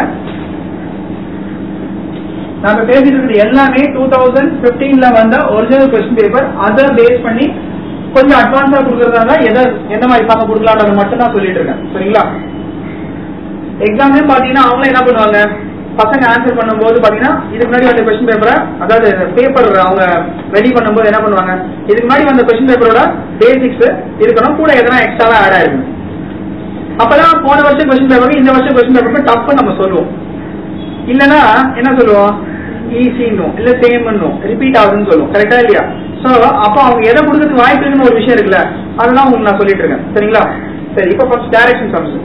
நாங்க பேசிட்டு இருக்கிறது எல்லாமே டூ தௌசண்ட் பிப்டீன்ல வந்த ஒரிஜினல் கொஸ்டின் பேப்பர் அதை பேஸ் பண்ணி கொஞ்சம் அட்வான்ஸா கொடுக்கறதா எதை எந்த மாதிரி சம் கொடுக்கலாம்ன்றத மட்டும் தான் சொல்லிட்டு இருக்கேன் சரிங்களா எக்ஸாம்லயும் பாத்தீங்கன்னா அவங்களும் என்ன பண்ணுவாங்க பசங்க ஆன்சர் பண்ணும்போது பாத்தீங்கன்னா இதுக்கு முன்னாடி வந்த கொஸ்டின் பேப்பரை அதாவது பேப்பர் அவங்க ரெடி பண்ணும்போது என்ன பண்ணுவாங்க இதுக்கு முன்னாடி வந்த கொஸ்டின் பேப்பரோட பேசிக்ஸ் இருக்கணும் கூட எதனா எக்ஸ்ட்ராவா ஆட் ஆயிருக்கும் அப்பதான் போன வருஷம் கொஸ்டின் பேப்பருக்கு இந்த வருஷம் கொஸ்டின் பேப்பருக்கு டஃப் நம்ம சொல்லுவோம் இல்லனா என்ன சொல்லுவோம் ஈஸின்னும் இல்ல சேம்னும் ரிப்பீட் ஆகுதுன்னு சொல்லுவோம் கரெக்டா இல்லையா சோ அப்போ அவங்க எதை கொடுக்கறதுக்கு வாய்ப்பு இருக்குன்னு ஒரு விஷயம் இருக்குல்ல அதெல்லாம் உங்களுக்கு நான் சொல்லிட்டு இருக்கேன் சரிங்களா சரி இப்போ first direction sums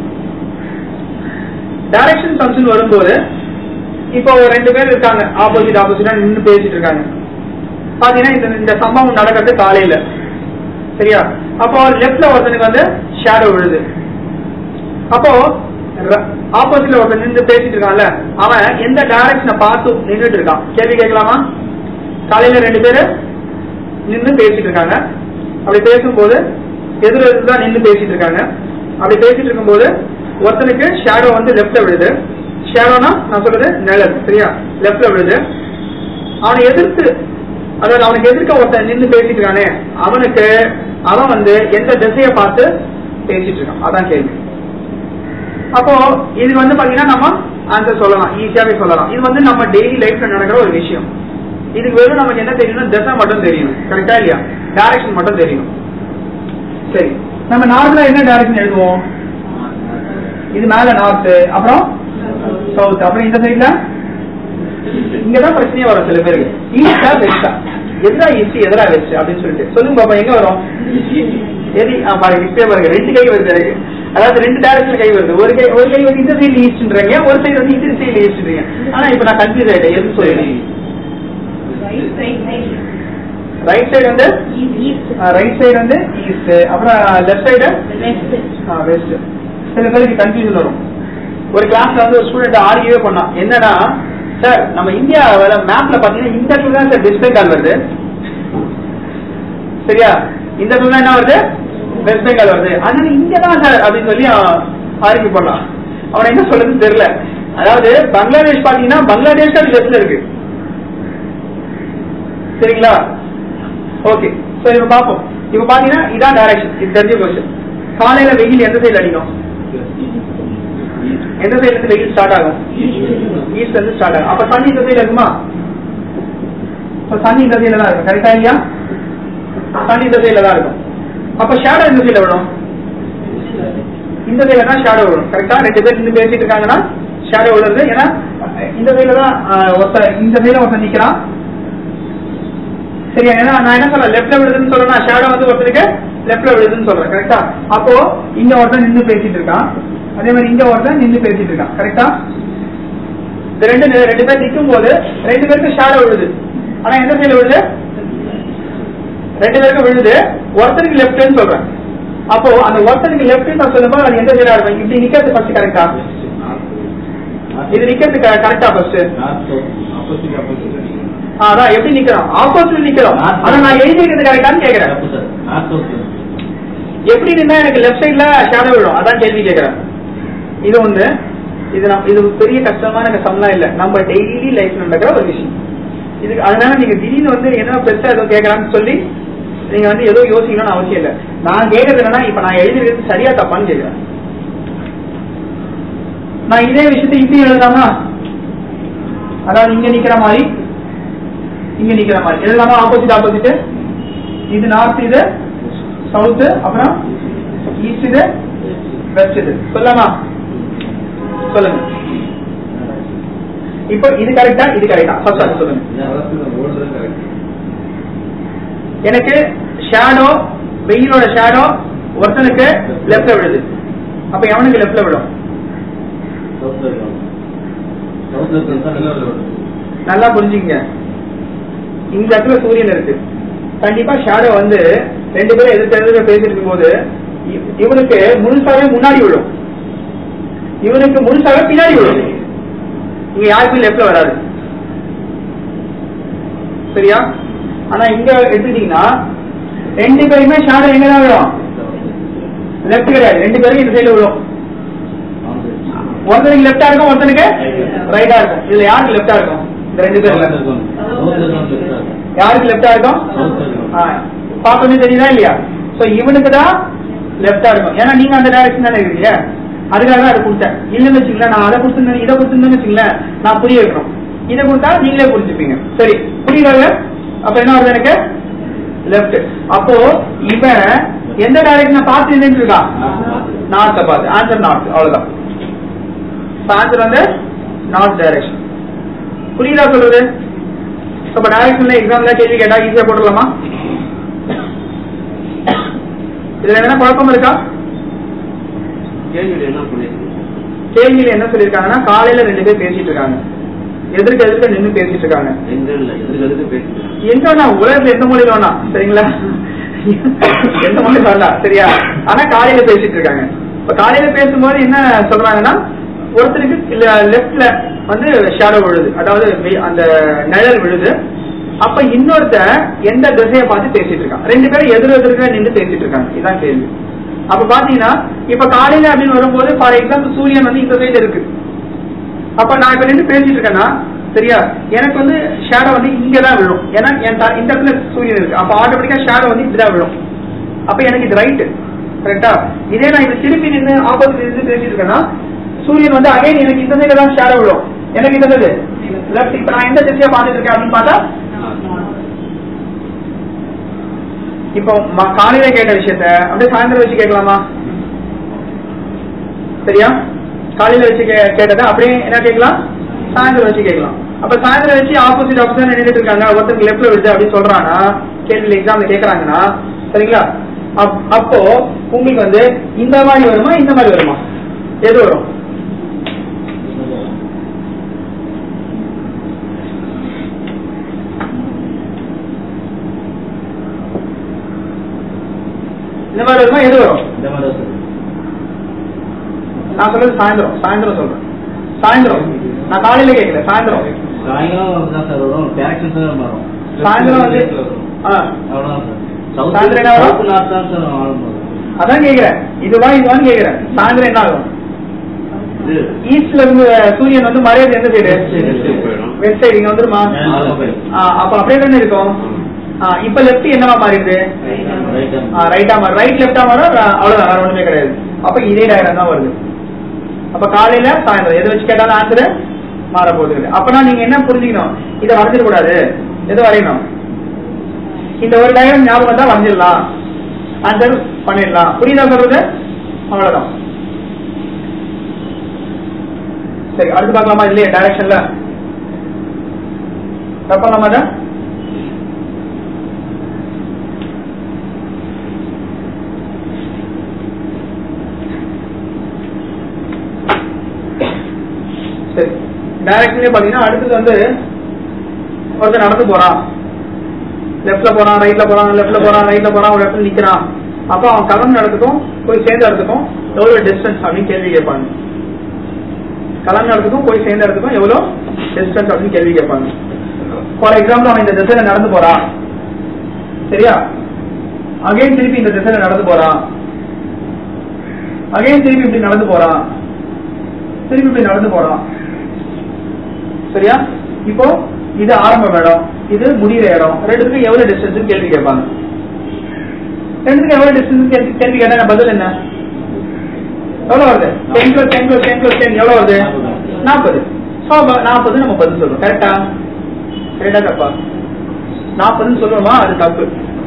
direction sums வரும்போது இப்போ ஒரு ரெண்டு பேர் இருக்காங்க ஆப்போசிட் ஆப்போசிட்டா நின்று பேசிட்டு இருக்காங்க பாத்தீங்கன்னா இந்த இந்த சம்பவம் நடக்கிறது காலையில சரியா அப்போ லெஃப்ட்ல ஒருத்தனுக்கு வந்து ஷேடோ விழுது அப்போ ஆப்போசிட்ல ஒருத்தன் நின்று பேசிட்டு இருக்கான்ல அவன் எந்த டைரக்ஷனை பார்த்து நின்றுட்டு இருக்கான் கேள்வி கேட்கலாமா காலையில ரெண்டு பேரு நின்று பேசிட்டு இருக்காங்க அப்படி பேசும்போது எதிர தான் நின்று பேசிட்டு இருக்காங்க அப்படி பேசிட்டு இருக்கும்போது ஒருத்தனுக்கு ஷேடோ வந்து லெஃப்ட்ல விழுது ஷேடோனா நான் சொல்றது நிழல் சரியா லெஃப்ட்ல விழுது அவனை எதிர்த்து அதாவது அவனுக்கு எதிர்க்க ஒருத்தன் நின்று பேசிட்டு இருக்கானே அவனுக்கு அவன் வந்து எந்த திசையை பார்த்து பேசிட்டு இருக்கான் அதான் கேள்வி அப்போ இது வந்து பாத்தீங்கன்னா நம்ம ஆன்சர் சொல்லலாம் ஈஸியாவே சொல்லலாம் இது வந்து நம்ம டெய்லி லைஃப்ல நடக்கிற ஒரு விஷயம் இதுக்கு வெறும் நமக்கு என்ன தெரியணும் திசை மட்டும் தெரியணும் கரெக்டா இல்லையா டைரக்ஷன் மட்டும் தெரியணும் சரி நம்ம நார்மலா என்ன டைரக்ஷன் எழுதுவோம் இது மேல நார்த் அப்புறம் சவுத் அப்புறம் இந்த சைட்ல இங்கதான் பிரச்சனையே வரும் சில பேருக்கு ஈஸ்டா வெஸ்டா எதிரா ஈஸ்ட் எதிரா வெஸ்ட் அப்படின்னு சொல்லிட்டு சொல்லுங்க பாப்பா எங்க வரும் எது ஆ, பாருங்க இப்பயே பாருங்க ரெண்டு கை வருது எனக்கு அதாவது ரெண்டு டைரக்ஷன் கை வருது ஒரு கை ஒரு கை வந்து இந்த சைடு ஈஸ்ட்ன்றீங்க ஒரு சைடு வந்து இந்த சைடு ஈஸ்ட்ன்றீங்க ஆனா இப்ப நான் கன்ஃபியூஸ் ஆயிட்டேன் எது சொல்லுங்க ரைட் சைடு வந்து ரைட் சைடு வந்து ஈஸ்ட் அப்புறம் லெஃப்ட் சைடு வெஸ்ட் சில பேருக்கு கன்ஃபியூஷன் வரும் ஒரு கிளாஸ்ல வந்து ஒரு ஸ்டூடெண்ட் ஆர்கியூவே பண்ணான் என்னன்னா சார் நம்ம இந்தியாவில மேப்ல பாத்தீங்கன்னா இந்த இடத்துல தான் சார் வெஸ்ட் பெங்கால் வருது சரியா இந்த இடத்துல தான் என்ன வருது வெஸ்ட் பெங்கால் வருது அதனால இங்க தான் சார் அப்படின்னு சொல்லி ஆர்கியூ பண்ணான் அவன் என்ன சொல்றதுன்னு தெரியல அதாவது பங்களாதேஷ் பாத்தீங்கன்னா பங்களாதேஷ் அது வெஸ்ட்ல இருக்கு சரிங்களா ஓகே சோ இப்ப பாப்போம் இப்ப பாத்தீங்கன்னா இதான் டைரக்ஷன் இது தெரிஞ்ச கொஸ்டின் காலையில வெயில் எந்த சைடு அடிக்கும் எந்த சைடுல இருந்து வெயில் ஸ்டார்ட் ஆகும் ஈஸ்ட்ல இருந்து ஸ்டார்ட் ஆகும் அப்ப சன் இந்த சைடுல இருக்குமா அப்ப சன் இந்த சைடுல தான் இருக்கும் கரெக்டா இல்லையா சன் இந்த சைடுல தான் இருக்கும் அப்ப ஷேடோ இந்த சைடுல விடும் இந்த சைடுல தான் ஷேடோ விடும் கரெக்டா ரெண்டு பேர் நின்று பேசிட்டு இருக்காங்கன்னா ஷேடோ விழுறது ஏன்னா இந்த சைடுல தான் ஆஹ், ஒருத்தன் இந்த சைடுல ஒருத்தன் நிக்கிறான் சரியா ஏன்னா நான் என்ன சொல்றேன் லெஃப்ட்ல விழுதுன்னு சொல்றேன் ஷேடோ வந்து ஒருத்தருக்கு லெஃப்ட்ல விழுதுன்னு சொல்றேன் கரெக்டா அப்போ இங்க ஒருத்தன் நின்று பேசிட்டு இருக்கான் அதே மாதிரி இங்க ஒருத்தன் நின்று பேசிட்டு இருக்கான் கரெக்டா இந்த ரெண்டு நே- ரெண்டு பேர் நிற்கும் போது ரெண்டு பேருக்கு ஷேடோ விழுது ஆனா எந்த சைடுல விழுது ரெண்டு பேருக்கு விழுது ஒருத்தருக்கு லெஃப்ட்னு சொல்றேன் அப்போ அந்த ஒருத்தருக்கு லெஃப்ட் நான் சொல்லும்போது அது எந்த சைடா இருக்கும் இப்படி நிக்கிறது ஃபர்ஸ்ட் கரெக்டா இது நிக்கிறது கரெக்டா ஃபர்ஸ்ட் அதான் எப்படி நிக்கிறோம் ஆப்போசிட்ல நிக்கிறோம் ஆனா நான் எழுதி இருக்கிறது கரெக்டான்னு கேக்குறேன் எப்படி நின்னா எனக்கு லெஃப்ட் சைடுல ஷேடோ விழும் அதான் கேள்வி கேக்குறேன் இது ஒண்ணு இது நம்ம இது ஒரு பெரிய கஷ்டமான சம்லாம் இல்ல நம்ம டெய்லி லைஃப்ல நடக்கிற ஒரு விஷயம் இதுக்கு அதனால நீங்க திடீர்னு வந்து என்ன பெருசா ஏதோ கேட்கலாம்னு சொல்லி நீங்க வந்து ஏதோ யோசிக்கணும்னு அவசியம் இல்ல நான் கேட்கறது என்னன்னா இப்ப நான் எழுதிருக்கிறது சரியா தப்பான்னு கேட்கிறேன் நான் இதே விஷயத்தை இப்படி எழுதலாமா அதாவது இங்க நிக்கிற மாதிரி இங்க நிக்கிற மாதிரி எழுதலாமா ஆப்போசிட் ஆப்போசிட் இது நார்த் இது சவுத் அப்புறம் ஈஸ்ட் இது வெஸ்ட் இது சொல்லலாமா சொல்லுங்க இப்போ இது கரெக்டா இது கரெக்டா ஃபர்ஸ்ட் அது சொல்லுங்க எனக்கு ஷேடோ வெயிலோட ஷேடோ ஒருத்தனுக்கு லெஃப்ட்ல விழுது அப்ப எவனுக்கு லெஃப்ட்ல விழும் நல்லா புரிஞ்சுங்க இந்த இடத்துல சூரியன் இருக்கு கண்டிப்பா ஷேடோ வந்து ரெண்டு பேரும் எதிர்த்து எதிர்த்து பேசிட்டு இருக்கும்போது இ- இவனுக்கு முழுசாவே முன்னாடி விழும் இவனுக்கு முழுசாவே பின்னாடி விழும் இங்க யாருக்கும் லெஃப்ட்ல வராது சரியா ஆனா இங்க எடுத்துட்டீங்கன்னா ரெண்டு பேருமே ஷேடோ எங்க தான் விழும் லெஃப்ட் கிடையாது ரெண்டு பேரும் இந்த சைடு விழும் ஒருத்தனுக்கு லெஃப்டா இருக்கும் ஒருத்தனுக்கு ரைட்டா இருக்கும் இதுல யாருக்கு லெஃப்டா இருக்கும் இந்த ரெண்டு பேர்ல யாருக்கு லெஃப்டா இருக்கும் பார்த்தோன்னே தெரியுதா இல்லையா சோ இவனுக்கு தான் லெஃப்டா இருக்கும் ஏன்னா நீங்க அந்த டைரக்ஷன் தானே இருக்கீங்க அதுக்காக தான் அதை கொடுத்தேன் இல்லைன்னு வச்சுங்களேன் நான் அதை கொடுத்துருந்தேன் இதை கொடுத்துருந்தேன்னு வச்சுங்களேன் நான் புரிய வைக்கணும் இதை கொடுத்தா நீங்களே புரிஞ்சுப்பீங்க சரி புரியுதாங்க அப்ப என்ன வருது எனக்கு லெஃப்ட் அப்போ இவன் எந்த டைரக்ஷனை பார்த்து இருந்துட்டு இருக்கான் நார்த்தை பார்த்து ஆன்சர் நார்த் அவ்வளவுதான் ஆன்சர் வந்து நார்த் டைரக்ஷன் புரியுதா சொல்றது அப்ப டைரக்ஷன்ல எக்ஸாம்ல கேள்வி கேட்டா ஈஸியா போட்டுடலாமா இதுல என்ன குழப்பம் இருக்கா கேள்வியில் என்ன பண்ணிருக்கீங்க கேள்வியில என்ன சொல்லிருக்காங்கன்னா காலையில ரெண்டு பேர் பேசிட்டு இருக்காங்க எதிர்க்க எதிர்க்க நின்னு பேசிட்டு இருக்காங்க எங்க இல்ல எதுக்கு எதுக்கு பேசுறேன் எங்க வேணா உலகத்துல எந்த மொழியில வேணா சரிங்களா எந்த மொழி வேணாம் சரியா ஆனா காலையில பேசிட்டு இருக்காங்க இப்ப காலையில பேசும்போது என்ன சொல்றாங்கன்னா ஒருத்தருக்கு லெஃப்ட்ல வந்து ஷேடோ விழுது அதாவது வெ- அந்த நிழல் விழுது அப்ப இன்னொருத்த எந்த திசையை பார்த்து பேசிட்டு இருக்கான் ரெண்டு பேரும் எதிர் எதிர்க்க நின்று பேசிட்டு இருக்காங்க இதான் கேள்வி அப்ப பாத்தீங்கன்னா இப்ப காலையில அப்படின்னு வரும்போது ஃபார் எக்ஸாம்பிள் சூரியன் வந்து இந்த சைடு இருக்கு அப்ப நான் இப்ப நின்று பேசிட்டு இருக்கேன்னா சரியா எனக்கு வந்து ஷேடோ வந்து இங்க தான் விழும் ஏன்னா என் த- இந்த இடத்துல சூரியன் இருக்கு அப்ப ஆட்டோமேட்டிக்கா ஷேடோ வந்து இப்படிதான் விழும் அப்ப எனக்கு இது ரைட் கரெக்டா இதே நான் இப்ப திருப்பி நின்று ஆப்போசிட் இருந்து பேசிட்டு இருக்கேன்னா சூரியன் வந்து அகைன் எனக்கு இந்த சைடுல தான் ஷேடோ விழும் எனக்கு இந்த சைடு லெஃப்ட் இப்ப நான் எந்த திசையா பார்த்துட்டு இருக்கேன் அப்படின்னு பார்த்தா இப்போ ம- காலையில கேட்ட விஷயத்த அப்படியே சாயந்தரம் வச்சு கேட்கலாமா சரியா காலையில வச்சு கே- கேட்டதை அப்படியே என்ன கேட்கலாம் சாயந்தரம் வச்சு கேட்கலாம் அப்ப சாயந்தரம் வச்சு ஆப்போசிட் ஆப்போசிட் நின்றுட்டு இருக்காங்க ஒருத்தருக்கு லெஃப்ட்ல விடுது அப்படின்னு சொல்றாங்கன்னா கேள்வியில எக்ஸாம்ல கேக்குறாங்கன்னா சரிங்களா அப்- அப்போ உங்களுக்கு வந்து இந்த மாதிரி வருமா இந்த மாதிரி வருமா எது வரும் இந்த மாதிரி வருமா எது வரும் இந்த மாதிரி தான் சொல்றேன் நான் சொல்றது சாயந்தரம் சாயந்தரம் சொல்றேன் சாயந்தரம் நான் காலையில கேட்கல சாயந்தரம் சாயங்காலம் அப்படிதான் சார் வரும் டேரக்ஷன் தான் மாறும் சாயந்தரம் வந்து ஆ, அவ்வளவுதான் சார் சவுத் சாயந்தரம் என்ன வரும்? சவுத் நார்த் தான் சார் ஆகும் போது அதான் கேக்குறேன் இதுவா இதுவான்னு கேக்குறேன் சாயந்தரம் என்ன ஆகும் இது ஈஸ்ட்ல இருந்து சூரியன் வந்து மறையாது எந்த side West side, west side போயிடும். வெஸ்ட் சைடு இங்க வந்துருமா ஆமா, போயிடும். ஆ, அப்ப அப்படியே தானே இருக்கும் ஆ, இப்ப லெஃப்ட் என்னவா மாறிடுது Right hand. ரைட்டா மாறும் ரைட் லெஃப்டா மாறும் அ- அவ்வளவுதான் வேற ஒண்ணுமே கிடையாது அப்ப இதே டயக்ராம் தான் வருது அப்ப காலையில சாயந்தரம் எதை வச்சு கேட்டாலும் ஆன்சர் மாற போகுது இல்லை. அப்பனா நீங்க என்ன புரிஞ்சுக்கணும் இதை வரைஞ்சிட கூடாது எது வரையணும் இந்த ஒரு டயக்ராம் ஞாபகம் தான் வரைஞ்சிடலாம் ஆன்சர் பண்ணிடலாம் புரியுதா சொல்றது அவ்வளவுதான் சரி அடுத்து பார்க்கலாமா இல்லையா டைரக்ஷன்ல பார்க்கலாமா அதை? சரி டைரக்ஷன்லயே பாத்தீங்கன்னா அடுத்தது வந்து ஒருத்தன் நடந்து போறான் லெஃப்ட்ல போறான் ரைட்ல போறான் லெஃப்ட்ல போறான் ரைட்ல போறான் ஒரு இடத்துல நிக்கிறான் அப்ப அவன் கிளம்புன இடத்துக்கும் போய் சேர்ந்த இடத்துக்கும் எவ்வளவு டிஸ்டன்ஸ் அப்படின்னு கேள்வி கேட்பாங்க கிளம்பின இடத்துக்கும் போய் சேர்ந்த இடத்துக்கும் எவ்வளவு டிஸ்டன்ஸ் அப்படின்னு கேள்வி கேட்பாங்க ஃபார் எக்ஸாம்பிள் அவன் இந்த திசையில நடந்து போறான் சரியா அகைன் திருப்பி இந்த திசையில நடந்து போறான் அகைன் திருப்பி இப்படி நடந்து போறான் திருப்பி இப்படி நடந்து போகலாம் சரியா இப்போ இது ஆரம்ப இடம் இது முடிகிற இடம் ரெண்டுத்துக்கும் எவ்வளவு டிஸ்டன்ஸ் கேள்வி கேட்பாங்க ரெண்டுத்துக்கும் எவ்வளவு டிஸ்டன்ஸ் கேள்வி கேள்வி கேட்டா பதில் என்ன எவ்வளவு வருது ten plus ten plus ten plus ten எவ்வளவு வருது நாற்பது ஸோ நாற்பது நம்ம பதில் சொல்றோம் கரெக்டா கரெக்டா தப்பா நாற்பதுன்னு சொல்லுவோமா அது தப்பு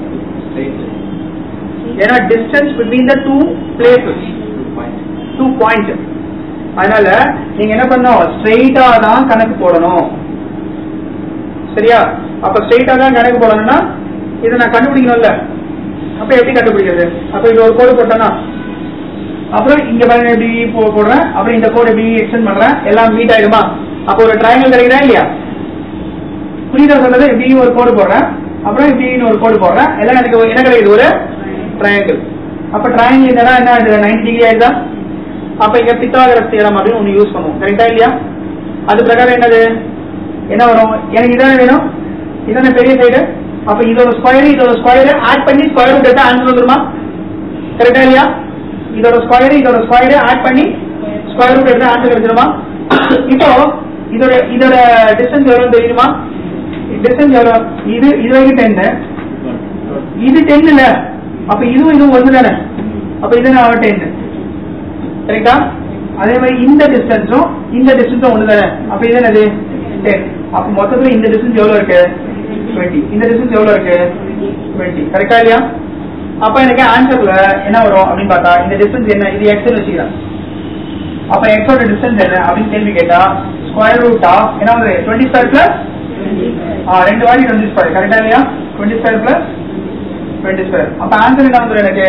ஏன்னா distance between the two places two point அதனால நீங்க என்ன பண்ணணும் ஸ்ட்ரெயிட்டா தான் கணக்கு போடணும் சரியா அப்ப ஸ்ட்ரெயிட்டா தான் கணக்கு போடணும்னா இதை நான் கண்டுபிடிக்கணும்ல அப்ப எப்படி கண்டுபிடிக்கிறது அப்ப இது ஒரு கோடு போட்டேன்னா அப்புறம் இங்க பாருங்க எப்படி போ- போடுறேன் அப்புறம் இந்த கோடு எப்படி எக்ஸ்டெண்ட் பண்றேன் எல்லாம் மீட் ஆயிடுமா அப்போ ஒரு ட்ரையாங்கிள் கிடைக்குதா இல்லையா புரியுதா சொன்னது இப்படி ஒரு கோடு போடுறேன் அப்புறம் இப்படின்னு ஒரு கோடு போடுறேன் எல்லாம் எனக்கு ஒரு- என்ன கிடைக்குது ஒரு ட்ரையாங்கிள் அப்ப ட்ரையாங்கிள் என்னன்னா என்ன நைன்டி டிகிரி ஆயிடுதா அப்ப இங்க பித்தாகரஸ் தியரம் அப்படின்னு ஒண்ணு யூஸ் பண்ணுவோம் கரெக்டா இல்லையா அது பிரகாரம் என்னது என்ன வரும் எனக்கு இதானே வேணும் இதானே பெரிய சைடு அப்ப இதோட ஸ்கொயர் இதோட ஸ்கொயர் ஆட் பண்ணி ஸ்கொயர் ரூட் எடுத்தா ஆன்சர் வந்துருமா கரெக்டா இல்லையா இதோட ஸ்கொயர் இதோட ஸ்கொயர் ஆட் பண்ணி ஸ்கொயர் ரூட் எடுத்தா ஆன்சர் கிடைச்சிருமா இப்போ இதோட இதோட டிஸ்டன்ஸ் எவ்வளவு தெரியுமா டிஸ்டன்ஸ் எவ்வளவு இது இது வரைக்கும் டென்னு இது டென் இல்ல அப்ப இதுவும் இதுவும் ஒன்று தானே அப்ப இது நான் டென் கரெக்டா அதே மாதிரி இந்த டிஸ்டன்ஸும் இந்த டிஸ்டன்ஸும் ஒன்று தானே அப்ப இது என்னது டென் அப்ப மொத்தத்துல இந்த டிஸ்டன்ஸ் எவ்வளவு இருக்கு டுவெண்ட்டி இந்த டிஸ்டன்ஸ் எவ்வளவு இருக்கு டுவெண்ட்டி கரெக்டா இல்லையா அப்ப எனக்கு ஆன்சர்ல என்ன வரும் அப்படின்னு பார்த்தா இந்த டிஸ்டன்ஸ் என்ன இது எக்ஸ்னு வச்சுக்கிறேன் அப்ப எக்ஸோட டிஸ்டன்ஸ் என்ன அப்படின்னு கேள்வி கேட்டா ஸ்கொயர் ரூட் ஆஃப் என்ன வந்து டுவெண்ட்டி ஸ்கொயர் பிளஸ் ரெண்டு வாட்டி டுவெண்ட்டி ஸ்கொயர் கரெக்டா இல்லையா twenty square plus twenty square அப்ப ஆன்சர் என்ன வந்துடும் எனக்கு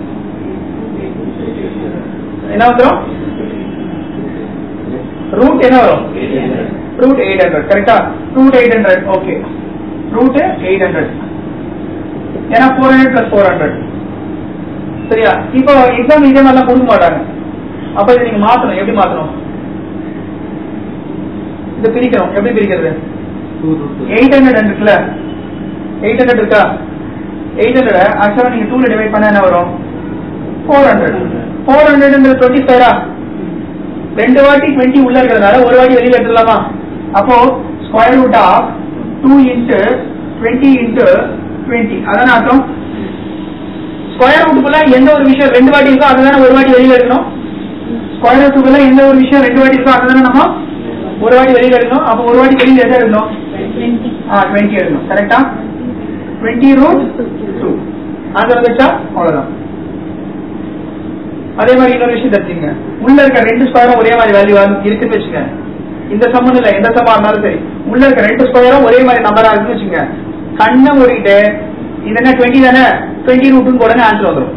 என்ன வந்துடும் ரூட் என்ன வரும் ரூட் எயிட் ஹண்ட்ரட் கரெக்டா root eight hundred okay root eight hundred ஏன்னா four hundred plus four hundred சரியா இப்போ எக்ஸாம் இதே மாதிரிலாம் கொடுக்க மாட்டாங்க அப்ப இதை நீங்க மாத்தணும் எப்படி மாத்தணும் இதை பிரிக்கணும் எப்படி பிரிக்கிறது எயிட் ஹண்ட்ரட் இருக்குல்ல எயிட் ஹண்ட்ரட் இருக்கா எயிட் ஹண்ட்ரட் ஆக்சுவலா நீங்க டூல டிவைட் பண்ணா என்ன வரும் four hundred four hundred twenty ஸ்கொயரா ரெண்டு வாட்டி டுவெண்ட்டி உள்ள இருக்கிறதுனால ஒரு வாட்டி வெளியில எடுத்துடலாமா அப்போ square root of two into twenty into twenty அதான அர்த்தம் ஸ்கொயர் ரூட்டுக்குள்ள எந்த ஒரு விஷயம் ரெண்டு வாட்டி இருக்கோ அதுதானே ஒரு வாட்டி வெளியில எடுக்கணும் ஸ்கொயர் ரூட்டுக்குள்ள எந்த ஒரு விஷயம் ரெண்டு வாட்டி இருக்கோ அதுதானே நம்ம ஒரு வாட்டி வெளியில எடுக்கணும் அப்போ ஒரு வாட்டி வெளியில எதை எடுக்கணும் ஆ டுவெண்ட்டி எடுக்கணும் கரெக்டா டுவெண்ட்டி ரூட் டூ ஆன்சர் வந்துச்சா அவ்வளவுதான் அதே மாதிரி இன்னொரு விஷயம் தெரிஞ்சுங்க உள்ள இருக்க ரெண்டு ஸ்கொயரும் ஒரே மாதிரி வேல்யூ இருக்குன்னு வச்சுங்க இந்த சம்மந்தம் இல்ல எந்த சம்மா இருந்தாலும் சரி உள்ள இருக்க ரெண்டு ஸ்கொயரும் ஒரே மாதிரி நம்பரா இருக்குன்னு வச்சுங்க கண்ணை மூடிட்டு இது என்ன டுவெண்ட்டி தானே டுவெண்ட்டி ரூட்டுன்னு போடுங்க ஆன்சர் வந்துடும்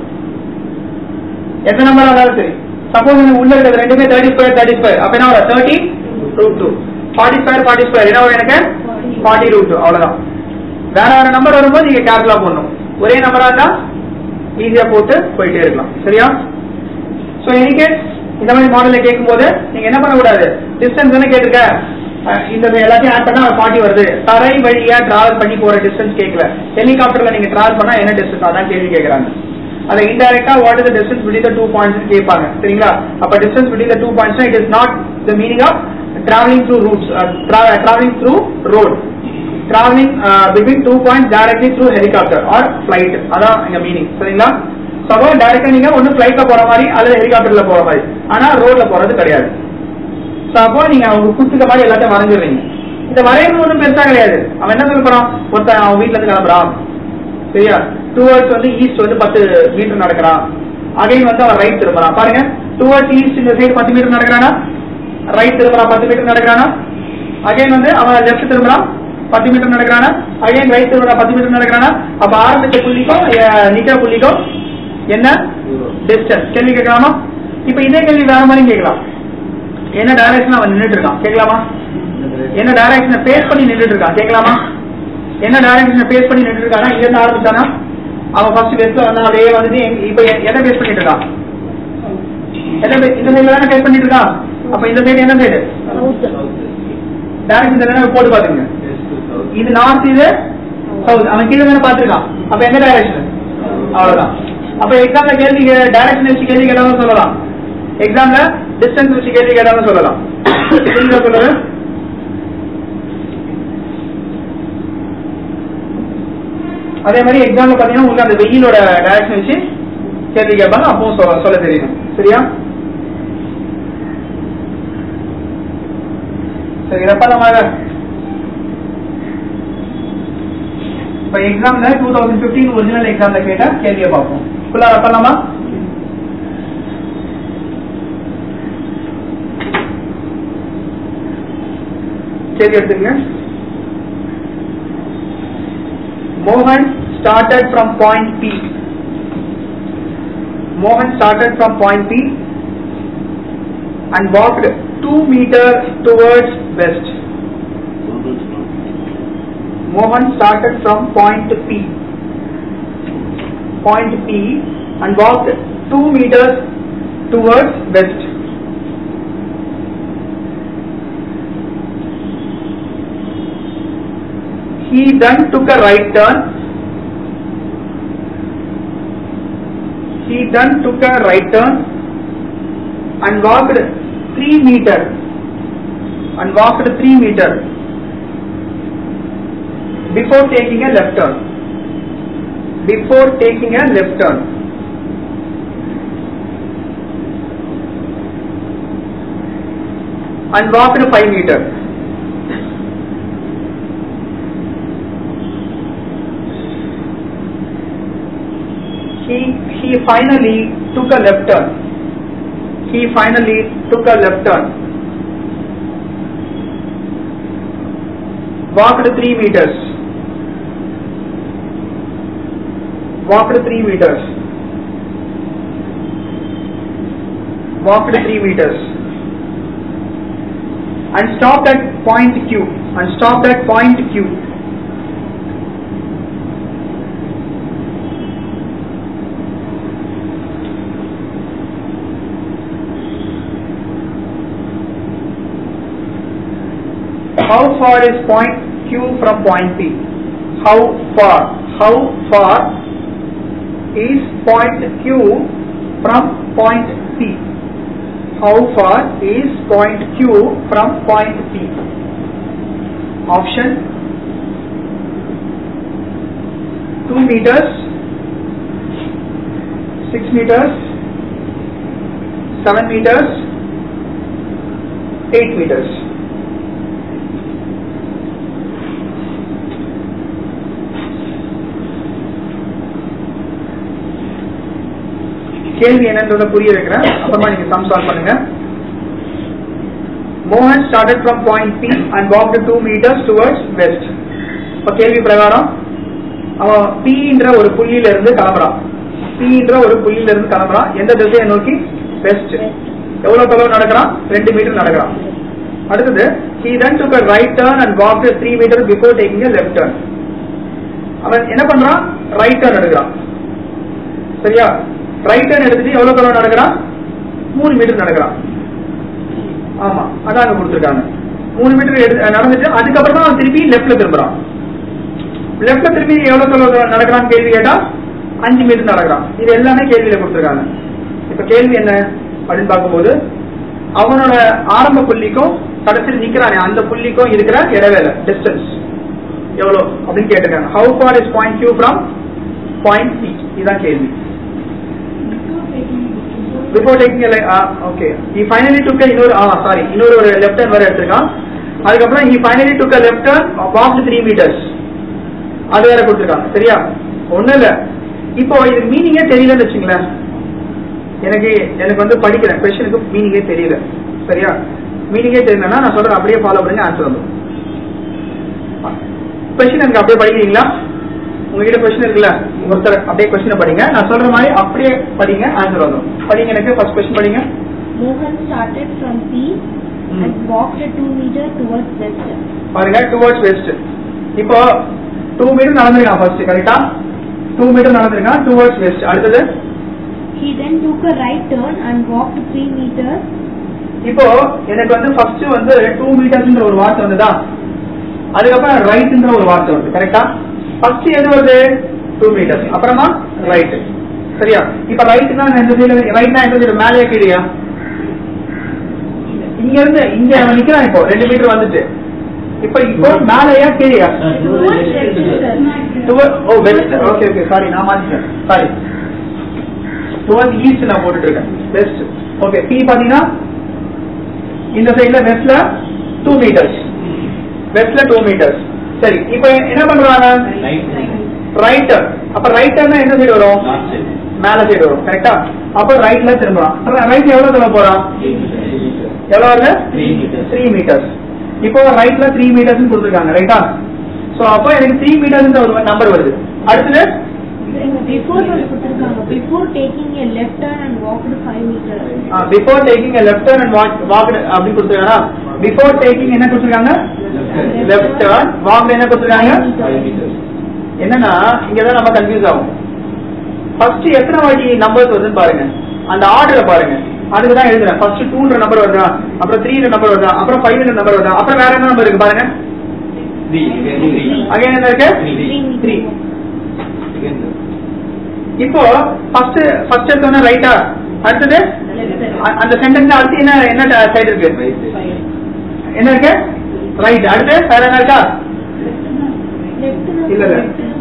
எந்த நம்பரா இருந்தாலும் சரி சப்போஸ் எனக்கு உள்ள இருக்கிறது ரெண்டுமே தேர்ட்டி ஸ்கொயர் தேர்ட்டி ஸ்கொயர் அப்ப என்ன வரும் thirty root two forty square forty square என்ன வரும் எனக்கு ஃபார்ட்டி ரூட் டூ அவ்வளவுதான் வேற வேற நம்பர் வரும்போது நீங்க கேர்ஃபுல்லா போடணும் ஒரே நம்பரா இருந்தா ஈஸியா போட்டு போயிட்டே இருக்கலாம் சரியா சோ எனக்கு இந்த மாதிரி மாடல்ல கேட்கும்போது நீங்க என்ன பண்ணக்கூடாது டிஸ்டன்ஸ் தானே கேட்டிருக்க அஹ் இந்த எல்லாத்தையும் ஆட் பண்ணா ஃபார்ட்டி வருது தரை வழியா டிராவல் பண்ணி போற டிஸ்டன்ஸ் கேட்கல ஹெலிகாப்டர்ல நீங்க டிராவல் பண்ணா என்ன டிஸ்டன்ஸ் அதான் கேள்வி கேட்கறாங்க அதை இன்டைரக்டா what is distance between the two points கேட்பாங்க சரிங்களா அப்ப distance between the two points it is not the meaning of travelling through roots travelling through road travelling between two point directly through helicopter R flight அதான் எங்க meaning சரிங்களா சப்போ டைரக்டா நீங்க ஒண்ணு ஃபிளைட்ல போற மாதிரி அல்லது ஹெலிகாப்டர்ல போற மாதிரி ஆனா ரோட்ல போறது கிடையாது So, அப்போ நீங்க அவங்க குத்துக்க மாதிரி எல்லாத்தையும் வரைஞ்சிடுறீங்க இந்த வரையறது ஒண்ணும் பெருசா கிடையாது அவன் என்ன சொல்ல போறான் ஒருத்தன் அவன் வீட்டுல இருந்து கிளம்புறான் சரியா டுவர்ட்ஸ் வந்து ஈஸ்ட் வந்து பத்து மீட்டர் நடக்கிறான் அகைன் வந்து அவன் ரைட் திரும்புறான் பாருங்க டுவர்ட்ஸ் ஈஸ்ட் இந்த சைடு பத்து மீட்டர் நடக்கிறானா ரைட் திரும்புறான் பத்து மீட்டர் நடக்கிறானா அகைன் வந்து அவன் லெஃப்ட் திரும்புறான் பத்து மீட்டர் நடக்கிறானா அகைன் ரைட் திரும்புறான் பத்து மீட்டர் நடக்கிறானா அப்ப ஆரம்பிச்ச புள்ளிக்கும் அஹ், நிக்கிற புள்ளிக்கும் என்ன டிஸ்டன்ஸ் கேள்வி கேட்கலாமா இப்ப இதே கேள்வி வேற மாதிரி கேட்கலாம் என்ன டைரக்ஷன் அவன் நின்னுட்டு இருக்கான் கேட்கலாமா என்ன டைரக்ஷனை ஃபேஸ் பண்ணி நின்னுட்டு இருக்கான் கேட்கலாமா என்ன டைரக்ஷனை ஃபேஸ் பண்ணி நின்னுட்டு இருக்கானா இங்க இருந்து ஆரம்பிச்சானா அவன் ஃபர்ஸ்ட் வெஸ்ட்ல வந்தான் அப்படியே வந்துட்டு எங்க- இப்ப எ- எதை ஃபேஸ் பண்ணிட்டு இருக்கான் எதை face- இந்த சைடுல தானே ஃபேஸ் பண்ணிட்டு இருக்கான் அப்ப இந்த சைடு என்ன சைடு டைரக்ஷன் தானே போட்டு பாத்துங்க இது நார்த் இது சவுத் அவன் கீழே தானே பாத்துருக்கான் அப்ப எந்த டைரக்ஷன் அவ்வளவுதான் அப்ப எக்ஸாம்ல கேள்வி டைரக்ஷன் வச்சு கேள்வி கேட்டாலும் சொல்லலாம் எக்ஸாம்ல டிஸ்டன்ஸ் வச்சு கேள்வி கேட்டாலும் சொல்லலாம் புரியுதா சொல்லுங்க அதே மாதிரி எக்ஸாம்ல பாத்தீங்கன்னா உங்களுக்கு அந்த வெயிலோட டைரக்ஷன் வச்சு கேள்வி கேட்பாங்க அப்பவும் சொல்ல சொல்ல தெரியணும் சரியா சரி ரெப்பலமாக இப்ப எக்ஸாம்ல டூ தௌசண்ட் பிப்டீன் ஒரிஜினல் எக்ஸாம்ல கேட்ட கேள்வியை பார்ப்போம் ஃபுல்லா ரெப்பலாமா கேள்வி எடுத்துங்க மோகன் started from point P. Mohan started from point P and walked 2 meter towards west. Mohan started from point P. Point P and walked 2 meters towards west. He then took a right turn. He then took a right turn and walked 3 meter and walked 3 meter before taking a left turn. Before taking a left turn. And walked 5 meter. he he finally took a left turn. He finally took a left turn. Walked three meters. Walked three meters. Walked three meters. And stopped at point Q. And stopped at point Q. How far is point Q from point P? How far? How far is point Q from point P? How far is point Q from point P? Option 2 meters, 6 meters, 7 meters, 8 meters. கேள்வி என்னன்றத புரிய வைக்கிறேன் அப்புறமா நீங்க some solve பண்ணுங்க மோகன் started from point P and walked 2 meters towards west இப்ப கேள்வி பிரகாரம் அவன் Pன்ற ஒரு புள்ளியில இருந்து கிளம்புறான் Pன்ற ஒரு புள்ளியில இருந்து கிளம்புறான் எந்த திசையை நோக்கி வெஸ்ட் எவ்வளவு தொலைவு நடக்கிறான் ரெண்டு மீட்டர் நடக்கிறான் அடுத்தது he then took a right turn and walked 3 meters before taking a left turn அவன் என்ன பண்றான் ரைட் டர்ன் எடுக்கிறான் சரியா ரைட் டர்ன் எடுத்துட்டு எவ்வளவு தூரம் நடக்கிறான் மூணு மீட்டர் நடக்கிறான் ஆமா அதான் அங்க கொடுத்துருக்காங்க மூணு மீட்டர் எடு- நடந்துட்டு அதுக்கப்புறமா அவன் திருப்பி லெஃப்ட்ல திரும்புறான் லெஃப்ட்ல திருப்பி எவ்வளவு தூரம் நடக்கிறான்னு கேள்வி கேட்டா அஞ்சு மீட்டர் நடக்கிறான் இது எல்லாமே கேள்வியில கொடுத்துருக்காங்க இப்ப கேள்வி என்ன அப்படின்னு பார்க்கும்போது அவனோட ஆரம்ப புள்ளிக்கும் கடைசியில் நிக்கிறானே அந்த புள்ளிக்கும் இருக்கிற இடைவேளை டிஸ்டன்ஸ் எவ்வளவு அப்படின்னு கேட்டிருக்காங்க how far is point Q from point C இதுதான் கேள்வி before taking okay he finally took இன்னொரு ஆ சாரி இன்னொரு ஒரு லெஃப்ட் டர்ன் வேற எடுத்திருக்கான் அதுக்கப்புறம் he finally took left turn walk three metres அது வேற கொடுத்துருக்காங்க சரியா ஒண்ணும் இல்ல இப்போ இது மீனிங்கே தெரியலன்னு வச்சுங்களேன் எனக்கு எனக்கு வந்து படிக்கிறேன் கொஸ்டினுக்கு மீனிங்கே தெரியல சரியா மீனிங்கே தெரியலன்னா நான் சொல்றேன் அப்படியே ஃபாலோ பண்ணுங்க ஆன்சர் வந்துடும் கொஸ்டின் எனக்கு அப்படியே படிக்கிறீங்களா உங்ககிட்ட கொஸ்டின் இருக்குல்ல ஒருத்தர் அப்படியே கொஸ்டினை படிங்க நான் சொல்ற மாதிரி அப்படியே படிங்க ஆன்சர் வந்துடும் படிங்க எனக்கு ஃபர்ஸ்ட் கொஸ்டின் படிங்க Mohan started from P and walked 2 meters towards west. பாருங்க டுவர்ட்ஸ் வெஸ்ட் இப்போ டூ மீட்டர் நடந்திருக்கான் ஃபர்ஸ்ட் கரெக்டா டூ மீட்டர் நடந்திருக்கான் டுவர்ட்ஸ் வெஸ்ட் அடுத்தது He then took a right turn and walked 3 meters. இப்போ எனக்கு வந்து ஃபர்ஸ்ட் வந்து டூ மீட்டர்ஸ்ன்ற ஒரு வார்த்தை வந்ததா அதுக்கப்புறம் ரைட்ன்ற ஒரு வார்த்தை வருது கரெக்டா ஃபர்ஸ்ட் எது வருது டூ மீட்டர்ஸ் அப்புறமா ரைட் சரியா இப்ப ரைட்னா எந்த சைடு ரைட்னா எந்த சைடு மேலேயா கீழயா இங்க இருந்து இங்க அவன் நிக்கிறான் இப்போ ரெண்டு மீட்டர் வந்துட்டு இப்போ இப்போ மேலையா கீழயா டுவர்ட் ஓ வெஸ்ட் ஓகே ஓகே சாரி நான் மாத்திட்டேன் சாரி டுவர்ட் ஈஸ்ட் நான் போட்டுட்டு இருக்கேன் வெஸ்ட் ஓகே பி பாத்தீங்கன்னா இந்த சைடுல வெஸ்ட்ல டூ மீட்டர்ஸ் வெஸ்ட்ல டூ மீட்டர்ஸ் சரி இப்போ என்ன பண்றாங்க ரைட் அப்ப ரைட் எந்த சைடு வரும் மேல சைடு வரும் கரெக்டா அப்ப ரைட்ல திரும்பலாம் ரைட் எவ்வளவு தூரம் போறான் எவ்வளவு வருது த்ரீ மீட்டர்ஸ் இப்போ ரைட்ல த்ரீ மீட்டர்ஸ் கொடுத்துருக்காங்க ரைட்டா சோ அப்போ எனக்கு த்ரீ மீட்டர்ஸ் ஒரு நம்பர் வருது அடுத்தது Before வந்து கொடுத்திருக்காங்க. Before taking a left turn and walked five meters. Before taking left turn and walk walk அப்படி கொடுத்துருக்காங்க பிஃபோர் டேக்கிங் என்ன கொடுத்துருக்காங்க லெஃப்ட் டர்ன் வாக் என்ன கொடுத்துருக்காங்க என்னன்னா இங்கதான் நம்ம கன்ஃபியூஸ் ஆகும் ஃபர்ஸ்ட் எத்தனை வாட்டி நம்பர்ஸ் வருதுன்னு பாருங்க அந்த ஆர்டரை பாருங்க அதுக்கு தான் எழுதுறேன் ஃபர்ஸ்ட் டூன்ற நம்பர் வருதா அப்புறம் த்ரீன்ற நம்பர் வருதா அப்புறம் ஃபைவ்ன்ற நம்பர் வருதா அப்புறம் வேற என்ன நம்பர் இருக்கு பாருங்க அகைன் என்ன இருக்கு த்ரீ இப்போ ஃபர்ஸ்ட் ஃபர்ஸ்ட் எடுத்தோன்னா ரைட்டா அடுத்தது அ- அந்த சென்டென்ஸ் அடுத்து என்ன என்ன சைடு இருக்கு என்ன இருக்கு ரைட் அடுத்து வேற என்ன இருக்கா Left இல்ல, இல்ல.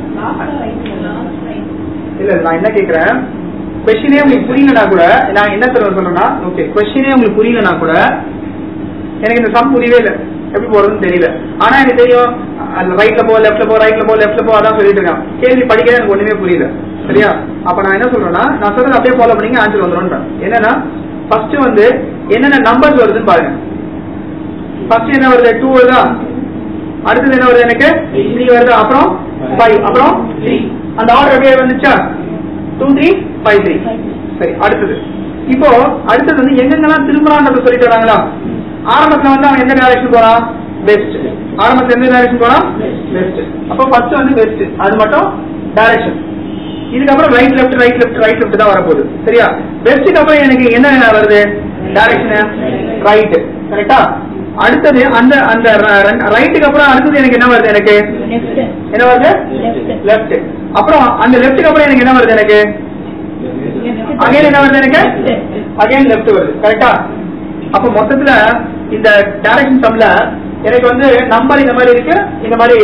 இல்ல இல்ல, நான் என்ன கேக்குறேன் கொஸ்டினே உங்களுக்கு புரியலனா கூட நான் என்ன சொல்ல சொல்றேன்னா ஓகே கொஸ்டினே உங்களுக்கு புரியலனா கூட எனக்கு இந்த சம் புரியவே இல்லை எப்படி போறதுன்னு தெரியல ஆனா எனக்கு தெரியும் அந்த ரைட்ல போ லெஃப்ட்ல போ ரைட்ல போ லெஃப்ட்ல போ அதான் சொல்லிட்டு இருக்கான் கேள்வி படிக்க எனக்கு ஒண்ணுமே புரியல சரியா அப்ப நான் என்ன சொல்றேன்னா நான் சொல்றது அப்படியே ஃபாலோ பண்ணீங்க ஆன்சர் வந்துடும் என்னன்னா ஃபர்ஸ்ட் வந்து என்னென்ன நம்பர்ஸ் வருதுன்னு பாருங்க ஃபர்ஸ்ட் என்ன வருது டூ வருதா அடுத்தது என்ன வருது எனக்கு த்ரீ வருது அப்புறம் ஃபைவ் அப்புறம் த்ரீ அந்த ஆர்டர் அப்படியே வந்துச்சா டூ த்ரீ ஃபைவ் த்ரீ சரி அடுத்தது இப்போ அடுத்தது வந்து எங்கெங்கெல்லாம் திரும்பலான்றத சொல்லிட்டு வராங்களா ஆரம்பத்துல வந்து அவன் எந்த டைரக்ஷன் போறான் வெஸ்ட் ஆரம்பத்துல எந்த டைரக்ஷன் போறான் வெஸ்ட் அப்போ ஃபர்ஸ்ட் வந்து வெஸ்ட் அது மட்டும் டைரக்ஷன் இதுக்கப்புறம் right left right left right left தான் வரப்போகுது சரியா வெஸ்ட்டுக்கு அப்புறம் எனக்கு என்ன வருது டைரக்ஷன் ரைட் கரெக்டா அடுத்தது அந்த அந்த ரைட்டுக்கு அப்புறம் அடுத்தது எனக்கு என்ன வருது எனக்கு Left. என்ன வருது Left. லெஃப்ட் அப்புறம் அந்த லெஃப்ட்டுக்கு அப்புறம் எனக்கு என்ன வருது எனக்கு Left. அகைன் என்ன வருது எனக்கு Left. அகைன் லெஃப்ட் வருது கரெக்டா அப்ப மொத்தத்துல இந்த டைரக்ஷன் சம்ல எனக்கு வந்து நம்பர் இந்த மாதிரி இருக்கு இந்த மாதிரி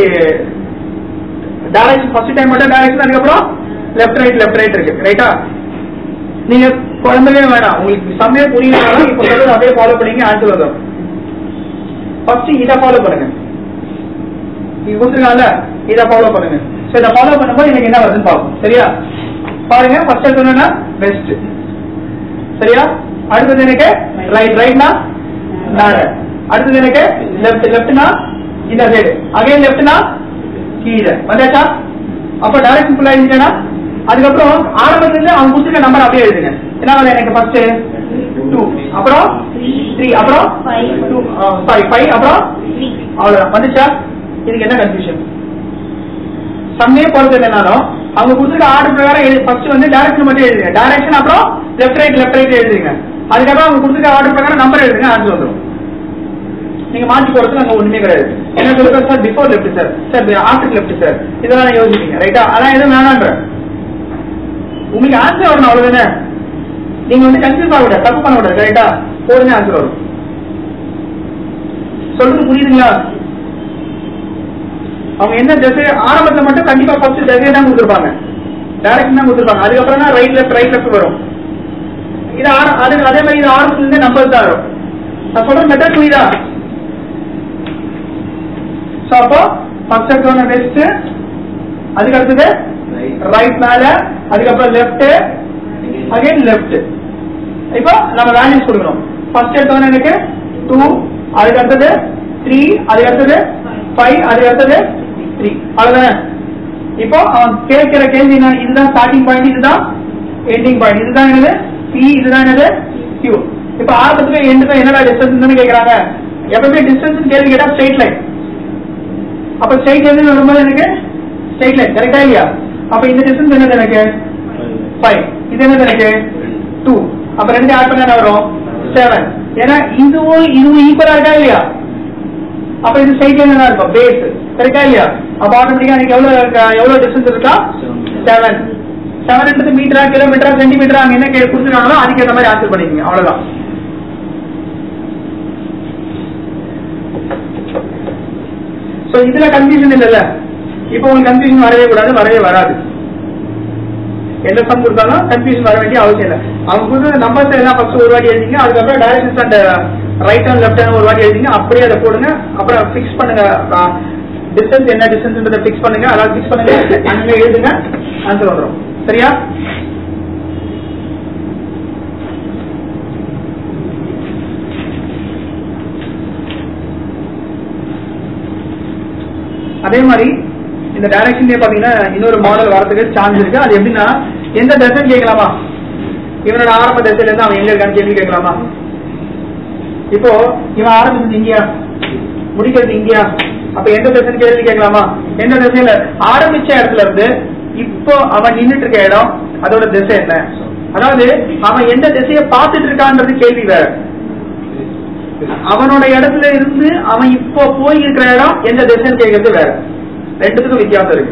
டைரக்ஷன் ஃபர்ஸ்ட் டைம் மட்டும் டைரக்ஷன் அதுக்கப்புறம் லெஃப்ட் ரைட் லெஃப்ட் ரைட் இருக்கு ரைட்டா நீங்க குழம்பவே வேணாம் உங்களுக்கு சம்மே புரியலனாலும் இப்போ சொல்றது அப்படியே ஃபாலோ பண்ணீங்க ஆன்சர் வரும் ஃபர்ஸ்ட் இதை ஃபாலோ பண்ணுங்க நீங்க கொடுத்துருக்காங்கல்ல இதை ஃபாலோ பண்ணுங்க சோ இதை ஃபாலோ பண்ணும்போது எனக்கு என்ன வருதுன்னு பார்ப்போம் சரியா பாருங்க ஃபர்ஸ்ட் எடுத்தோம்னா பெஸ்ட் சரியா அடுத்தது எனக்கு ரைட் ரைட்னா மேல அடுத்தது எனக்கு லெஃப்ட் லெஃப்ட்னா இந்த சைடு அகைன் லெஃப்ட்னா கீழே வந்தாச்சா அப்ப டைரக்ஷன் ஃபுல்லா இருந்துச்சுன்னா அதுக்கப்புறம் ஆரம்பத்துல இருந்து அவங்க கொடுத்துருக்க நம்பர் அப்படியே எழுதுங்க என்ன வருது எனக்கு ஃபர்ஸ்ட் டூ அப்புறம் த்ரீ அப்புறம் Five. டூ சாரி ஃபைவ் அப்புறம் Three. அவ்வளவுதான் வந்துச்சா இதுக்கு என்ன கன்ஃபியூஷன் சம்மே பொறுத்து என்னன்னாலும் அவங்க கொடுத்துருக்க ஆர்டர் பிரகாரம் ஃபர்ஸ்ட் வந்து டைரக்ஷன் மட்டும் எழுதுங்க டைரக்ஷன் அப்புறம் லெஃப்ட் ரைட் லெஃப்ட் ரைட் எழுதுங்க அதுக்கப்புறம் அவங்க கொடுத்துருக்க ஆர்டர் பிரகாரம் நம்பர் எழுதுங்க ஆன்சர் வந்துடும் நீங்க மாற்றி போறதுக்கு அங்க ஒண்ணுமே கிடையாது என்ன சொல்லுங்க sir before left sir sir after left sir இதெல்லாம் யோசிப்பீங்க ரைட்டா அதான் எதுவும் வேணான்ற உங்களுக்கு ஆன்சர் வரணும் அவ்வளவுதானே நீங்க வந்து கன்ஃபியூஸ் ஆகக்கூடாது தப்பு பண்ணக்கூடாது ரைட்டா போதுமே ஆன்சர் வரும் சொல்றது புரியுதுங்களா அவங்க என்ன திசை ஆரம்பத்துல மட்டும் கண்டிப்பா ஃபர்ஸ்ட் திசையை தான் கொடுத்துருப்பாங்க டைரக்ஷன் தான் கொடுத்துருப்பாங்க அதுக்கப்புறம் தான் ரைட் லெஃப்ட் ரைட் லெஃப்ட் வரும் இது ஆர- அது அதே மாதிரி இது ஆரம்பத்துல இருந்தே நம்பர் தான் வரும் நான் சொல்ற மெத்தட் புரியுதா சோ அப்போ ஃபர்ஸ்ட் எடுத்தோட வெஸ்ட் அதுக்கு அடுத்தது ரைட் மேல அதுக்கப்புறம் லெஃப்ட் அகைன் லெஃப்ட் இப்போ நம்ம வேல்யூஸ் கொடுக்கணும் ஃபர்ஸ்ட் எடுத்தோட எனக்கு டூ அதுக்கு அடுத்தது த்ரீ அதுக்கு அடுத்தது ஃபைவ் அதுக்கு அடுத்தது த்ரீ அவ்வளவுதானே இப்போ அவன் கேட்கிற கேள்வி என்ன இதுதான் ஸ்டார்டிங் பாயிண்ட் இதுதான் எண்டிங் பாயிண்ட் இதுதான் என்னது பி இதுதான் என்னது கியூ இப்போ ஆரம்பத்துல எண்டுக்கு என்னடா டிஸ்டன்ஸ் கேக்குறாங்க எப்பவுமே டிஸ்டன்ஸ் கேள்வி கேட்டா ஸ்ட்ரெயிட் லைன் அப்ப ஸ்ட்ரெயிட் லைன் வரும்போது எனக்கு ஸ்ட்ரெயிட் லைன் கரெக்டா இல்லையா அப்ப இந்த டிஸ்டன்ஸ் என்னது எனக்கு ஃபைவ் இது என்னது எனக்கு டூ அப்ப ரெண்டு ஆட் பண்ணா என்ன வரும் செவன் ஏன்னா இதுவும் இதுவும் ஈக்குவலா இருக்கா இல்லையா அப்ப இது ஸ்ட்ரெயிட் லைன் தான் இருக்கும் பேஸ் கரெக்டா இல்லையா அப்ப ஆட்டோமேட்டிக்கா எனக்கு எவ்வளவு இருக்கா- எவ்வளவு டிஸ்டன்ஸ் இருக்கா செவன் செவன்ன்றது மீட்டரா கிலோமீட்டரா சென்டிமீட்டரா அங்க என்ன கே- கொடுத்துருக்காங்களோ அதுக்கு ஏற்ற மாதிரி ஆன்சர் பண்ணிக்கங்க அவ்வளவுதான் சோ இதுல கன்ஃபியூஷன் இல்லைல்ல இப்போ உங்களுக்கு கன்ஃபியூஷன் வரவே கூடாது வரவே வராது எந்த சம் கொடுத்தாலும் கன்ஃபியூஷன் வர வேண்டிய அவசியம் இல்லை அவங்க கொடுத்த நம்பர்ஸ் எல்லாம் ஃபர்ஸ்ட் ஒரு வாட்டி எழுதிங்க அதுக்கப்புறம் directions and right hand left hand ஒரு வாட்டி எழுதிங்க அப்படியே அதை போடுங்க அப்புறம் ஃபிக்ஸ் பண்ணுங்க டிஸ்டன்ஸ் என்ன டிஸ்டன்ஸ்ன்றதை ஃபிக்ஸ் பண்ணுங்க அதாவது ஃபிக்ஸ் பண்ணுங்க அங்கே எழுதுங்க ஆன்சர் வந்துடும் சரியா அதே மாதிரி இந்த டைரக்ஷன்லயே பாத்தீங்கன்னா இன்னொரு மாடல் வரதுக்கு சான்ஸ் இருக்கு அது எப்படின்னா எந்த தசைன்னு கேட்கலாமா இவனோட ஆரம்ப தசையில இருந்து அவன் எங்க இருக்கான்னு கேள்வி கேட்கலாமா இப்போ இவன் ஆரம்பிச்சது இங்கயா முடிக்கிறது இங்கயா அப்ப எந்த தசைன்னு கேள்வி கேட்கலாமா எந்த திசையில ஆரம்பிச்ச இடத்துல இருந்து இப்போ அவன் நின்னுட்டு இருக்க இடம் அதோட திசை என்ன அதாவது அவன் எந்த திசையை பார்த்துட்டு இருக்கான்றது கேள்வி வேற அவனோட இடத்துல இருந்து அவன் இப்போ போய் இருக்கிற இடம் எந்த திசைன்னு கேட்கறது வேற ரெண்டுத்துக்கும் வித்தியாசம் இருக்கு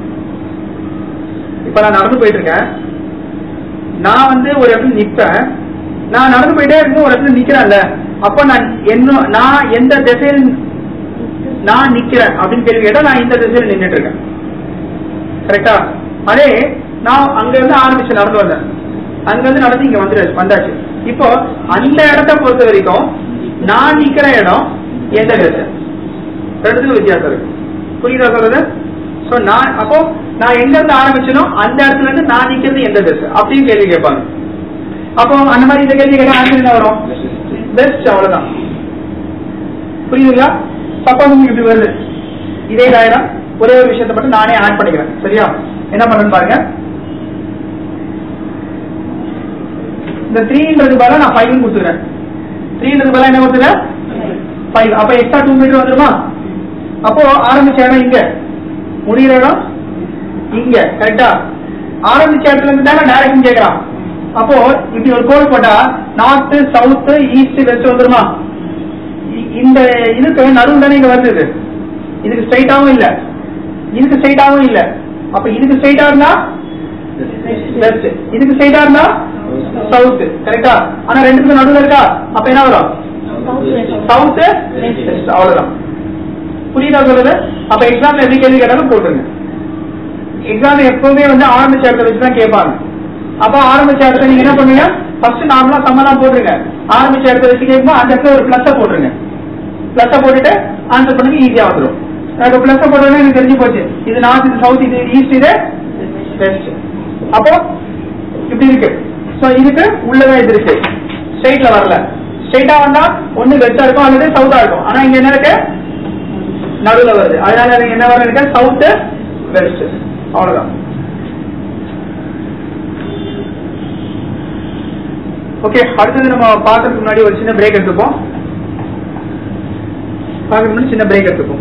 இப்ப நான் நடந்து போயிட்டு இருக்கேன் நான் வந்து ஒரு இடத்துல நிப்பேன் நான் நடந்து போயிட்டே இருக்கும் ஒரு இடத்துல நிக்கிறேன்ல அப்ப நான் என்ன நான் எந்த திசையில் நான் நிக்கிறேன் அப்படின்னு கேள்வி கேட்டா நான் இந்த திசையில நின்னுட்டு இருக்கேன் கரெக்டா அதே நான் அங்க இருந்து ஆரம்பிச்சு நடந்து வந்தேன் அங்க இருந்து நடந்து இங்க வந்து வந்தாச்சு இப்போ அந்த இடத்த பொறுத்த வரைக்கும் நான் நிக்கிற இடம் எந்த திசை ரெண்டுத்துக்கும் வித்தியாசம் இருக்கு புரியுதா சொல்றது சோ நான் அப்போ நான் எங்க இருந்து ஆரம்பிச்சனோ அந்த இடத்துல இருந்து நான் நிக்கிறது எந்த திசை அப்படின்னு கேள்வி கேட்பாங்க அப்போ அந்த மாதிரி இந்த கேள்வி கேட்டா ஆன்சர் என்ன வரும் பெஸ்ட் அவ்வளவுதான் புரியுதுங்களா சப்போஸ் உங்களுக்கு இப்படி வருது இதே டயரம் ஒரே ஒரு விஷயத்தை மட்டும் நானே ஆட் பண்ணிக்கிறேன் சரியா என்ன பண்றேன்னு பாருங்க இந்த த்ரீன்றது பதிலா நான் ஃபைவ் கொடுத்துக்கிறேன் த்ரீன்றது பதிலா என்ன கொடுத்துக்கிறேன் ஃபைவ் அப்ப எக்ஸ்ட்ரா டூ மீட்டர் வந்துருமா அப்போ ஆரம்பிச்ச இடம் இங்க முடிகிற இடம் இங்க கரெக்டா ஆரம்பிச்ச இடத்துல இருந்து தானே டைரக்ஷன் கேக்குறான் அப்போ இப்படி ஒரு கோடு போட்டா நார்த் சவுத் ஈஸ்ட் வெஸ்ட் வந்துருமா இ- இந்த இதுக்கு நடுவு தானே இங்க வருது இது. இதுக்கு ஸ்ட்ரைட்டாவும் இல்ல இதுக்கு ஸ்ட்ரைட்டாவும் இல்ல அப்ப இதுக்கு ஸ்ட்ரைட்டா இருந்தா வெஸ்ட் இதுக்கு ஸ்ட்ரைட்டா இருந்தா சவுத் கரெக்டா ஆனா ரெண்டுத்துக்கு நடுவுல இருக்கா அப்ப என்ன வரும் சவுத் வெஸ்ட் அவ்வளவுதான் புரியுதா சொல்றது அப்ப எக்ஸாம்ல எது கேள்வி கேட்டாலும் போட்டுருங்க எக்ஸாம் எப்பவுமே வந்து ஆரம்பிச்ச இடத்துல வச்சு தான் கேட்பாங்க அப்ப ஆரம்பிச்ச இடத்துல நீங்க என்ன பண்ணுவீங்க ஃபர்ஸ்ட் நார்மலா சம்மதான் போட்டுருங்க ஆரம்பிச்ச இடத்துல வச்சு கேட்கும்போது அந்த இடத்துல ஒரு பிளஸ் போட்டுருங்க பிளஸ் போட்டுட்டு ஆன்சர் பண்ணுங்க ஈஸியா வந்துடும் இப்போ பிளஸ் போட்டோன்னே எனக்கு தெரிஞ்சு போச்சு இது நார்த் இது சவுத் இது ஈஸ்ட் இது வெஸ்ட் அப்போ இப்படி இருக்கு சோ இதுக்கு உள்ளதான் இது இருக்கு ஸ்ட்ரைட்ல வரல ஸ்ட்ரைட்டா வந்தா ஒண்ணு வெஸ்டா இருக்கும் அல்லது சவுத்தா இருக்கும் ஆனா இங்க என்ன இருக்கு நடுவுல வருது அதனால எனக்கு என்ன வர இருக்கு சவுத் வெஸ்ட் அவ்வளவுதான் ஓகே அடுத்தது நம்ம பார்க்கறதுக்கு முன்னாடி ஒரு சின்ன பிரேக் எடுத்துப்போம் பார்க்கறதுக்கு முன்னாடி சின்ன பிரேக் எடுத்துப்போம்